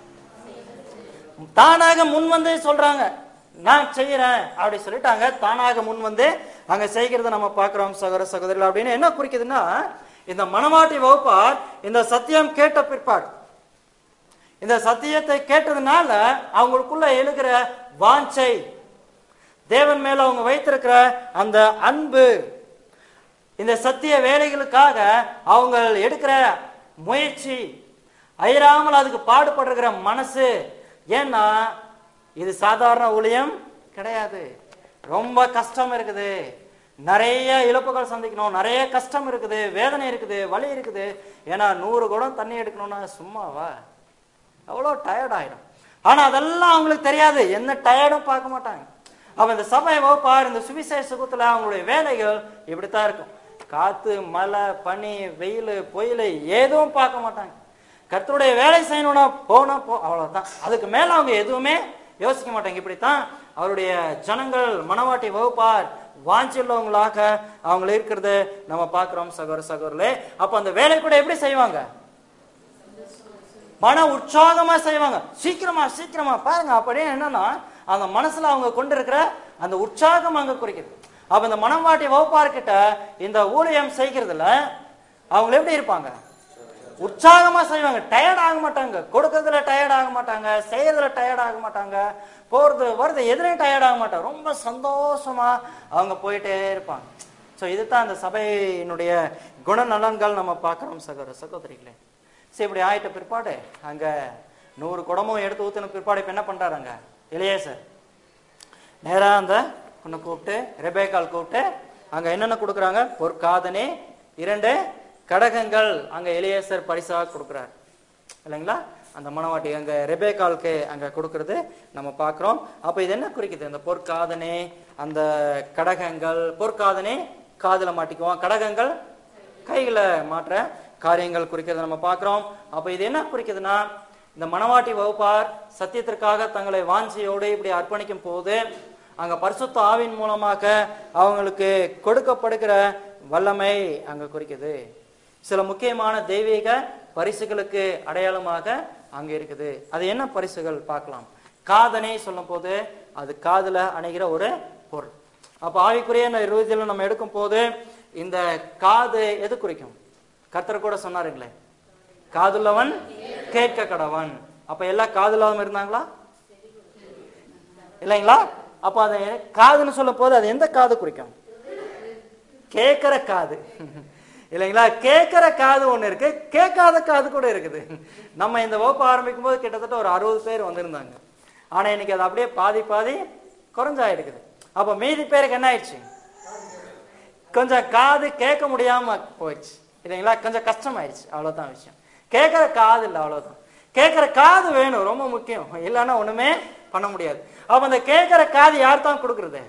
தானாக முன் வந்து சொல்றாங்க நான் செய்யறேன் அப்படி சொல்லிட்டாங்க தானாக முன் வந்து அங்க செய்கிறத நம்ம பார்க்கிறோம் சகோதர சகோதரிகள் அப்படின்னு என்ன குறிக்குதுன்னா இந்த மணவாட்டி வகுப்பார் இந்த சத்தியம் கேட்ட பிற்பாடு இந்த சத்தியத்தை கேட்டதுனால அவங்களுக்குள்ள எழுகிற வாஞ்சை தேவன் மேல அவங்க வைத்திருக்கிற அந்த அன்பு இந்த சத்திய வேலைகளுக்காக அவங்க எடுக்கிற முயற்சி அயராமல் அதுக்கு பாடுபடுகிற மனசு ஏன்னா இது சாதாரண ஊழியம் கிடையாது ரொம்ப கஷ்டம் இருக்குது நிறைய இழப்புகள் சந்திக்கணும் நிறைய கஷ்டம் இருக்குது வேதனை இருக்குது வலி இருக்குது ஏன்னா நூறு குடம் தண்ணி எடுக்கணும்னா சும்மாவா அவ்வளோ டயர்ட் ஆயிடும் ஆனா அதெல்லாம் அவங்களுக்கு தெரியாது என்ன டயர்டும் பார்க்க மாட்டாங்க அப்ப இந்த சபை வகுப்பார் இந்த சுவிசேஷ சுகத்துல அவங்களுடைய வேலைகள் இப்படித்தான் இருக்கும் காத்து மழை பனி வெயில் புயல் எதுவும் பார்க்க மாட்டாங்க கர்த்தருடைய வேலை செய்யணும்னா போனா போ அவ்வளவுதான் அதுக்கு மேல அவங்க எதுவுமே யோசிக்க மாட்டாங்க இப்படித்தான் அவருடைய ஜனங்கள் மனவாட்டி வகுப்பார் வாஞ்சியுள்ளவங்களாக அவங்க இருக்கிறது நம்ம பார்க்கிறோம் சகோதர சகோதரர்களே அப்ப அந்த வேலை கூட எப்படி செய்வாங்க மன உற்சாகமா செய்வாங்க சீக்கிரமா சீக்கிரமா பாருங்க அப்படியே என்னன்னா அந்த மனசுல அவங்க கொண்டு இருக்கிற அந்த உற்சாகம் அங்க குறிக்குது அப்ப இந்த மனவாட்டி வகுப்பார்கிட்ட இந்த ஊழியம் செய்கிறதுல அவங்க எப்படி இருப்பாங்க உற்சாகமா செய்வாங்க டயர்ட் ஆக மாட்டாங்க கொடுக்கறதுல டயர்ட் ஆக மாட்டாங்க செய்யறதுல டயர்ட் ஆக மாட்டாங்க போறது வருது எதுலையும் டயர்ட் ஆக மாட்டாங்க ரொம்ப சந்தோஷமா அவங்க போயிட்டே இருப்பாங்க ஸோ இதுதான் அந்த சபையினுடைய குணநலன்கள் நம்ம பார்க்கிறோம் சகோதர சகோதரிகளே சரி இப்படி ஆயிட்ட பிற்பாடு அங்க நூறு குடமும் எடுத்து ஊத்தின பிற்பாடு இப்ப என்ன பண்றாரு அங்க இளையேசர் நேரா அந்த பொண்ணை கூப்பிட்டு ரெபேக்கால் கூப்பிட்டு அங்க என்னென்ன கொடுக்குறாங்க பொற்காதனே இரண்டு கடகங்கள் அங்க எலியேசர் பரிசாக கொடுக்குறாரு இல்லைங்களா அந்த மணவாட்டி அங்க ரெபேக்காலுக்கு அங்க கொடுக்கறது நம்ம பார்க்கிறோம் அப்ப இது என்ன குறிக்குது அந்த பொற்காதனே அந்த கடகங்கள் பொற்காதனே காதுல மாட்டிக்குவோம் கடகங்கள் கைகளை மாற்ற காரியங்கள் குறிக்கிறத நம்ம பார்க்கிறோம் அப்ப இது என்ன குறிக்குதுன்னா இந்த மணவாட்டி வகுப்பார் சத்தியத்திற்காக தங்களை வாஞ்சியோடு இப்படி அர்ப்பணிக்கும் போது அங்க பரிசுத்த ஆவின் மூலமாக அவங்களுக்கு கொடுக்கப்படுகிற வல்லமை அங்க குறிக்குது சில முக்கியமான தெய்வீக பரிசுகளுக்கு அடையாளமாக அங்க இருக்குது அது என்ன பரிசுகள் பார்க்கலாம் காதனை சொல்லும் போது அது காதுல அணைகிற ஒரு பொருள் அப்ப ஆவிக்குரிய இறுதியில் நம்ம எடுக்கும் போது இந்த காது எது குறிக்கும் கர்த்தர் கூட சொன்னாருங்களே காதுள்ளவன் கேட்க கடவன் அப்ப எல்லாம் காதுலாம இருந்தாங்களா இல்லைங்களா அப்ப அது காதுன்னு சொல்லும் போது அது எந்த காது குறிக்கும் கேட்கிற காது இல்லைங்களா கேட்கிற காது ஒண்ணு இருக்கு கேட்காத காது கூட இருக்குது நம்ம இந்த வகுப்பு ஆரம்பிக்கும் போது கிட்டத்தட்ட ஒரு அறுபது பேர் வந்திருந்தாங்க ஆனா இன்னைக்கு அது அப்படியே பாதி பாதி குறைஞ்சாயிருக்குது அப்ப மீதி பேருக்கு என்ன ஆயிடுச்சு கொஞ்சம் காது கேட்க முடியாம போயிடுச்சு இல்லைங்களா கொஞ்சம் கஷ்டமாயிடுச்சு அவ்வளவுதான் விஷயம் கேட்கிற காது இல்லை அவ்வளவுதான் கேட்கிற காது வேணும் ரொம்ப முக்கியம் இல்லைன்னா ஒண்ணுமே பண்ண முடியாது அப்ப அந்த கேட்கிற காது யார் தான் கொடுக்கறது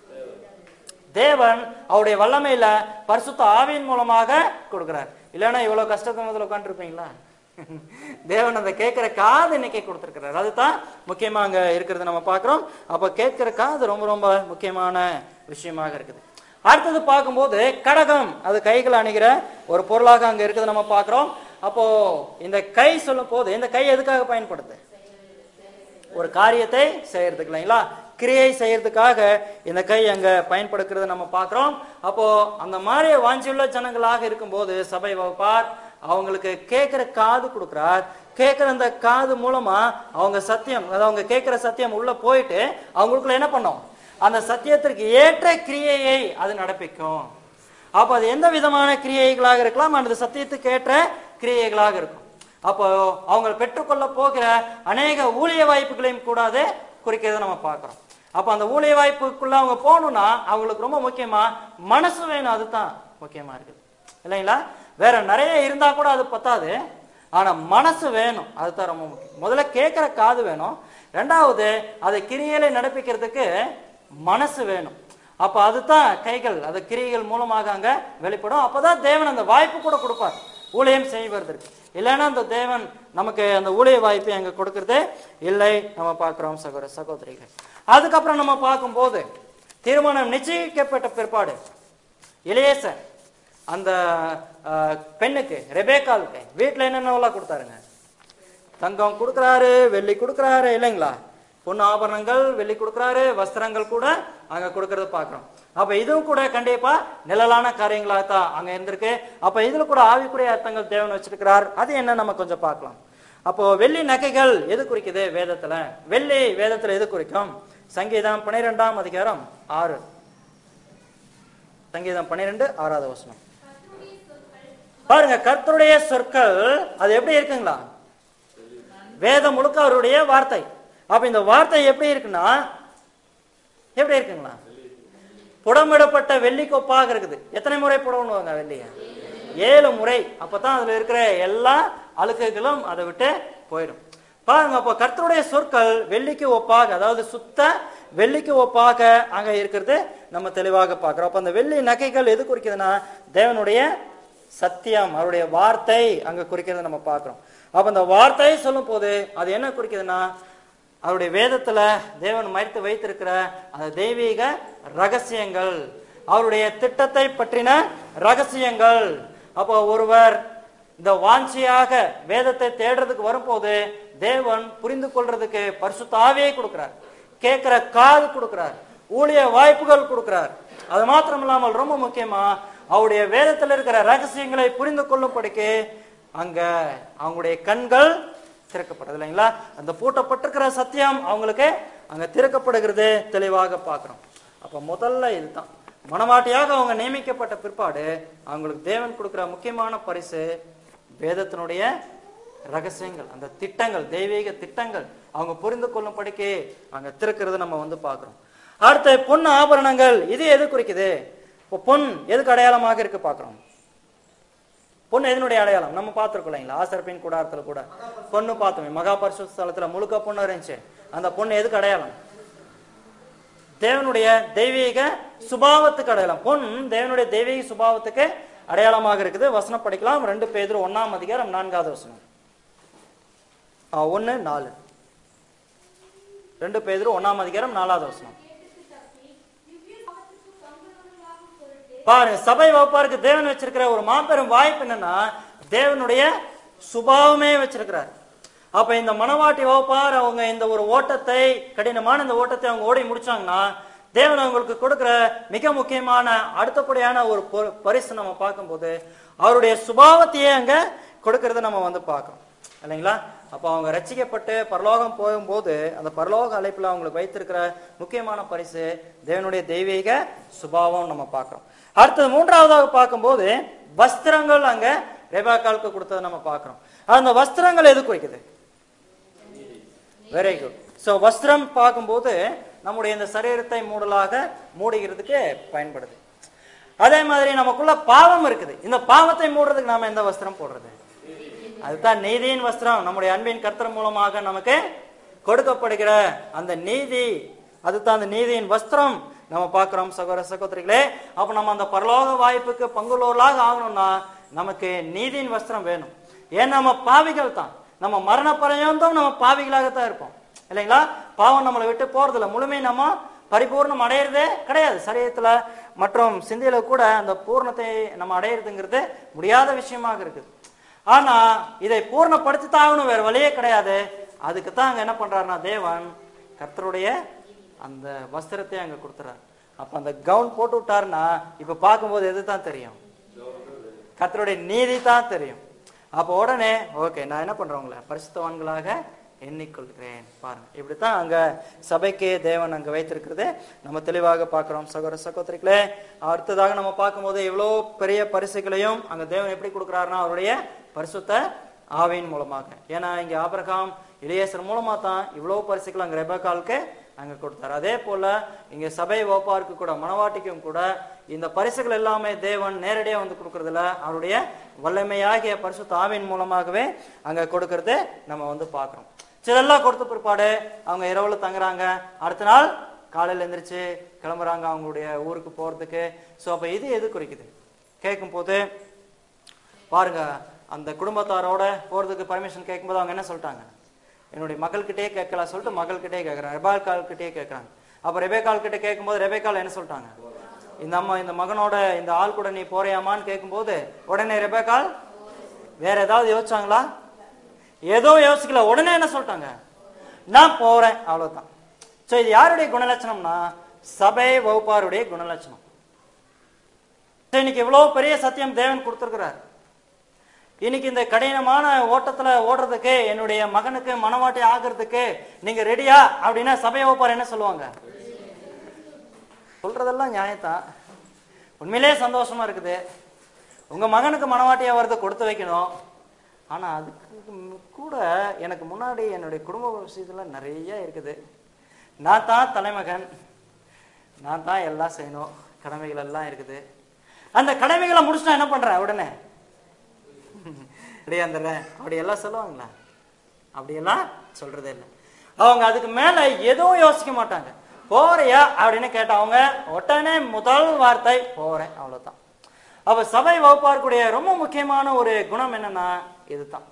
தேவன் அவருடைய வல்லமையில பரிசுத்த ஆவியின் மூலமாக கொடுக்கிறார் இல்லைன்னா இவ்வளவு கஷ்டத்தை முதல்ல உட்காந்துருப்பீங்களா தேவன் அந்த கேட்கிற காது இன்னைக்கு கொடுத்திருக்கிறார் அதுதான் முக்கியமா அங்க இருக்கிறது நம்ம பார்க்கிறோம் அப்ப கேட்கிற காது ரொம்ப ரொம்ப முக்கியமான விஷயமாக இருக்குது அடுத்தது பார்க்கும்போது கடகம் அது கைகள் அணுகிற ஒரு பொருளாக அங்க இருக்குது நம்ம பார்க்கிறோம் அப்போ இந்த கை சொல்லும் போது இந்த கை எதுக்காக பயன்படுது ஒரு காரியத்தை செய்யறதுக்கு இல்லைங்களா கிரியை செய்யறதுக்காக இந்த கை அங்க பயன்படுத்துறத நம்ம பார்க்கிறோம் அப்போ அந்த மாதிரி வாஞ்சியுள்ள ஜனங்களாக இருக்கும்போது சபை வகுப்பார் அவங்களுக்கு கேட்கிற காது கொடுக்கிறார் கேட்கிற அந்த காது மூலமா அவங்க சத்தியம் அதாவது அவங்க கேட்கிற சத்தியம் உள்ள போயிட்டு அவங்களுக்குள்ள என்ன பண்ணும் அந்த சத்தியத்திற்கு ஏற்ற கிரியையை அது நடப்பிக்கும் அப்ப அது எந்த விதமான கிரியைகளாக இருக்கலாம் அந்த சத்தியத்துக்கு ஏற்ற கிரியைகளாக இருக்கும் அப்போ அவங்க பெற்றுக்கொள்ள போகிற அநேக ஊழிய வாய்ப்புகளையும் கூடாது குறிக்கிறத நம்ம பார்க்கிறோம் அப்ப அந்த ஊழிய வாய்ப்புக்குள்ள அவங்க போகணும்னா அவங்களுக்கு ரொம்ப முக்கியமா மனசு வேணும் அதுதான் முக்கியமா இருக்குது இல்லைங்களா வேற நிறைய இருந்தா கூட அது பத்தாது ஆனா மனசு வேணும் அதுதான் ரொம்ப முக்கியம் முதல்ல கேட்கிற காது வேணும் ரெண்டாவது அதை கிரியையில நடப்பிக்கிறதுக்கு மனசு வேணும் அப்ப அதுதான் கைகள் அது கிரியைகள் மூலமாக அங்க வெளிப்படும் அப்பதான் தேவன் அந்த வாய்ப்பு கூட கொடுப்பார் ஊழியம் செய்வதற்கு இல்லைன்னா அந்த தேவன் நமக்கு அந்த ஊழிய வாய்ப்பை அங்க கொடுக்கறது இல்லை நம்ம பார்க்கிறோம் சகோதர சகோதரிகள் அதுக்கப்புறம் நம்ம பார்க்கும்போது திருமணம் நிச்சயிக்கப்பட்ட பிற்பாடு இளையசர் அந்த அஹ், பெண்ணுக்கு ரெபேக்காலுக்கு வீட்டுல என்னென்னலாம் கொடுத்தாருங்க தங்கம் கொடுக்குறாரு வெள்ளி கொடுக்குறாரு இல்லைங்களா பொண்ணு ஆபரணங்கள் வெள்ளி கொடுக்குறாரு வஸ்திரங்கள் கூட அங்க கொடுக்கறத பார்க்கிறோம் அப்ப இதுவும் கூட கண்டிப்பா நிழலான காரியங்களா தான் அங்க இருந்திருக்கு அப்ப இதுல கூட ஆவிக்குரிய அர்த்தங்கள் தேவன் வச்சிருக்கிறார் அது என்ன நம்ம கொஞ்சம் பார்க்கலாம் அப்போ வெள்ளி நகைகள் எது குறிக்குது வேதத்துல வெள்ளி வேதத்துல எது குறிக்கும் சங்கீதம் பன்னிரெண்டாம் அதிகாரம் ஆறு சங்கீதம் பன்னிரெண்டு ஆறாவது வசனம் பாருங்க கர்த்தருடைய சொற்கள் அது எப்படி இருக்குங்களா வேதம் முழுக்க அவருடைய வார்த்தை அப்ப இந்த வார்த்தை எப்படி இருக்குன்னா எப்படி இருக்குங்களா புடமிடப்பட்ட வெள்ளி கொப்பாக இருக்குது எத்தனை முறை புடவணுவாங்க வெள்ளிய ஏழு முறை அப்பதான் அதுல இருக்கிற எல்லா அழுக்குகளும் அதை விட்டு போயிடும் பாருங்க அப்போ கர்த்தருடைய சொற்கள் வெள்ளிக்கு ஒப்பாக அதாவது சுத்த வெள்ளிக்கு ஒப்பாக அங்க இருக்கிறது நம்ம தெளிவாக பார்க்கிறோம் அப்ப அந்த வெள்ளி நகைகள் எது குறிக்குதுன்னா தேவனுடைய சத்தியம் அவருடைய வார்த்தை அங்க குறிக்கிறத நம்ம பார்க்கிறோம் அப்ப அந்த வார்த்தை சொல்லும் போது அது என்ன குறிக்குதுன்னா அவருடைய வேதத்துல தேவன் மறைத்து வைத்திருக்கிற அந்த தெய்வீக ரகசியங்கள் அவருடைய திட்டத்தை பற்றின ரகசியங்கள் அப்போ ஒருவர் இந்த வாஞ்சியாக வேதத்தை தேடுறதுக்கு வரும்போது தேவன் புரிந்து கொள்றதுக்கு பரிசுத்த ஆவியை கொடுக்கிறார் கேட்கிற காது கொடுக்கிறார் ஊழிய வாய்ப்புகள் கொடுக்கிறார் அது மாத்திரம் இல்லாமல் ரொம்ப முக்கியமா அவருடைய வேதத்தில் இருக்கிற ரகசியங்களை புரிந்து கொள்ளும்படிக்கு அங்க அவங்களுடைய கண்கள் திறக்கப்படுது இல்லைங்களா அந்த பூட்டப்பட்டிருக்கிற சத்தியம் அவங்களுக்கு அங்க திறக்கப்படுகிறது தெளிவாக பார்க்கிறோம் அப்ப முதல்ல இதுதான் மனவாட்டியாக அவங்க நியமிக்கப்பட்ட பிற்பாடு அவங்களுக்கு தேவன் கொடுக்கிற முக்கியமான பரிசு வேதத்தினுடைய ரகசியங்கள் அந்த திட்டங்கள் தெய்வீக திட்டங்கள் அவங்க புரிந்து கொள்ளும்படிக்கு அங்க திறக்கிறது நம்ம வந்து பார்க்கிறோம் அடுத்து பொன் ஆபரணங்கள் இது எது குறிக்குது இப்போ பொன் எதுக்கு அடையாளமாக இருக்கு பார்க்கிறோம் பொண்ணு எதனுடைய அடையாளம் நம்ம பார்த்துருக்கோம் இல்லைங்களா ஆசர்பின் கூடாரத்துல கூட பொண்ணு பார்த்தோமே மகா பரிசுத்த ஸ்தலத்துல முழுக்க பொண்ணு இருந்துச்சு அந்த பொண்ணு எதுக்கு அடையாளம் தேவனுடைய தெய்வீக சுபாவத்துக்கு அடையாளம் பொன் தேவனுடைய தெய்வீக சுபாவத்துக்கு அடையாளமாக இருக்குது வசனம் படிக்கலாம் ரெண்டு பேர் ஒன்னாம் அதிகாரம் நான்காவது வசனம் ஆ, ஒண்ணு நாலு ரெண்டு பேர் ஒன்னாம் அதிகாரம் நாலாவது வசனம் பாருங்க சபை வகுப்பாருக்கு தேவன் வச்சிருக்கிற ஒரு மாபெரும் வாய்ப்பு என்னன்னா தேவனுடைய சுபாவமே வச்சிருக்கிறார் அப்ப இந்த மணவாட்டி வகுப்பார் அவங்க இந்த ஒரு ஓட்டத்தை கடினமான இந்த ஓட்டத்தை அவங்க ஓடி முடிச்சாங்கன்னா தேவன் அவங்களுக்கு கொடுக்கிற மிக முக்கியமான அடுத்தபடியான ஒரு பொ- பரிசு நம்ம பார்க்கும்போது அவருடைய சுபாவத்தையே அங்க கொடுக்கறத நம்ம வந்து பார்க்கிறோம் இல்லைங்களா அப்ப அவங்க ரட்சிக்கப்பட்டு பரலோகம் போகும்போது அந்த பரலோக அழைப்புல அவங்களுக்கு வைத்திருக்கிற முக்கியமான பரிசு தேவனுடைய தெய்வீக சுபாவம் நம்ம பார்க்கிறோம் அடுத்தது மூன்றாவதாக பார்க்கும்போது வஸ்திரங்கள் அங்க ரெபாக்காலுக்கு கொடுத்ததை நம்ம பார்க்கிறோம் அந்த வஸ்திரங்கள் எது குறிக்குது வெரி குட் ஸோ வஸ்திரம் பார்க்கும்போது நம்முடைய இந்த சரீரத்தை மூடலாக மூடுகிறதுக்கு பயன்படுது அதே மாதிரி நமக்குள்ள பாவம் இருக்குது இந்த பாவத்தை மூடுறதுக்கு நாம எந்த வஸ்திரம் போடுறது அதுதான் நீதியின் வஸ்திரம் நம்முடைய அன்பின் கர்த்தர் மூலமாக நமக்கு கொடுக்கப்படுகிற அந்த நீதி அதுதான் அந்த நீதியின் வஸ்திரம் நம்ம பார்க்கிறோம் சகோதர சகோதரிகளே அப்ப நம்ம அந்த பரலோக வாய்ப்புக்கு பங்குள்ளவர்களாக ஆகணும்னா நமக்கு நீதியின் வஸ்திரம் வேணும் ஏன் நம்ம பாவிகள் தான் நம்ம மரண பர்யந்தம் நம்ம பாவிகளாகத்தான் இருப்போம் இல்லைங்களா பாவம் நம்மளை விட்டு போறதில்ல முழுமை நம்ம பரிபூர்ணம் அடையிறதே கிடையாது சரீரத்துல மற்றும் சிந்தையில கூட அந்த பூர்ணத்தை நம்ம அடையிறதுங்கிறது முடியாத விஷயமாக இருக்குது ஆனா இதை பூர்ணப்படுத்தி தான் ஆகணும் வேற வழியே கிடையாது அதுக்கு தான் அங்க என்ன பண்றாருன்னா தேவன் கர்த்தருடைய அந்த வஸ்திரத்தை அங்க கொடுத்துறாரு அப்ப அந்த கவுன் போட்டு விட்டாருன்னா இப்ப பார்க்கும்போது எது தான் தெரியும் கர்த்தருடைய நீதி தான் தெரியும் அப்போ உடனே ஓகே நான் என்ன பண்றேன் உங்களை பரிசுத்தவான்களாக எண்ணிக்கொள்கிறேன் பாருங்க இப்படித்தான் அங்க சபைக்கு தேவன் அங்க வைத்திருக்கிறது நம்ம தெளிவாக பார்க்கிறோம் சகோதர சகோதரிகளே அடுத்ததாக நம்ம பார்க்கும்போது எவ்வளோ பெரிய பரிசுகளையும் அங்க தேவன் எப்படி கொடுக்குறாருன்னா அவருடைய பரிசுத்த ஆவியின் மூலமாக ஏன்னா இங்க ஆபிரகாம் இளையசர் மூலமா தான் இவ்வளவு பரிசுகள் அங்க ரெபக்காலுக்கு அங்க கொடுத்தாரு அதே போல இங்க சபை ஓப்பாருக்கு கூட மணவாட்டிக்கும் கூட இந்த பரிசுகள் எல்லாமே தேவன் நேரடியா வந்து கொடுக்கறதுல அவருடைய வல்லமையாகிய பரிசுத்த ஆவியின் மூலமாகவே அங்க கொடுக்கறது நம்ம வந்து பார்க்கிறோம் சிலெல்லாம் கொடுத்த பிற்பாடு அவங்க இரவுல தங்குறாங்க அடுத்த நாள் காலையில எந்திரிச்சு கிளம்புறாங்க அவங்களுடைய ஊருக்கு போறதுக்கு ஸோ அப்ப இது எது குறிக்குது கேட்கும் போது பாருங்க அந்த குடும்பத்தாரோட போறதுக்கு பர்மிஷன் கேட்கும்போது அவங்க என்ன சொல்லிட்டாங்க என்னுடைய மகள்கிட்டயே கேட்கலாம் சொல்லிட்டு மகள்கிட்டயே கேட்கறாங்க ரெபேக்கால் கிட்டே கேட்கறாங்க அப்ப ரெபேக்கால் கிட்ட கேட்கும்போது ரெபேக்கால் என்ன சொல்லிட்டாங்க இந்த அம்மா இந்த மகனோட இந்த ஆள் கூட நீ போறியாமான்னு கேட்கும்போது உடனே ரெபேக்கால் வேற ஏதாவது யோசிச்சாங்களா ஏதோ யோசிக்கல உடனே என்ன சொல்லிட்டாங்க நான் போறேன் அவ்வளவுதான் சோ இது யாருடைய குணலட்சணம்னா சபை வகுப்பாருடைய குணலட்சணம் So, இன்னைக்கு இவ்வளவு பெரிய சத்தியம் தேவன் கொடுத்திருக்கிறார் இன்னைக்கு இந்த கடினமான ஓட்டத்துல ஓடுறதுக்கு என்னுடைய மகனுக்கு மனவாட்டி ஆகிறதுக்கு நீங்க ரெடியா அப்படின்னா சபை வகுப்பார் என்ன சொல்லுவாங்க சொல்றதெல்லாம் நியாயத்தான் உண்மையிலே சந்தோஷமா இருக்குது உங்க மகனுக்கு மனவாட்டியா வரது கொடுத்து வைக்கணும் ஆனா அதுக்கு மு- கூட எனக்கு முன்னாடி என்னுடைய குடும்ப விஷயத்துல நிறைய இருக்குது நான் தான் தலைமகன் நான் தான் எல்லாம் செய்யணும் கடமைகள் எல்லாம் இருக்குது அந்த கடமைகளை முடிச்சுட்டா என்ன பண்றேன் உடனே அப்படியே வந்துடுறேன் அப்படி எல்லாம் சொல்லுவாங்களா அப்படியெல்லாம் சொல்றதே இல்லை அவங்க அதுக்கு மேல எதுவும் யோசிக்க மாட்டாங்க போறியா அப்படின்னு கேட்டா அவங்க உடனே முதல் வார்த்தை போறேன் அவ்வளவுதான் அப்ப சபை வகுப்பாருக்குடைய ரொம்ப முக்கியமான ஒரு குணம் என்னன்னா இதுதான்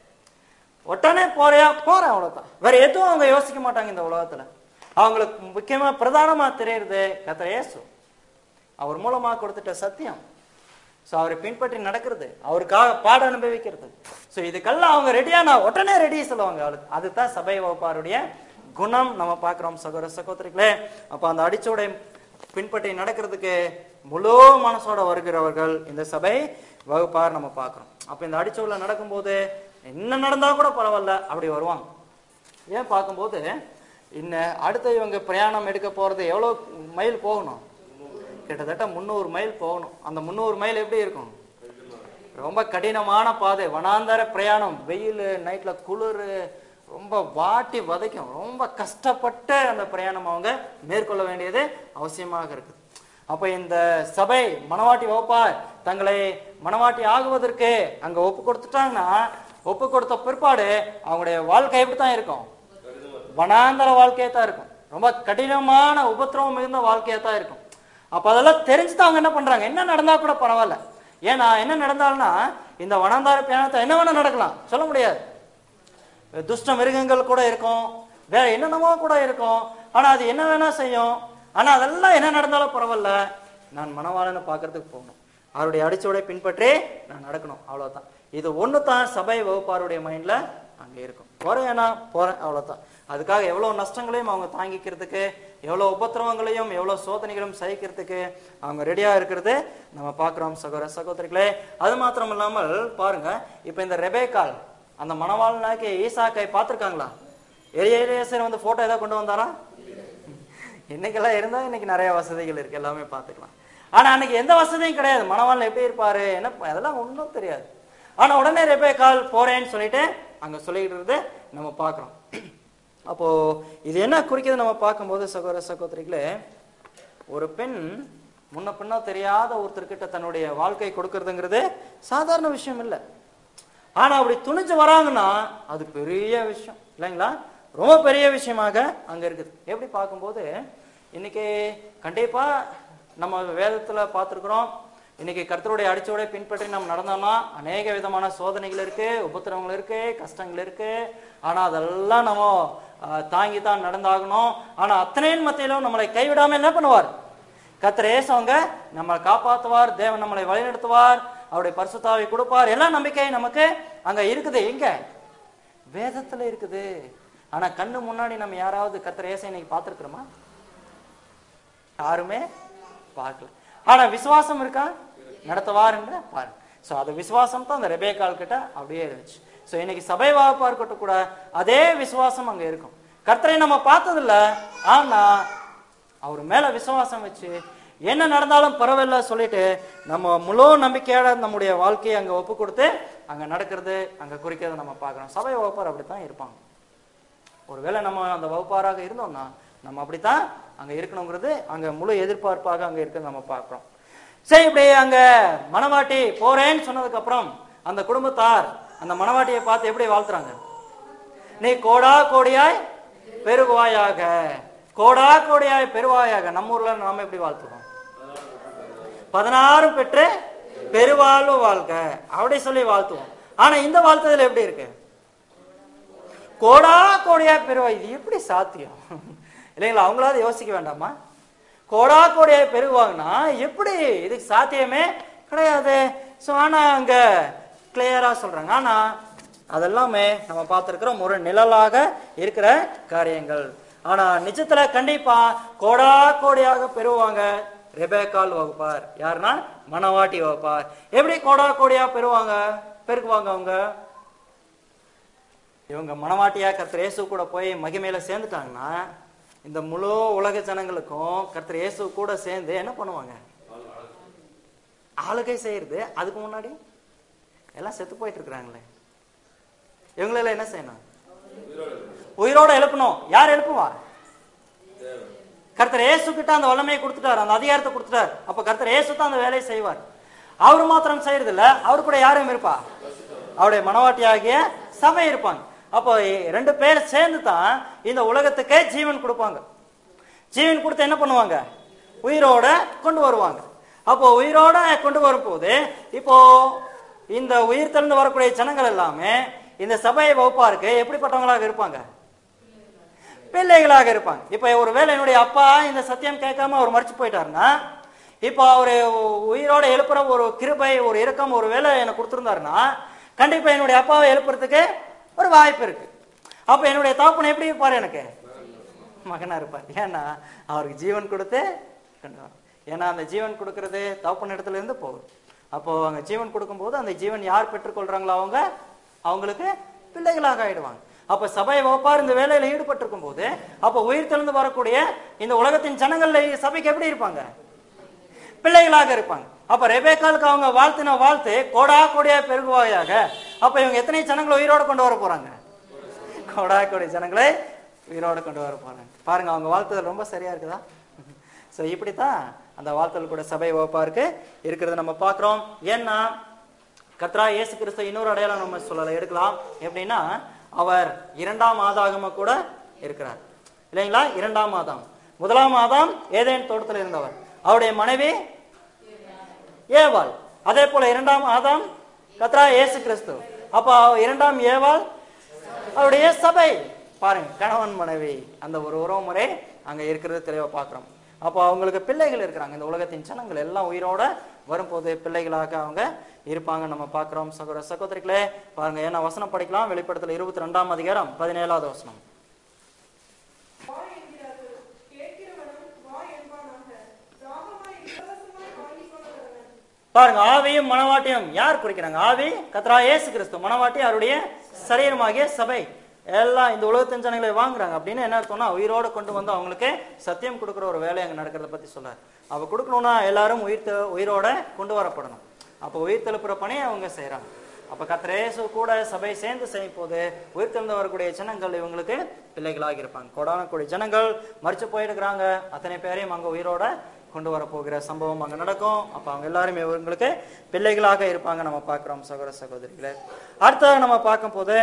உடனே போறியா போறேன் அவ்வளவுதான் வேற எதுவும் அவங்க யோசிக்க மாட்டாங்க இந்த உலகத்துல அவங்களுக்கு முக்கியமா பிரதானமா தெரியறது கத்திர இயேசு அவர் மூலமா கொடுத்துட்ட சத்தியம் சோ அவரை பின்பற்றி நடக்கிறது அவருக்காக பாட அனுபவிக்கிறது சோ இதுக்கெல்லாம் அவங்க ரெடியா நான் உடனே ரெடி சொல்லுவாங்க அவளுக்கு அதுதான் சபை வகுப்பாருடைய குணம் நம்ம பார்க்கிறோம் சகோதர சகோதரிகளே அப்ப அந்த அடிச்சோடை பின்பற்றி நடக்கிறதுக்கு முழு மனசோட வருகிறவர்கள் இந்த சபை வகுப்பார் நம்ம பார்க்கிறோம் அப்ப இந்த அடிச்சோல நடக்கும்போது என்ன நடந்தா கூட பரவாயில்ல அப்படி வருவாங்க ஏன் பார்க்கும்போது இன்னும் அடுத்து இவங்க பிரயாணம் எடுக்க போறது எவ்வளவு மைல் போகணும் கிட்டத்தட்ட முந்நூறு மைல் போகணும் அந்த முந்நூறு மைல் எப்படி இருக்கும் ரொம்ப கடினமான பாதை வனாந்தர பிரயாணம் வெயில் நைட்ல குளிர் ரொம்ப வாட்டி வதைக்கும் ரொம்ப கஷ்டப்பட்டு அந்த பிரயாணம் அவங்க மேற்கொள்ள வேண்டியது அவசியமாக இருக்குது அப்ப இந்த சபை மணவாட்டி வகுப்பா தங்களை மணவாட்டி ஆகுவதற்கு அங்க ஒப்பு கொடுத்துட்டாங்கன்னா ஒப்பு கொடுத்த பிற்பாடு அவங்களுடைய வாழ்க்கை எப்படி தான் இருக்கும் வனாந்தர வாழ்க்கையா தான் இருக்கும் ரொம்ப கடினமான உபத்திரவம் மிகுந்த வாழ்க்கையா தான் இருக்கும் அப்ப அதெல்லாம் தெரிஞ்சுட்டு அவங்க என்ன பண்றாங்க என்ன நடந்தா கூட பரவாயில்ல ஏன்னா என்ன நடந்தாலும்னா இந்த வனாந்தார பிரயாணத்தை என்ன வேணா நடக்கலாம் சொல்ல முடியாது துஷ்ட மிருகங்கள் கூட இருக்கும் வேற என்னென்னமோ கூட இருக்கும் ஆனா அது என்ன வேணா செய்யும் ஆனா அதெல்லாம் என்ன நடந்தாலும் பரவாயில்ல நான் மணவாளனை பார்க்கறதுக்கு போகணும் அவருடைய அடிச்சோடை பின்பற்றி நான் நடக்கணும் அவ்வளவுதான் இது ஒண்ணு தான் சபை வகுப்பாருடைய மைண்ட்ல அங்க இருக்கும் போறேன்னா போறேன் அவ்வளவுதான் அதுக்காக எவ்வளவு நஷ்டங்களையும் அவங்க தாங்கிக்கிறதுக்கு எவ்வளவு உபத்திரவங்களையும் எவ்வளவு சோதனைகளும் சகிக்கிறதுக்கு அவங்க ரெடியா இருக்கிறது நம்ம பார்க்கிறோம் சகோதர சகோதரிகளே அது மாத்திரம் இல்லாமல் பாருங்க இப்ப இந்த ரெபேக்கால் அந்த மணவாளனாக்கி ஈசாக்கை பார்த்திருக்காங்களா எரியேசர் வந்து போட்டோ ஏதாவது கொண்டு வந்தாரா இன்னைக்கெல்லாம் இருந்தா இன்னைக்கு நிறைய வசதிகள் இருக்கு எல்லாமே பார்த்துக்கலாம் ஆனா அன்னைக்கு எந்த வசதியும் கிடையாது மணவாளன் எப்படி இருப்பாரு என்ன ப- அதெல்லாம் ஒன்றும் தெரியாது ஆனா உடனே ரெபேக்கால் போறேன்னு சொல்லிட்டு அங்க சொல்லிட்டு இருந்தது நம்ம பார்க்கிறோம் அப்போ இது என்ன குறிக்குது நம்ம பார்க்கும்போது சகோதர சகோதரிகளே ஒரு பெண் முன்ன பின்ன தெரியாத ஒருத்தர்கிட்ட தன்னுடைய வாழ்க்கை கொடுக்கறதுங்கிறது சாதாரண விஷயம் இல்லை ஆனா அப்படி துணிஞ்சு வராங்கன்னா அது பெரிய விஷயம் இல்லைங்களா ரொம்ப பெரிய விஷயமாக அங்க இருக்குது எப்படி பார்க்கும்போது இன்னைக்கு கண்டிப்பா நம்ம வேதத்துல பார்த்துருக்குறோம் இன்னைக்கு கர்த்தருடைய அடிச்சோட பின்பற்றி நம்ம நடந்தோம்னா அநேக விதமான சோதனைகள் இருக்கு உபத்திரவங்கள் இருக்கு கஷ்டங்கள் இருக்கு ஆனா அதெல்லாம் நம்ம ஆஹ், தாங்கி தான் நடந்தாகணும் ஆனா அத்தனையின் மத்தியிலும் நம்மளை கைவிடாம என்ன பண்ணுவார் கர்த்தர் ஏசவங்க நம்மளை காப்பாத்துவார் தேவன் நம்மளை வழிநடத்துவார் அவருடைய பரிசுத்தாவை கொடுப்பார் எல்லா நம்பிக்கை நமக்கு அங்க இருக்குது எங்க வேதத்துல இருக்குது ஆனா கண்ணு முன்னாடி நம்ம யாராவது கர்த்தர் ஏசை இன்னைக்கு பார்த்திருக்கிறோமா யாருமே பார்க்கல ஆனா விசுவாசம் இருக்கா நடத்துவாருன்ற பாருங்க சோ அது விசுவாசம் தான் அந்த ரெபேக்கால் கிட்ட அப்படியே இருந்துச்சு சோ இன்னைக்கு சபை வாய்ப்பா இருக்கட்டும் கூட அதே விசுவாசம் அங்க இருக்கும் கர்த்தரை நம்ம பார்த்ததில்ல ஆனா அவர் மேல விசுவாசம் வச்சு என்ன நடந்தாலும் பரவாயில்ல சொல்லிட்டு நம்ம முழு நம்பிக்கையோட நம்முடைய வாழ்க்கையை அங்க ஒப்பு கொடுத்து அங்க நடக்கிறது அங்க குறிக்கிறத நம்ம பார்க்கறோம் சபை வகுப்பார் அப்படித்தான் இருப்பாங்க ஒருவேளை நம்ம அந்த வகுப்பாராக இருந்தோம்னா நம்ம அப்படித்தான் அங்க இருக்கணுங்கிறது அங்க முழு எதிர்பார்ப்பாக அங்க இருக்கிறது நம்ம பார்க்கிறோம் சரி இப்படி அங்க மணவாட்டி போறேன்னு சொன்னதுக்கு அப்புறம் அந்த குடும்பத்தார் அந்த மணவாட்டியை பார்த்து எப்படி வாழ்த்துறாங்க நீ கோடா கோடியாய் பெருகுவாயாக கோடா கோடியாய் பெருவாயாக நம்ம ஊர்ல நாம எப்படி வாழ்த்துறோம் பதினாறு பெற்று பெருவாழ்வு வாழ்க அப்படி சொல்லி வாழ்த்துவோம் ஆனா இந்த வாழ்த்துதல் எப்படி இருக்கு கோடா கோடியா பெருவா இது எப்படி சாத்தியம் இல்லைங்களா அவங்களாவது யோசிக்க வேண்டாமா கோடா கோடியா பெருகுவாங்கன்னா எப்படி இதுக்கு சாத்தியமே கிடையாது ஸோ ஆனா அங்க கிளியரா சொல்றாங்க ஆனா அதெல்லாமே நம்ம பார்த்திருக்கிறோம் ஒரு நிழலாக இருக்கிற காரியங்கள் ஆனா நிஜத்துல கண்டிப்பா கோடா கோடியாக பெறுவாங்க ரெபேக்கால் வகுப்பார் யாருன்னா மணவாட்டி வகுப்பார் எப்படி கோடா கோடியா பெறுவாங்க பெருக்குவாங்க அவங்க இவங்க மணவாட்டியா கர்த்தர் இயேசு கூட போய் மகிமையில சேர்ந்துட்டாங்கன்னா இந்த முழு உலக ஜனங்களுக்கும் கர்த்தர் இயேசு கூட சேர்ந்து என்ன பண்ணுவாங்க ஆளுகை செய்யறது அதுக்கு முன்னாடி எல்லாம் செத்து போயிட்டு இருக்கிறாங்களே இவங்களெல்லாம் என்ன செய்யணும் உயிரோட எழுப்பணும் யார் எழுப்புவா கர்த்தர் இயேசு கிட்ட அந்த வல்லமையை கொடுத்துட்டார் அந்த அதிகாரத்தை கொடுத்துட்டார் அப்ப கர்த்தர் இயேசு தான் அந்த வேலையை செய்வார் அவர் மாத்திரம் செய்யறது இல்ல அவர் கூட யாரும் இருப்பா அவருடைய மனவாட்டியாகிய சபை இருப்பாங்க அப்போ எ- ரெண்டு பேர் சேர்ந்து தான் இந்த உலகத்துக்கே ஜீவன் கொடுப்பாங்க ஜீவன் கொடுத்து என்ன பண்ணுவாங்க உயிரோட கொண்டு வருவாங்க அப்போ உயிரோட கொண்டு வரும்போது இப்போ இந்த உயிர் திறந்து வரக்கூடிய ஜனங்கள் எல்லாமே இந்த சபை வகுப்பாருக்கு எப்படிப்பட்டவங்களாக இருப்பாங்க பிள்ளைகளாக இருப்பாங்க இப்ப ஒருவேளை என்னுடைய அப்பா இந்த சத்தியம் கேட்காம அவர் மறைச்சு போயிட்டாருன்னா இப்போ அவரு உயிரோட எழுப்புற ஒரு கிருபை ஒரு இரக்கம் ஒரு வேலை எனக்கு கொடுத்துருந்தாருன்னா கண்டிப்பா என்னுடைய அப்பாவை எழுப்புறதுக்கு ஒரு வாய்ப்பு இருக்கு அப்ப என்னுடைய தாப்பனை எப்படி இருப்பாரு எனக்கு மகனா இருப்பார் ஏன்னா அவருக்கு ஜீவன் கொடுத்து கொண்டு வரும் ஏன்னா அந்த ஜீவன் கொடுக்கறது தகப்பன் இடத்துல இருந்து போகும் அப்போ அங்க ஜீவன் கொடுக்கும்போது அந்த ஜீவன் யார் பெற்றுக்கொள்றாங்களோ அவங்க அவங்களுக்கு பிள்ளைகளாக ஆயிடுவாங்க அப்ப சபை வகுப்பார் இந்த வேலையில ஈடுபட்டிருக்கும் போது அப்ப உயிர் தெளிந்து வரக்கூடிய இந்த உலகத்தின் ஜனங்கள்ல சபைக்கு எப்படி இருப்பாங்க பிள்ளைகளாக இருப்பாங்க அப்ப ரெபேக்காலுக்கு அவங்க வாழ்த்தின வாழ்த்து கோடா கோடியா பெருகுவாயாக அப்ப இவங்க எத்தனை ஜனங்களை உயிரோட கொண்டு வர போறாங்க கோடா கோடி ஜனங்களை உயிரோட கொண்டு வர போறாங்க பாருங்க அவங்க வாழ்த்துதல் ரொம்ப சரியா இருக்குதா சோ இப்படித்தான் அந்த வாழ்த்தல் கூட சபை வகுப்பாருக்கு இருக்கிறத நம்ம பார்க்கிறோம் ஏன்னா கத்ரா இயேசு கிறிஸ்து இன்னொரு அடையாளம் நம்ம சொல்லல எடுக்கலாம் எப்படின்னா அவர் இரண்டாம் ஆதாகம கூட இருக்கிறார் இல்லைங்களா இரண்டாம் ஆதாம் முதலாம் ஆதாம் ஏதேன் தோட்டத்தில் இருந்தவர் அவருடைய மனைவி ஏவாள் அதே போல இரண்டாம் ஆதாம் கத்ரா இயேசு கிறிஸ்து அப்போ இரண்டாம் ஏவாள் அவருடைய சபை பாருங்க கணவன் மனைவி அந்த ஒரு உறவு முறை அங்க இருக்கிறது தெளிவா பார்க்கிறோம் அப்போ அவங்களுக்கு பிள்ளைகள் இருக்கிறாங்க இந்த உலகத்தின் ஜனங்கள் எல்லாம் உயிரோட வரும்போது பிள்ளைகளாக அவங்க இருப்பாங்க நம்ம பார்க்கிறோம் சகோதர சகோதரிகளே பாருங்க ஏன்னா வசனம் படிக்கலாம் வெளிப்படத்துல இருபத்தி ரெண்டாம் அதிகாரம் பதினேழாவது வசனம் வா என்கிறார்கள் கேட்கிறவனும் வா என்பானாக தாகமாய் இலவசமாய் வாங்கிக் கொள்ளவன் பாருங்க ஆவியும் மனவாட்டியும் யார் குறிக்கிறாங்க ஆவி கத்ரா இயேசு கிறிஸ்து மனவாட்டி அவருடைய சரீரமாகிய சபை எல்லாம் இந்த உலகத்தின் ஜனங்களை வாங்குறாங்க அப்படின்னு என்ன அர்த்தம்னா உயிரோட கொண்டு வந்து அவங்களுக்கு சத்தியம் கொடுக்குற ஒரு வேலை அங்க நடக்கிறத பத்தி சொல்றாரு அவ கொடுக்கணும்னா எல்லாரும் உயிர் தெ- உயிரோட கொண்டு வரப்படணும் அப்போ உயிர் தெழுப்புற பணியை அவங்க செய்றாங்க அப்ப கத்திரேசு கூட சபை சேர்ந்து செய்யும் போது உயிர் தெழுந்து வரக்கூடிய ஜனங்கள் இவங்களுக்கு பிள்ளைகளாக இருப்பாங்க கொடான கூடிய ஜனங்கள் மறிச்சு போயிருக்கிறாங்க அத்தனை பேரையும் அங்க உயிரோட கொண்டு வர போகிற சம்பவம் அங்க நடக்கும் அப்ப அவங்க எல்லாரும் இவங்களுக்கு பிள்ளைகளாக இருப்பாங்க நம்ம பார்க்கிறோம் சகோதர சகோதரிகளே அடுத்ததாக நம்ம பார்க்கும் போது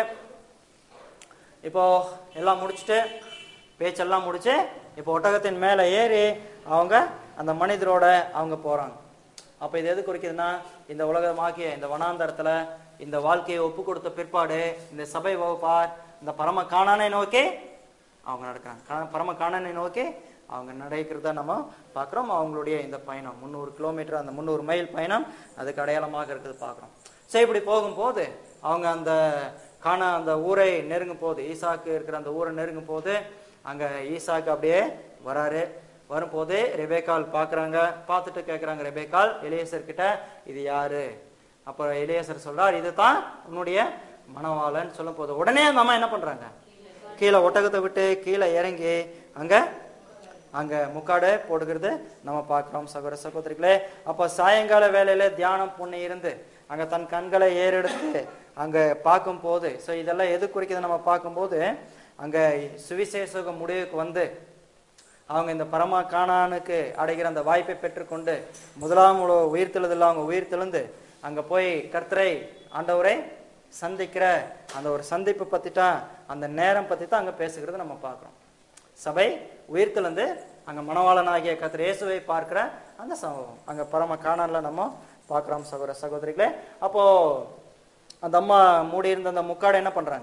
இப்போ எல்லாம் முடிச்சுட்டு பேச்செல்லாம் முடிச்சு இப்போ ஒட்டகத்தின் மேலே ஏறி அவங்க அந்த மனிதரோட அவங்க போறாங்க அப்ப இது எது குறிக்குதுன்னா இந்த உலகமாகிய இந்த வனாந்தரத்துல இந்த வாழ்க்கையை ஒப்பு கொடுத்த பிற்பாடு இந்த சபை வகுப்பார் இந்த பரம காணானை நோக்கி அவங்க நடக்கிறாங்க கா- பரம காணனை நோக்கி அவங்க நடக்கிறத நம்ம பார்க்குறோம் அவங்களுடைய இந்த பயணம் முந்நூறு கிலோமீட்டர் அந்த முந்நூறு மைல் பயணம் அதுக்கு அடையாளமாக இருக்குது பார்க்குறோம் சரி இப்படி போகும்போது அவங்க அந்த காண அந்த ஊரை நெருங்கும் போது ஈசாக்கு இருக்கிற அந்த ஊரை நெருங்கும் போது அங்க ஈசாக்கு அப்படியே வராரு வரும்போது ரெபேக்கால் பார்க்கறாங்க பார்த்துட்டு கேட்குறாங்க ரெபேக்கால் எலியேசர் கிட்ட இது யாரு அப்போ எலியேசர் சொல்றார் இதுதான் உன்னுடைய மணவாளன் சொல்லும் போது உடனே அந்த அம்மா என்ன பண்றாங்க கீழே ஒட்டகத்தை விட்டு கீழே இறங்கி அங்க அங்க முக்காடு போடுகிறது நம்ம பார்க்கிறோம் சகோதர சகோதரிகளே அப்ப சாயங்கால வேலையில தியானம் பண்ணி இருந்து அங்க தன் கண்களை ஏறெடுத்து அங்க பார்க்கும் போது ஸோ இதெல்லாம் எது குறிக்குது நம்ம பார்க்கும்போது அங்க சுவிசேஷக முடிவுக்கு வந்து அவங்க இந்த பரமா காணானுக்கு அடைகிற அந்த வாய்ப்பை பெற்றுக்கொண்டு முதலாம் உல- உயிர்த்தெழுதல் அவங்க உயிர்த்தெழுந்து அங்க போய் கர்த்தரை ஆண்டவரை சந்திக்கிற அந்த ஒரு சந்திப்பு பத்தி தான் அந்த நேரம் பத்தி தான் அங்க பேசுகிறது நம்ம பார்க்கிறோம் சபை உயிர்த்தெழுந்து அங்க மணவாளனாகிய கர்த்தர் இயேசுவை பார்க்கிற அந்த சம்பவம் அங்க பரம காணான்ல நம்ம பார்க்கிறோம் சகோதர சகோதரிகளே அப்போ அந்த அம்மா மூடி இருந்த அந்த முக்காடை என்ன பண்றாங்க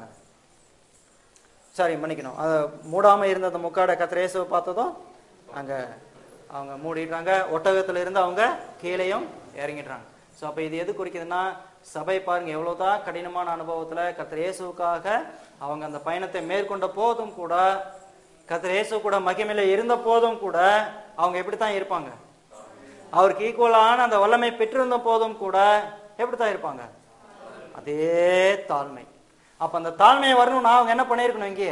சாரி மன்னிக்கணும் அதை மூடாம இருந்த அந்த முக்காடை கத்திர இயேசுவை பார்த்ததும் அங்க அவங்க மூடிடுறாங்க ஒட்டகத்துல இருந்து அவங்க கீழேயும் இறங்கிடுறாங்க ஸோ அப்ப இது எது குறிக்குதுன்னா சபை பாருங்க எவ்வளவுதான் கடினமான அனுபவத்துல கத்திர இயேசுவுக்காக அவங்க அந்த பயணத்தை மேற்கொண்ட போதும் கூட கத்திர இயேசு கூட மகிமையில இருந்த போதும் கூட அவங்க எப்படித்தான் இருப்பாங்க அவருக்கு ஈக்குவலான அந்த வல்லமை பெற்றிருந்த போதும் கூட எப்படித்தான் இருப்பாங்க அதே தாழ்மை அப்ப அந்த தாழ்மையை வரணும்னா அவங்க என்ன பண்ணியிருக்கணும் இங்கே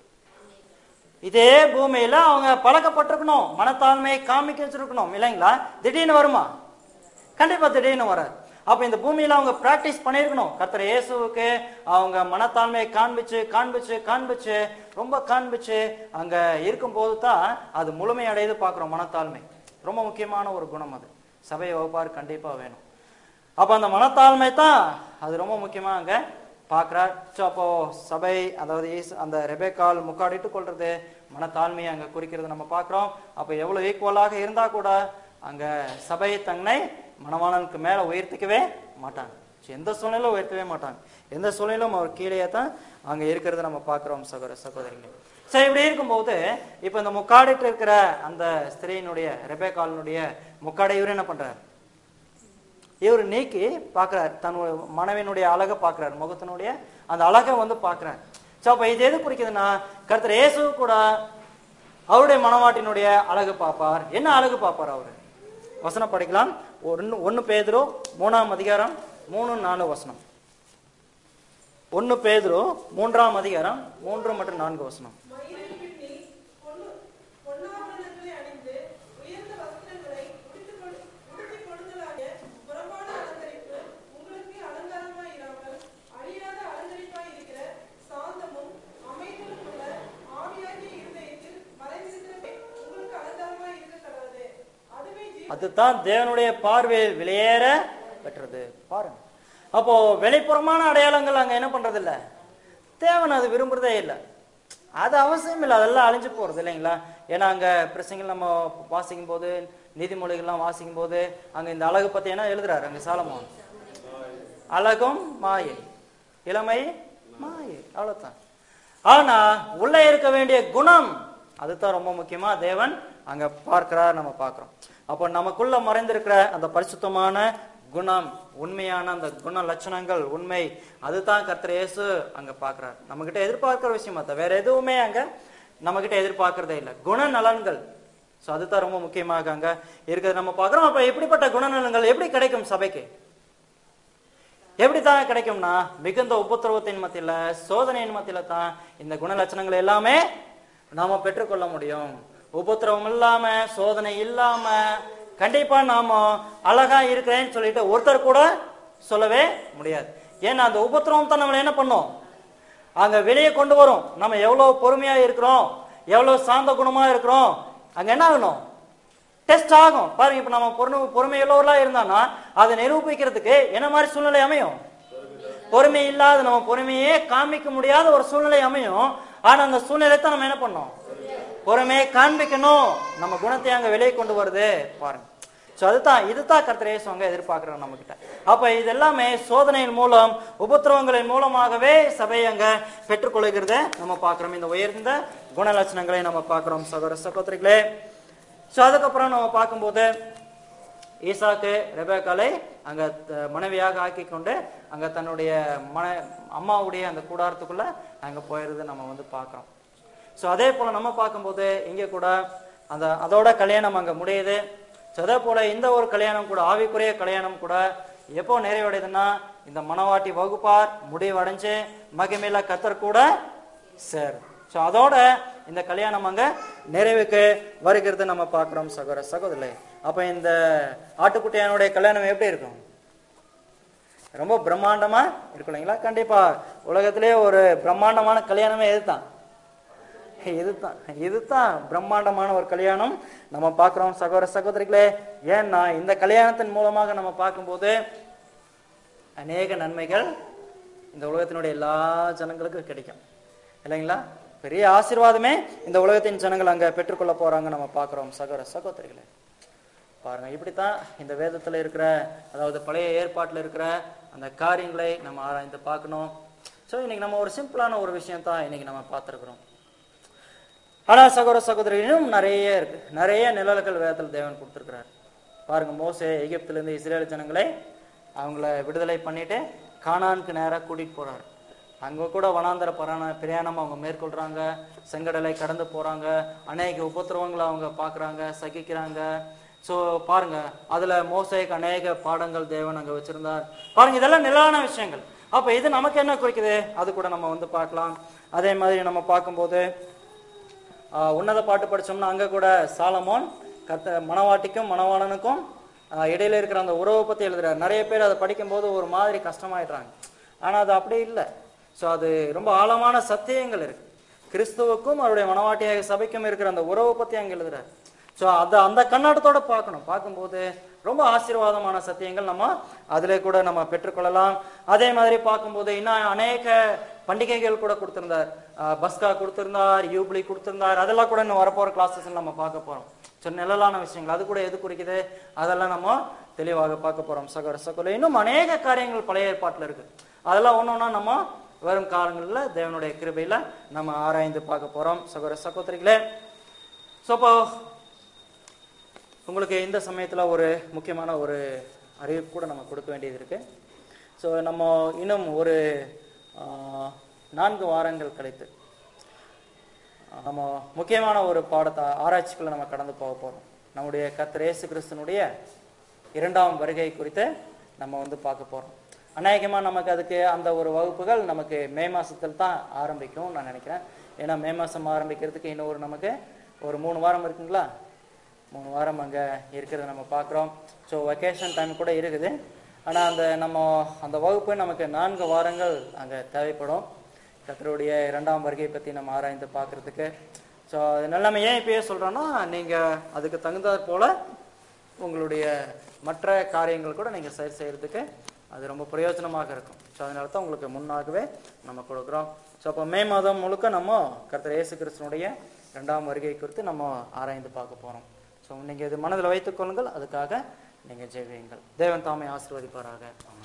இதே பூமியில அவங்க பழக்கப்பட்டிருக்கணும் மனத்தாழ்மையை காமிக்க வச்சிருக்கணும் இல்லைங்களா திடீர்னு வருமா கண்டிப்பா திடீர்னு வராது அப்ப இந்த பூமியில அவங்க பிராக்டிஸ் பண்ணியிருக்கணும் கர்த்தர் இயேசுவுக்கு அவங்க மனத்தாழ்மையை காண்பிச்சு காண்பிச்சு காண்பிச்சு ரொம்ப காண்பிச்சு அங்க இருக்கும்போது தான் அது முழுமையடையுது பார்க்கிறோம் மனத்தாழ்மை ரொம்ப முக்கியமான ஒரு குணம் அது சபை வகுப்பார் கண்டிப்பா வேணும் அப்ப அந்த மனத்தாழ்மை தான் அது ரொம்ப முக்கியமா அங்க பார்க்கிறார் ஸோ அப்போ சபை அதாவது ஈஸ்- அந்த ரெபேக்கால் முக்காடிட்டு கொள்றது மனத்தாழ்மையை அங்க குறிக்கிறது நம்ம பார்க்கிறோம் அப்ப எவ்வளவு ஈக்குவலாக இருந்தா கூட அங்க சபை தன்னை மணவாளனுக்கு மேல உயர்த்திக்கவே மாட்டாங்க ஸோ எந்த சூழ்நிலையிலும் உயர்த்தவே மாட்டாங்க எந்த சூழ்நிலையிலும் அவர் கீழே தான் அங்க இருக்கிறத நம்ம பார்க்கிறோம் சகோதர சகோதரிகளே சரி இப்படி இருக்கும்போது இப்ப இந்த முக்காடிட்டு இருக்கிற அந்த ஸ்திரீனுடைய ரெபேக்காலினுடைய முக்காடை இவர் என்ன பண்றாரு இவர் நீக்கி பார்க்கிறார் தன்னுடைய மனைவியினுடைய அழகை பார்க்கிறார் முகத்தினுடைய அந்த அழகை வந்து பார்க்கிறார் ஸோ அப்போ இது எது குறிக்குதுன்னா கர்த்தர் இயேசு கூட அவருடைய மனவாட்டினுடைய அழகு பார்ப்பார் என்ன அழகு பார்ப்பார் அவரு வசனம் படிக்கலாம் ஒன்னு ஒன்னு பேதுரு மூணாம் அதிகாரம் மூணு நாலு வசனம் ஒன்னு பேதுரு மூன்றாம் அதிகாரம் மூன்று மற்றும் நான்கு வசனம் மயிரை பின்னி பொன்னு பொன்னாபரணங்களை அணிந்து உயர்ந்த வஸ்திரங்களை உடுத்திக் கொடு- உடுத்திக் கொள்ளுதலாகிய புறம்பான அலங்கரிப்பு உங்களுக்கு அலங்காரமாய் இராமல் அழியாத அலங்கரிப்பாய் இருக்கிற சாந்தமும் அமைதலும் உள்ள ஆவியாகிய இருதயத்தில் மறைந்திருக்கிற உங்களுக்கு அலங்காரமாய் இருக்க கடவுளே அதுவே ஜீவ அதுதான் தேவனுடைய பார்வையில் வெளியேற பெற்றது பாருங்க அப்போ வெளிப்புறமான அடையாளங்கள் அங்க என்ன பண்றது இல்ல தேவன் அது விரும்புறதே இல்லை அது அவசியம் இல்லை அதெல்லாம் அழிஞ்சு போறது இல்லைங்களா ஏன்னா அங்க பிரசங்கள் நம்ம வாசிக்கும் போது நீதிமொழிகள்லாம் வாசிக்கும் போது அங்க இந்த அழகு பத்தி என்ன எழுதுறாரு அங்க சாலமோன் அழகும் மாயை இளமை மாயை அவ்வளவுதான் ஆனா உள்ள இருக்க வேண்டிய குணம் அதுதான் ரொம்ப முக்கியமா தேவன் அங்க பார்க்கிறார் நம்ம பார்க்கிறோம் அப்போ நமக்குள்ள மறைந்திருக்கிற அந்த பரிசுத்தமான குணம் உண்மையான அந்த குண லட்சணங்கள் உண்மை அதுதான் கர்த்தர் இயேசு அங்க பார்க்கிறார் நம்ம கிட்ட எதிர்பார்க்கிற விஷயமா தான் வேற எதுவுமே அங்க நம்ம கிட்ட எதிர்பார்க்கறதே இல்லை குண நலன்கள் சோ அதுதான் ரொம்ப முக்கியமாக அங்க இருக்கிறது நம்ம பார்க்கிறோம் அப்ப எப்படிப்பட்ட குணநலன்கள் எப்படி கிடைக்கும் சபைக்கு எப்படி தான் கிடைக்கும்னா மிகுந்த உபத்திரவத்தின் மத்தியில சோதனையின் மத்தியில தான் இந்த குணலட்சணங்கள் எல்லாமே நாம பெற்றுக்கொள்ள முடியும் உபத்திரவம் இல்லாம சோதனை இல்லாம கண்டிப்பா நாம அழகா இருக்கிறேன்னு சொல்லிட்டு ஒருத்தர் கூட சொல்லவே முடியாது ஏன்னா அந்த உபத்திரவம் தான் நம்மளை என்ன பண்ணும் அங்க வெளியே கொண்டு வரும் நம்ம எவ்வளவு பொறுமையா இருக்கிறோம் எவ்வளவு சாந்த குணமா இருக்கிறோம் அங்க என்ன ஆகணும் டெஸ்ட் ஆகும் பாருங்க இப்ப நம்ம பொறுமை பொறுமையுள்ளவர்களா இருந்தான்னா அதை நிரூபிக்கிறதுக்கு என்ன மாதிரி சூழ்நிலை அமையும் பொறுமை இல்லாத நம்ம பொறுமையே காமிக்க முடியாத ஒரு சூழ்நிலை அமையும் ஆனா அந்த சூழ்நிலை தான் நம்ம என்ன பண்ணோம் பொறுமையை காண்பிக்கணும் நம்ம குணத்தை அங்க வெளியே கொண்டு வருது பாருங்க சோ அதுதான் இதுதான் கர்த்தர் இயேசுவங்க எதிர்பார்க்கிறாங்க நம்ம கிட்ட அப்ப இது எல்லாமே சோதனையின் மூலம் உபத்திரவங்களின் மூலமாகவே சபை அங்க பெற்றுக்கொள்கிறத நம்ம பார்க்கிறோம் இந்த உயர்ந்த குணலட்சணங்களை நம்ம பார்க்கிறோம் சகோதர சகோதரிகளே சோ அதுக்கப்புறம் நம்ம பார்க்கும்போது ஈசாக்கு ரெபேக்காலை அங்க த- மனைவியாக ஆக்கி கொண்டு அங்க தன்னுடைய மன அம்மாவுடைய அந்த கூடாரத்துக்குள்ள அங்க போயிருது நம்ம வந்து பார்க்கிறோம் ஸோ அதே போல நம்ம பார்க்கும்போது இங்க கூட அந்த அதோட கல்யாணம் அங்க முடியுது ஸோ அதே போல இந்த ஒரு கல்யாணம் கூட ஆவிக்குரிய கல்யாணம் கூட எப்போ நிறைவடையுதுன்னா இந்த மணவாட்டி வகுப்பார் முடிவடைஞ்சு மகிமையில கத்தர் கூட சேரும் ஸோ அதோட இந்த கல்யாணம் அங்க நிறைவுக்கு வருகிறது நம்ம பார்க்கிறோம் சகோதர சகோதரே அப்ப இந்த ஆட்டுக்குட்டியானுடைய கல்யாணம் எப்படி இருக்கும் ரொம்ப பிரம்மாண்டமா இருக்கும் இல்லைங்களா கண்டிப்பா உலகத்திலே ஒரு பிரம்மாண்டமான கல்யாணமே இதுதான் இதுதான் இதுதான் பிரம்மாண்டமான ஒரு கல்யாணம் நம்ம பார்க்கிறோம் சகோதர சகோதரிகளே ஏன்னா இந்த கல்யாணத்தின் மூலமாக நம்ம பார்க்கும்போது அநேக நன்மைகள் இந்த உலகத்தினுடைய எல்லா ஜனங்களுக்கும் கிடைக்கும் இல்லைங்களா பெரிய ஆசீர்வாதமே இந்த உலகத்தின் ஜனங்கள் அங்க பெற்றுக்கொள்ள போறாங்க நம்ம பார்க்கிறோம் சகோதர சகோதரிகளே பாருங்க இப்படித்தான் இந்த வேதத்துல இருக்கிற அதாவது பழைய ஏற்பாட்டுல இருக்கிற அந்த காரியங்களை நம்ம ஆராய்ந்து பார்க்கணும் ஸோ இன்னைக்கு நம்ம ஒரு சிம்பிளான ஒரு விஷயம் தான் இன்னைக்கு நம்ம பார்த்துருக்குறோம் ஆனா சகோதர சகோதரிகளும் நிறைய இருக்கு நிறைய நிழல்கள் வேதத்தில் தேவன் கொடுத்துருக்கிறார் பாருங்க மோசே எகிப்திலிருந்து இஸ்ரேல் ஜனங்களை அவங்கள விடுதலை பண்ணிட்டு கானானுக்கு நேரா கூட்டிட்டு போறாரு அங்க கூட வனாந்தர பராண பிரயாணம் அவங்க மேற்கொள்றாங்க செங்கடலை கடந்து போறாங்க அநேக உபத்திரவங்களை அவங்க பாக்குறாங்க சகிக்கிறாங்க சோ பாருங்க அதுல மோசைக்கு அநேக பாடங்கள் தேவன் அங்க வச்சிருந்தார் பாருங்க இதெல்லாம் நிலான விஷயங்கள் அப்ப இது நமக்கு என்ன குறிக்குது அது கூட நம்ம வந்து பார்க்கலாம் அதே மாதிரி நம்ம பார்க்கும்போது ஆஹ் உன்னத பாட்டு படிச்சோம்னா அங்க கூட சாலமோன் கத்த மணவாட்டிக்கும் மணவாளனுக்கும் ஆஹ் இடையில இருக்கிற அந்த உறவை பத்தி எழுதுறாரு நிறைய பேர் அதை படிக்கும்போது ஒரு மாதிரி கஷ்டமாயிடுறாங்க ஆனா அது அப்படி இல்லை ஸோ அது ரொம்ப ஆழமான சத்தியங்கள் இருக்கு கிறிஸ்துவுக்கும் அவருடைய மணவாட்டியாக சபைக்கும் இருக்கிற அந்த உறவை பத்தி அங்க எழுதுறாரு ஸோ அதை அந்த கண்ணோட்டத்தோட பார்க்கணும் பார்க்கும்போது ரொம்ப ஆசீர்வாதமான சத்தியங்கள் நம்ம அதிலே கூட நம்ம பெற்றுக்கொள்ளலாம் அதே மாதிரி பார்க்கும்போது இன்னும் அநேக பண்டிகைகள் கூட கொடுத்திருந்தார் ஆஹ் பஸ்கா கொடுத்திருந்தார் யூப்ளி கொடுத்திருந்தார் அதெல்லாம் கூட இன்னும் வரப்போற கிளாஸஸ் நம்ம பார்க்க போறோம் ஸோ நிழலான விஷயங்கள் அது கூட எது குறிக்குது அதெல்லாம் நம்ம தெளிவாக பார்க்க போறோம் சகோதர சகோதரி இன்னும் அநேக காரியங்கள் பழைய ஏற்பாட்டில் இருக்கு அதெல்லாம் ஒன்று ஒன்றா நம்ம வரும் காலங்களில் தேவனுடைய கிருபையில நம்ம ஆராய்ந்து பார்க்க போறோம் சகோதர சகோதரிகளே ஸோ இப்போ உங்களுக்கு இந்த சமயத்துல ஒரு முக்கியமான ஒரு அறிவிப்பு கூட நம்ம கொடுக்க வேண்டியது இருக்கு ஸோ நம்ம இன்னும் ஒரு ஆஹ், நான்கு வாரங்கள் கழித்து ஆஹ், நம்ம முக்கியமான ஒரு பாடத்தை ஆராய்ச்சிக்குள்ள நம்ம கடந்து போக போறோம் நம்முடைய கர்த்தர் இயேசு கிறிஸ்தனுடைய இரண்டாம் வருகை குறித்து நம்ம வந்து பார்க்க போறோம் அநேகமா நமக்கு அதுக்கு அந்த ஒரு வகுப்புகள் நமக்கு மே மாசத்தில் தான் ஆரம்பிக்கும் நான் நினைக்கிறேன் ஏன்னா மே மாசம் ஆரம்பிக்கிறதுக்கு இன்னும் ஒரு நமக்கு ஒரு மூணு வாரம் இருக்குங்களா மூணு வாரம் அங்கே இருக்கிறத நம்ம பார்க்குறோம் ஸோ வெக்கேஷன் டைம் கூட இருக்குது ஆனால் அந்த நம்ம அந்த வகுப்பு நமக்கு நான்கு வாரங்கள் அங்கே தேவைப்படும் கத்தருடைய இரண்டாம் வருகை பற்றி நம்ம ஆராய்ந்து பார்க்குறதுக்கு ஸோ அது நம்ம ஏன் இப்பயே சொல்கிறோன்னா நீங்கள் அதுக்கு தகுந்தாற் போல் உங்களுடைய மற்ற காரியங்கள் கூட நீங்கள் சரி செய்கிறதுக்கு அது ரொம்ப பிரயோஜனமாக இருக்கும் ஸோ அதனால தான் உங்களுக்கு முன்னாகவே நம்ம கொடுக்குறோம் ஸோ அப்போ மே மாதம் முழுக்க நம்ம கர்த்தர் இயேசு கிறிஸ்தனுடைய ரெண்டாம் வருகை குறித்து நம்ம ஆராய்ந்து பார்க்க போகிறோம் ஸோ நீங்கள் இது மனதில் வைத்துக் கொள்ளுங்கள் அதுக்காக நீங்கள் ஜெயிவீங்கள் தேவன் தாமை ஆசீர்வதிப்பாராக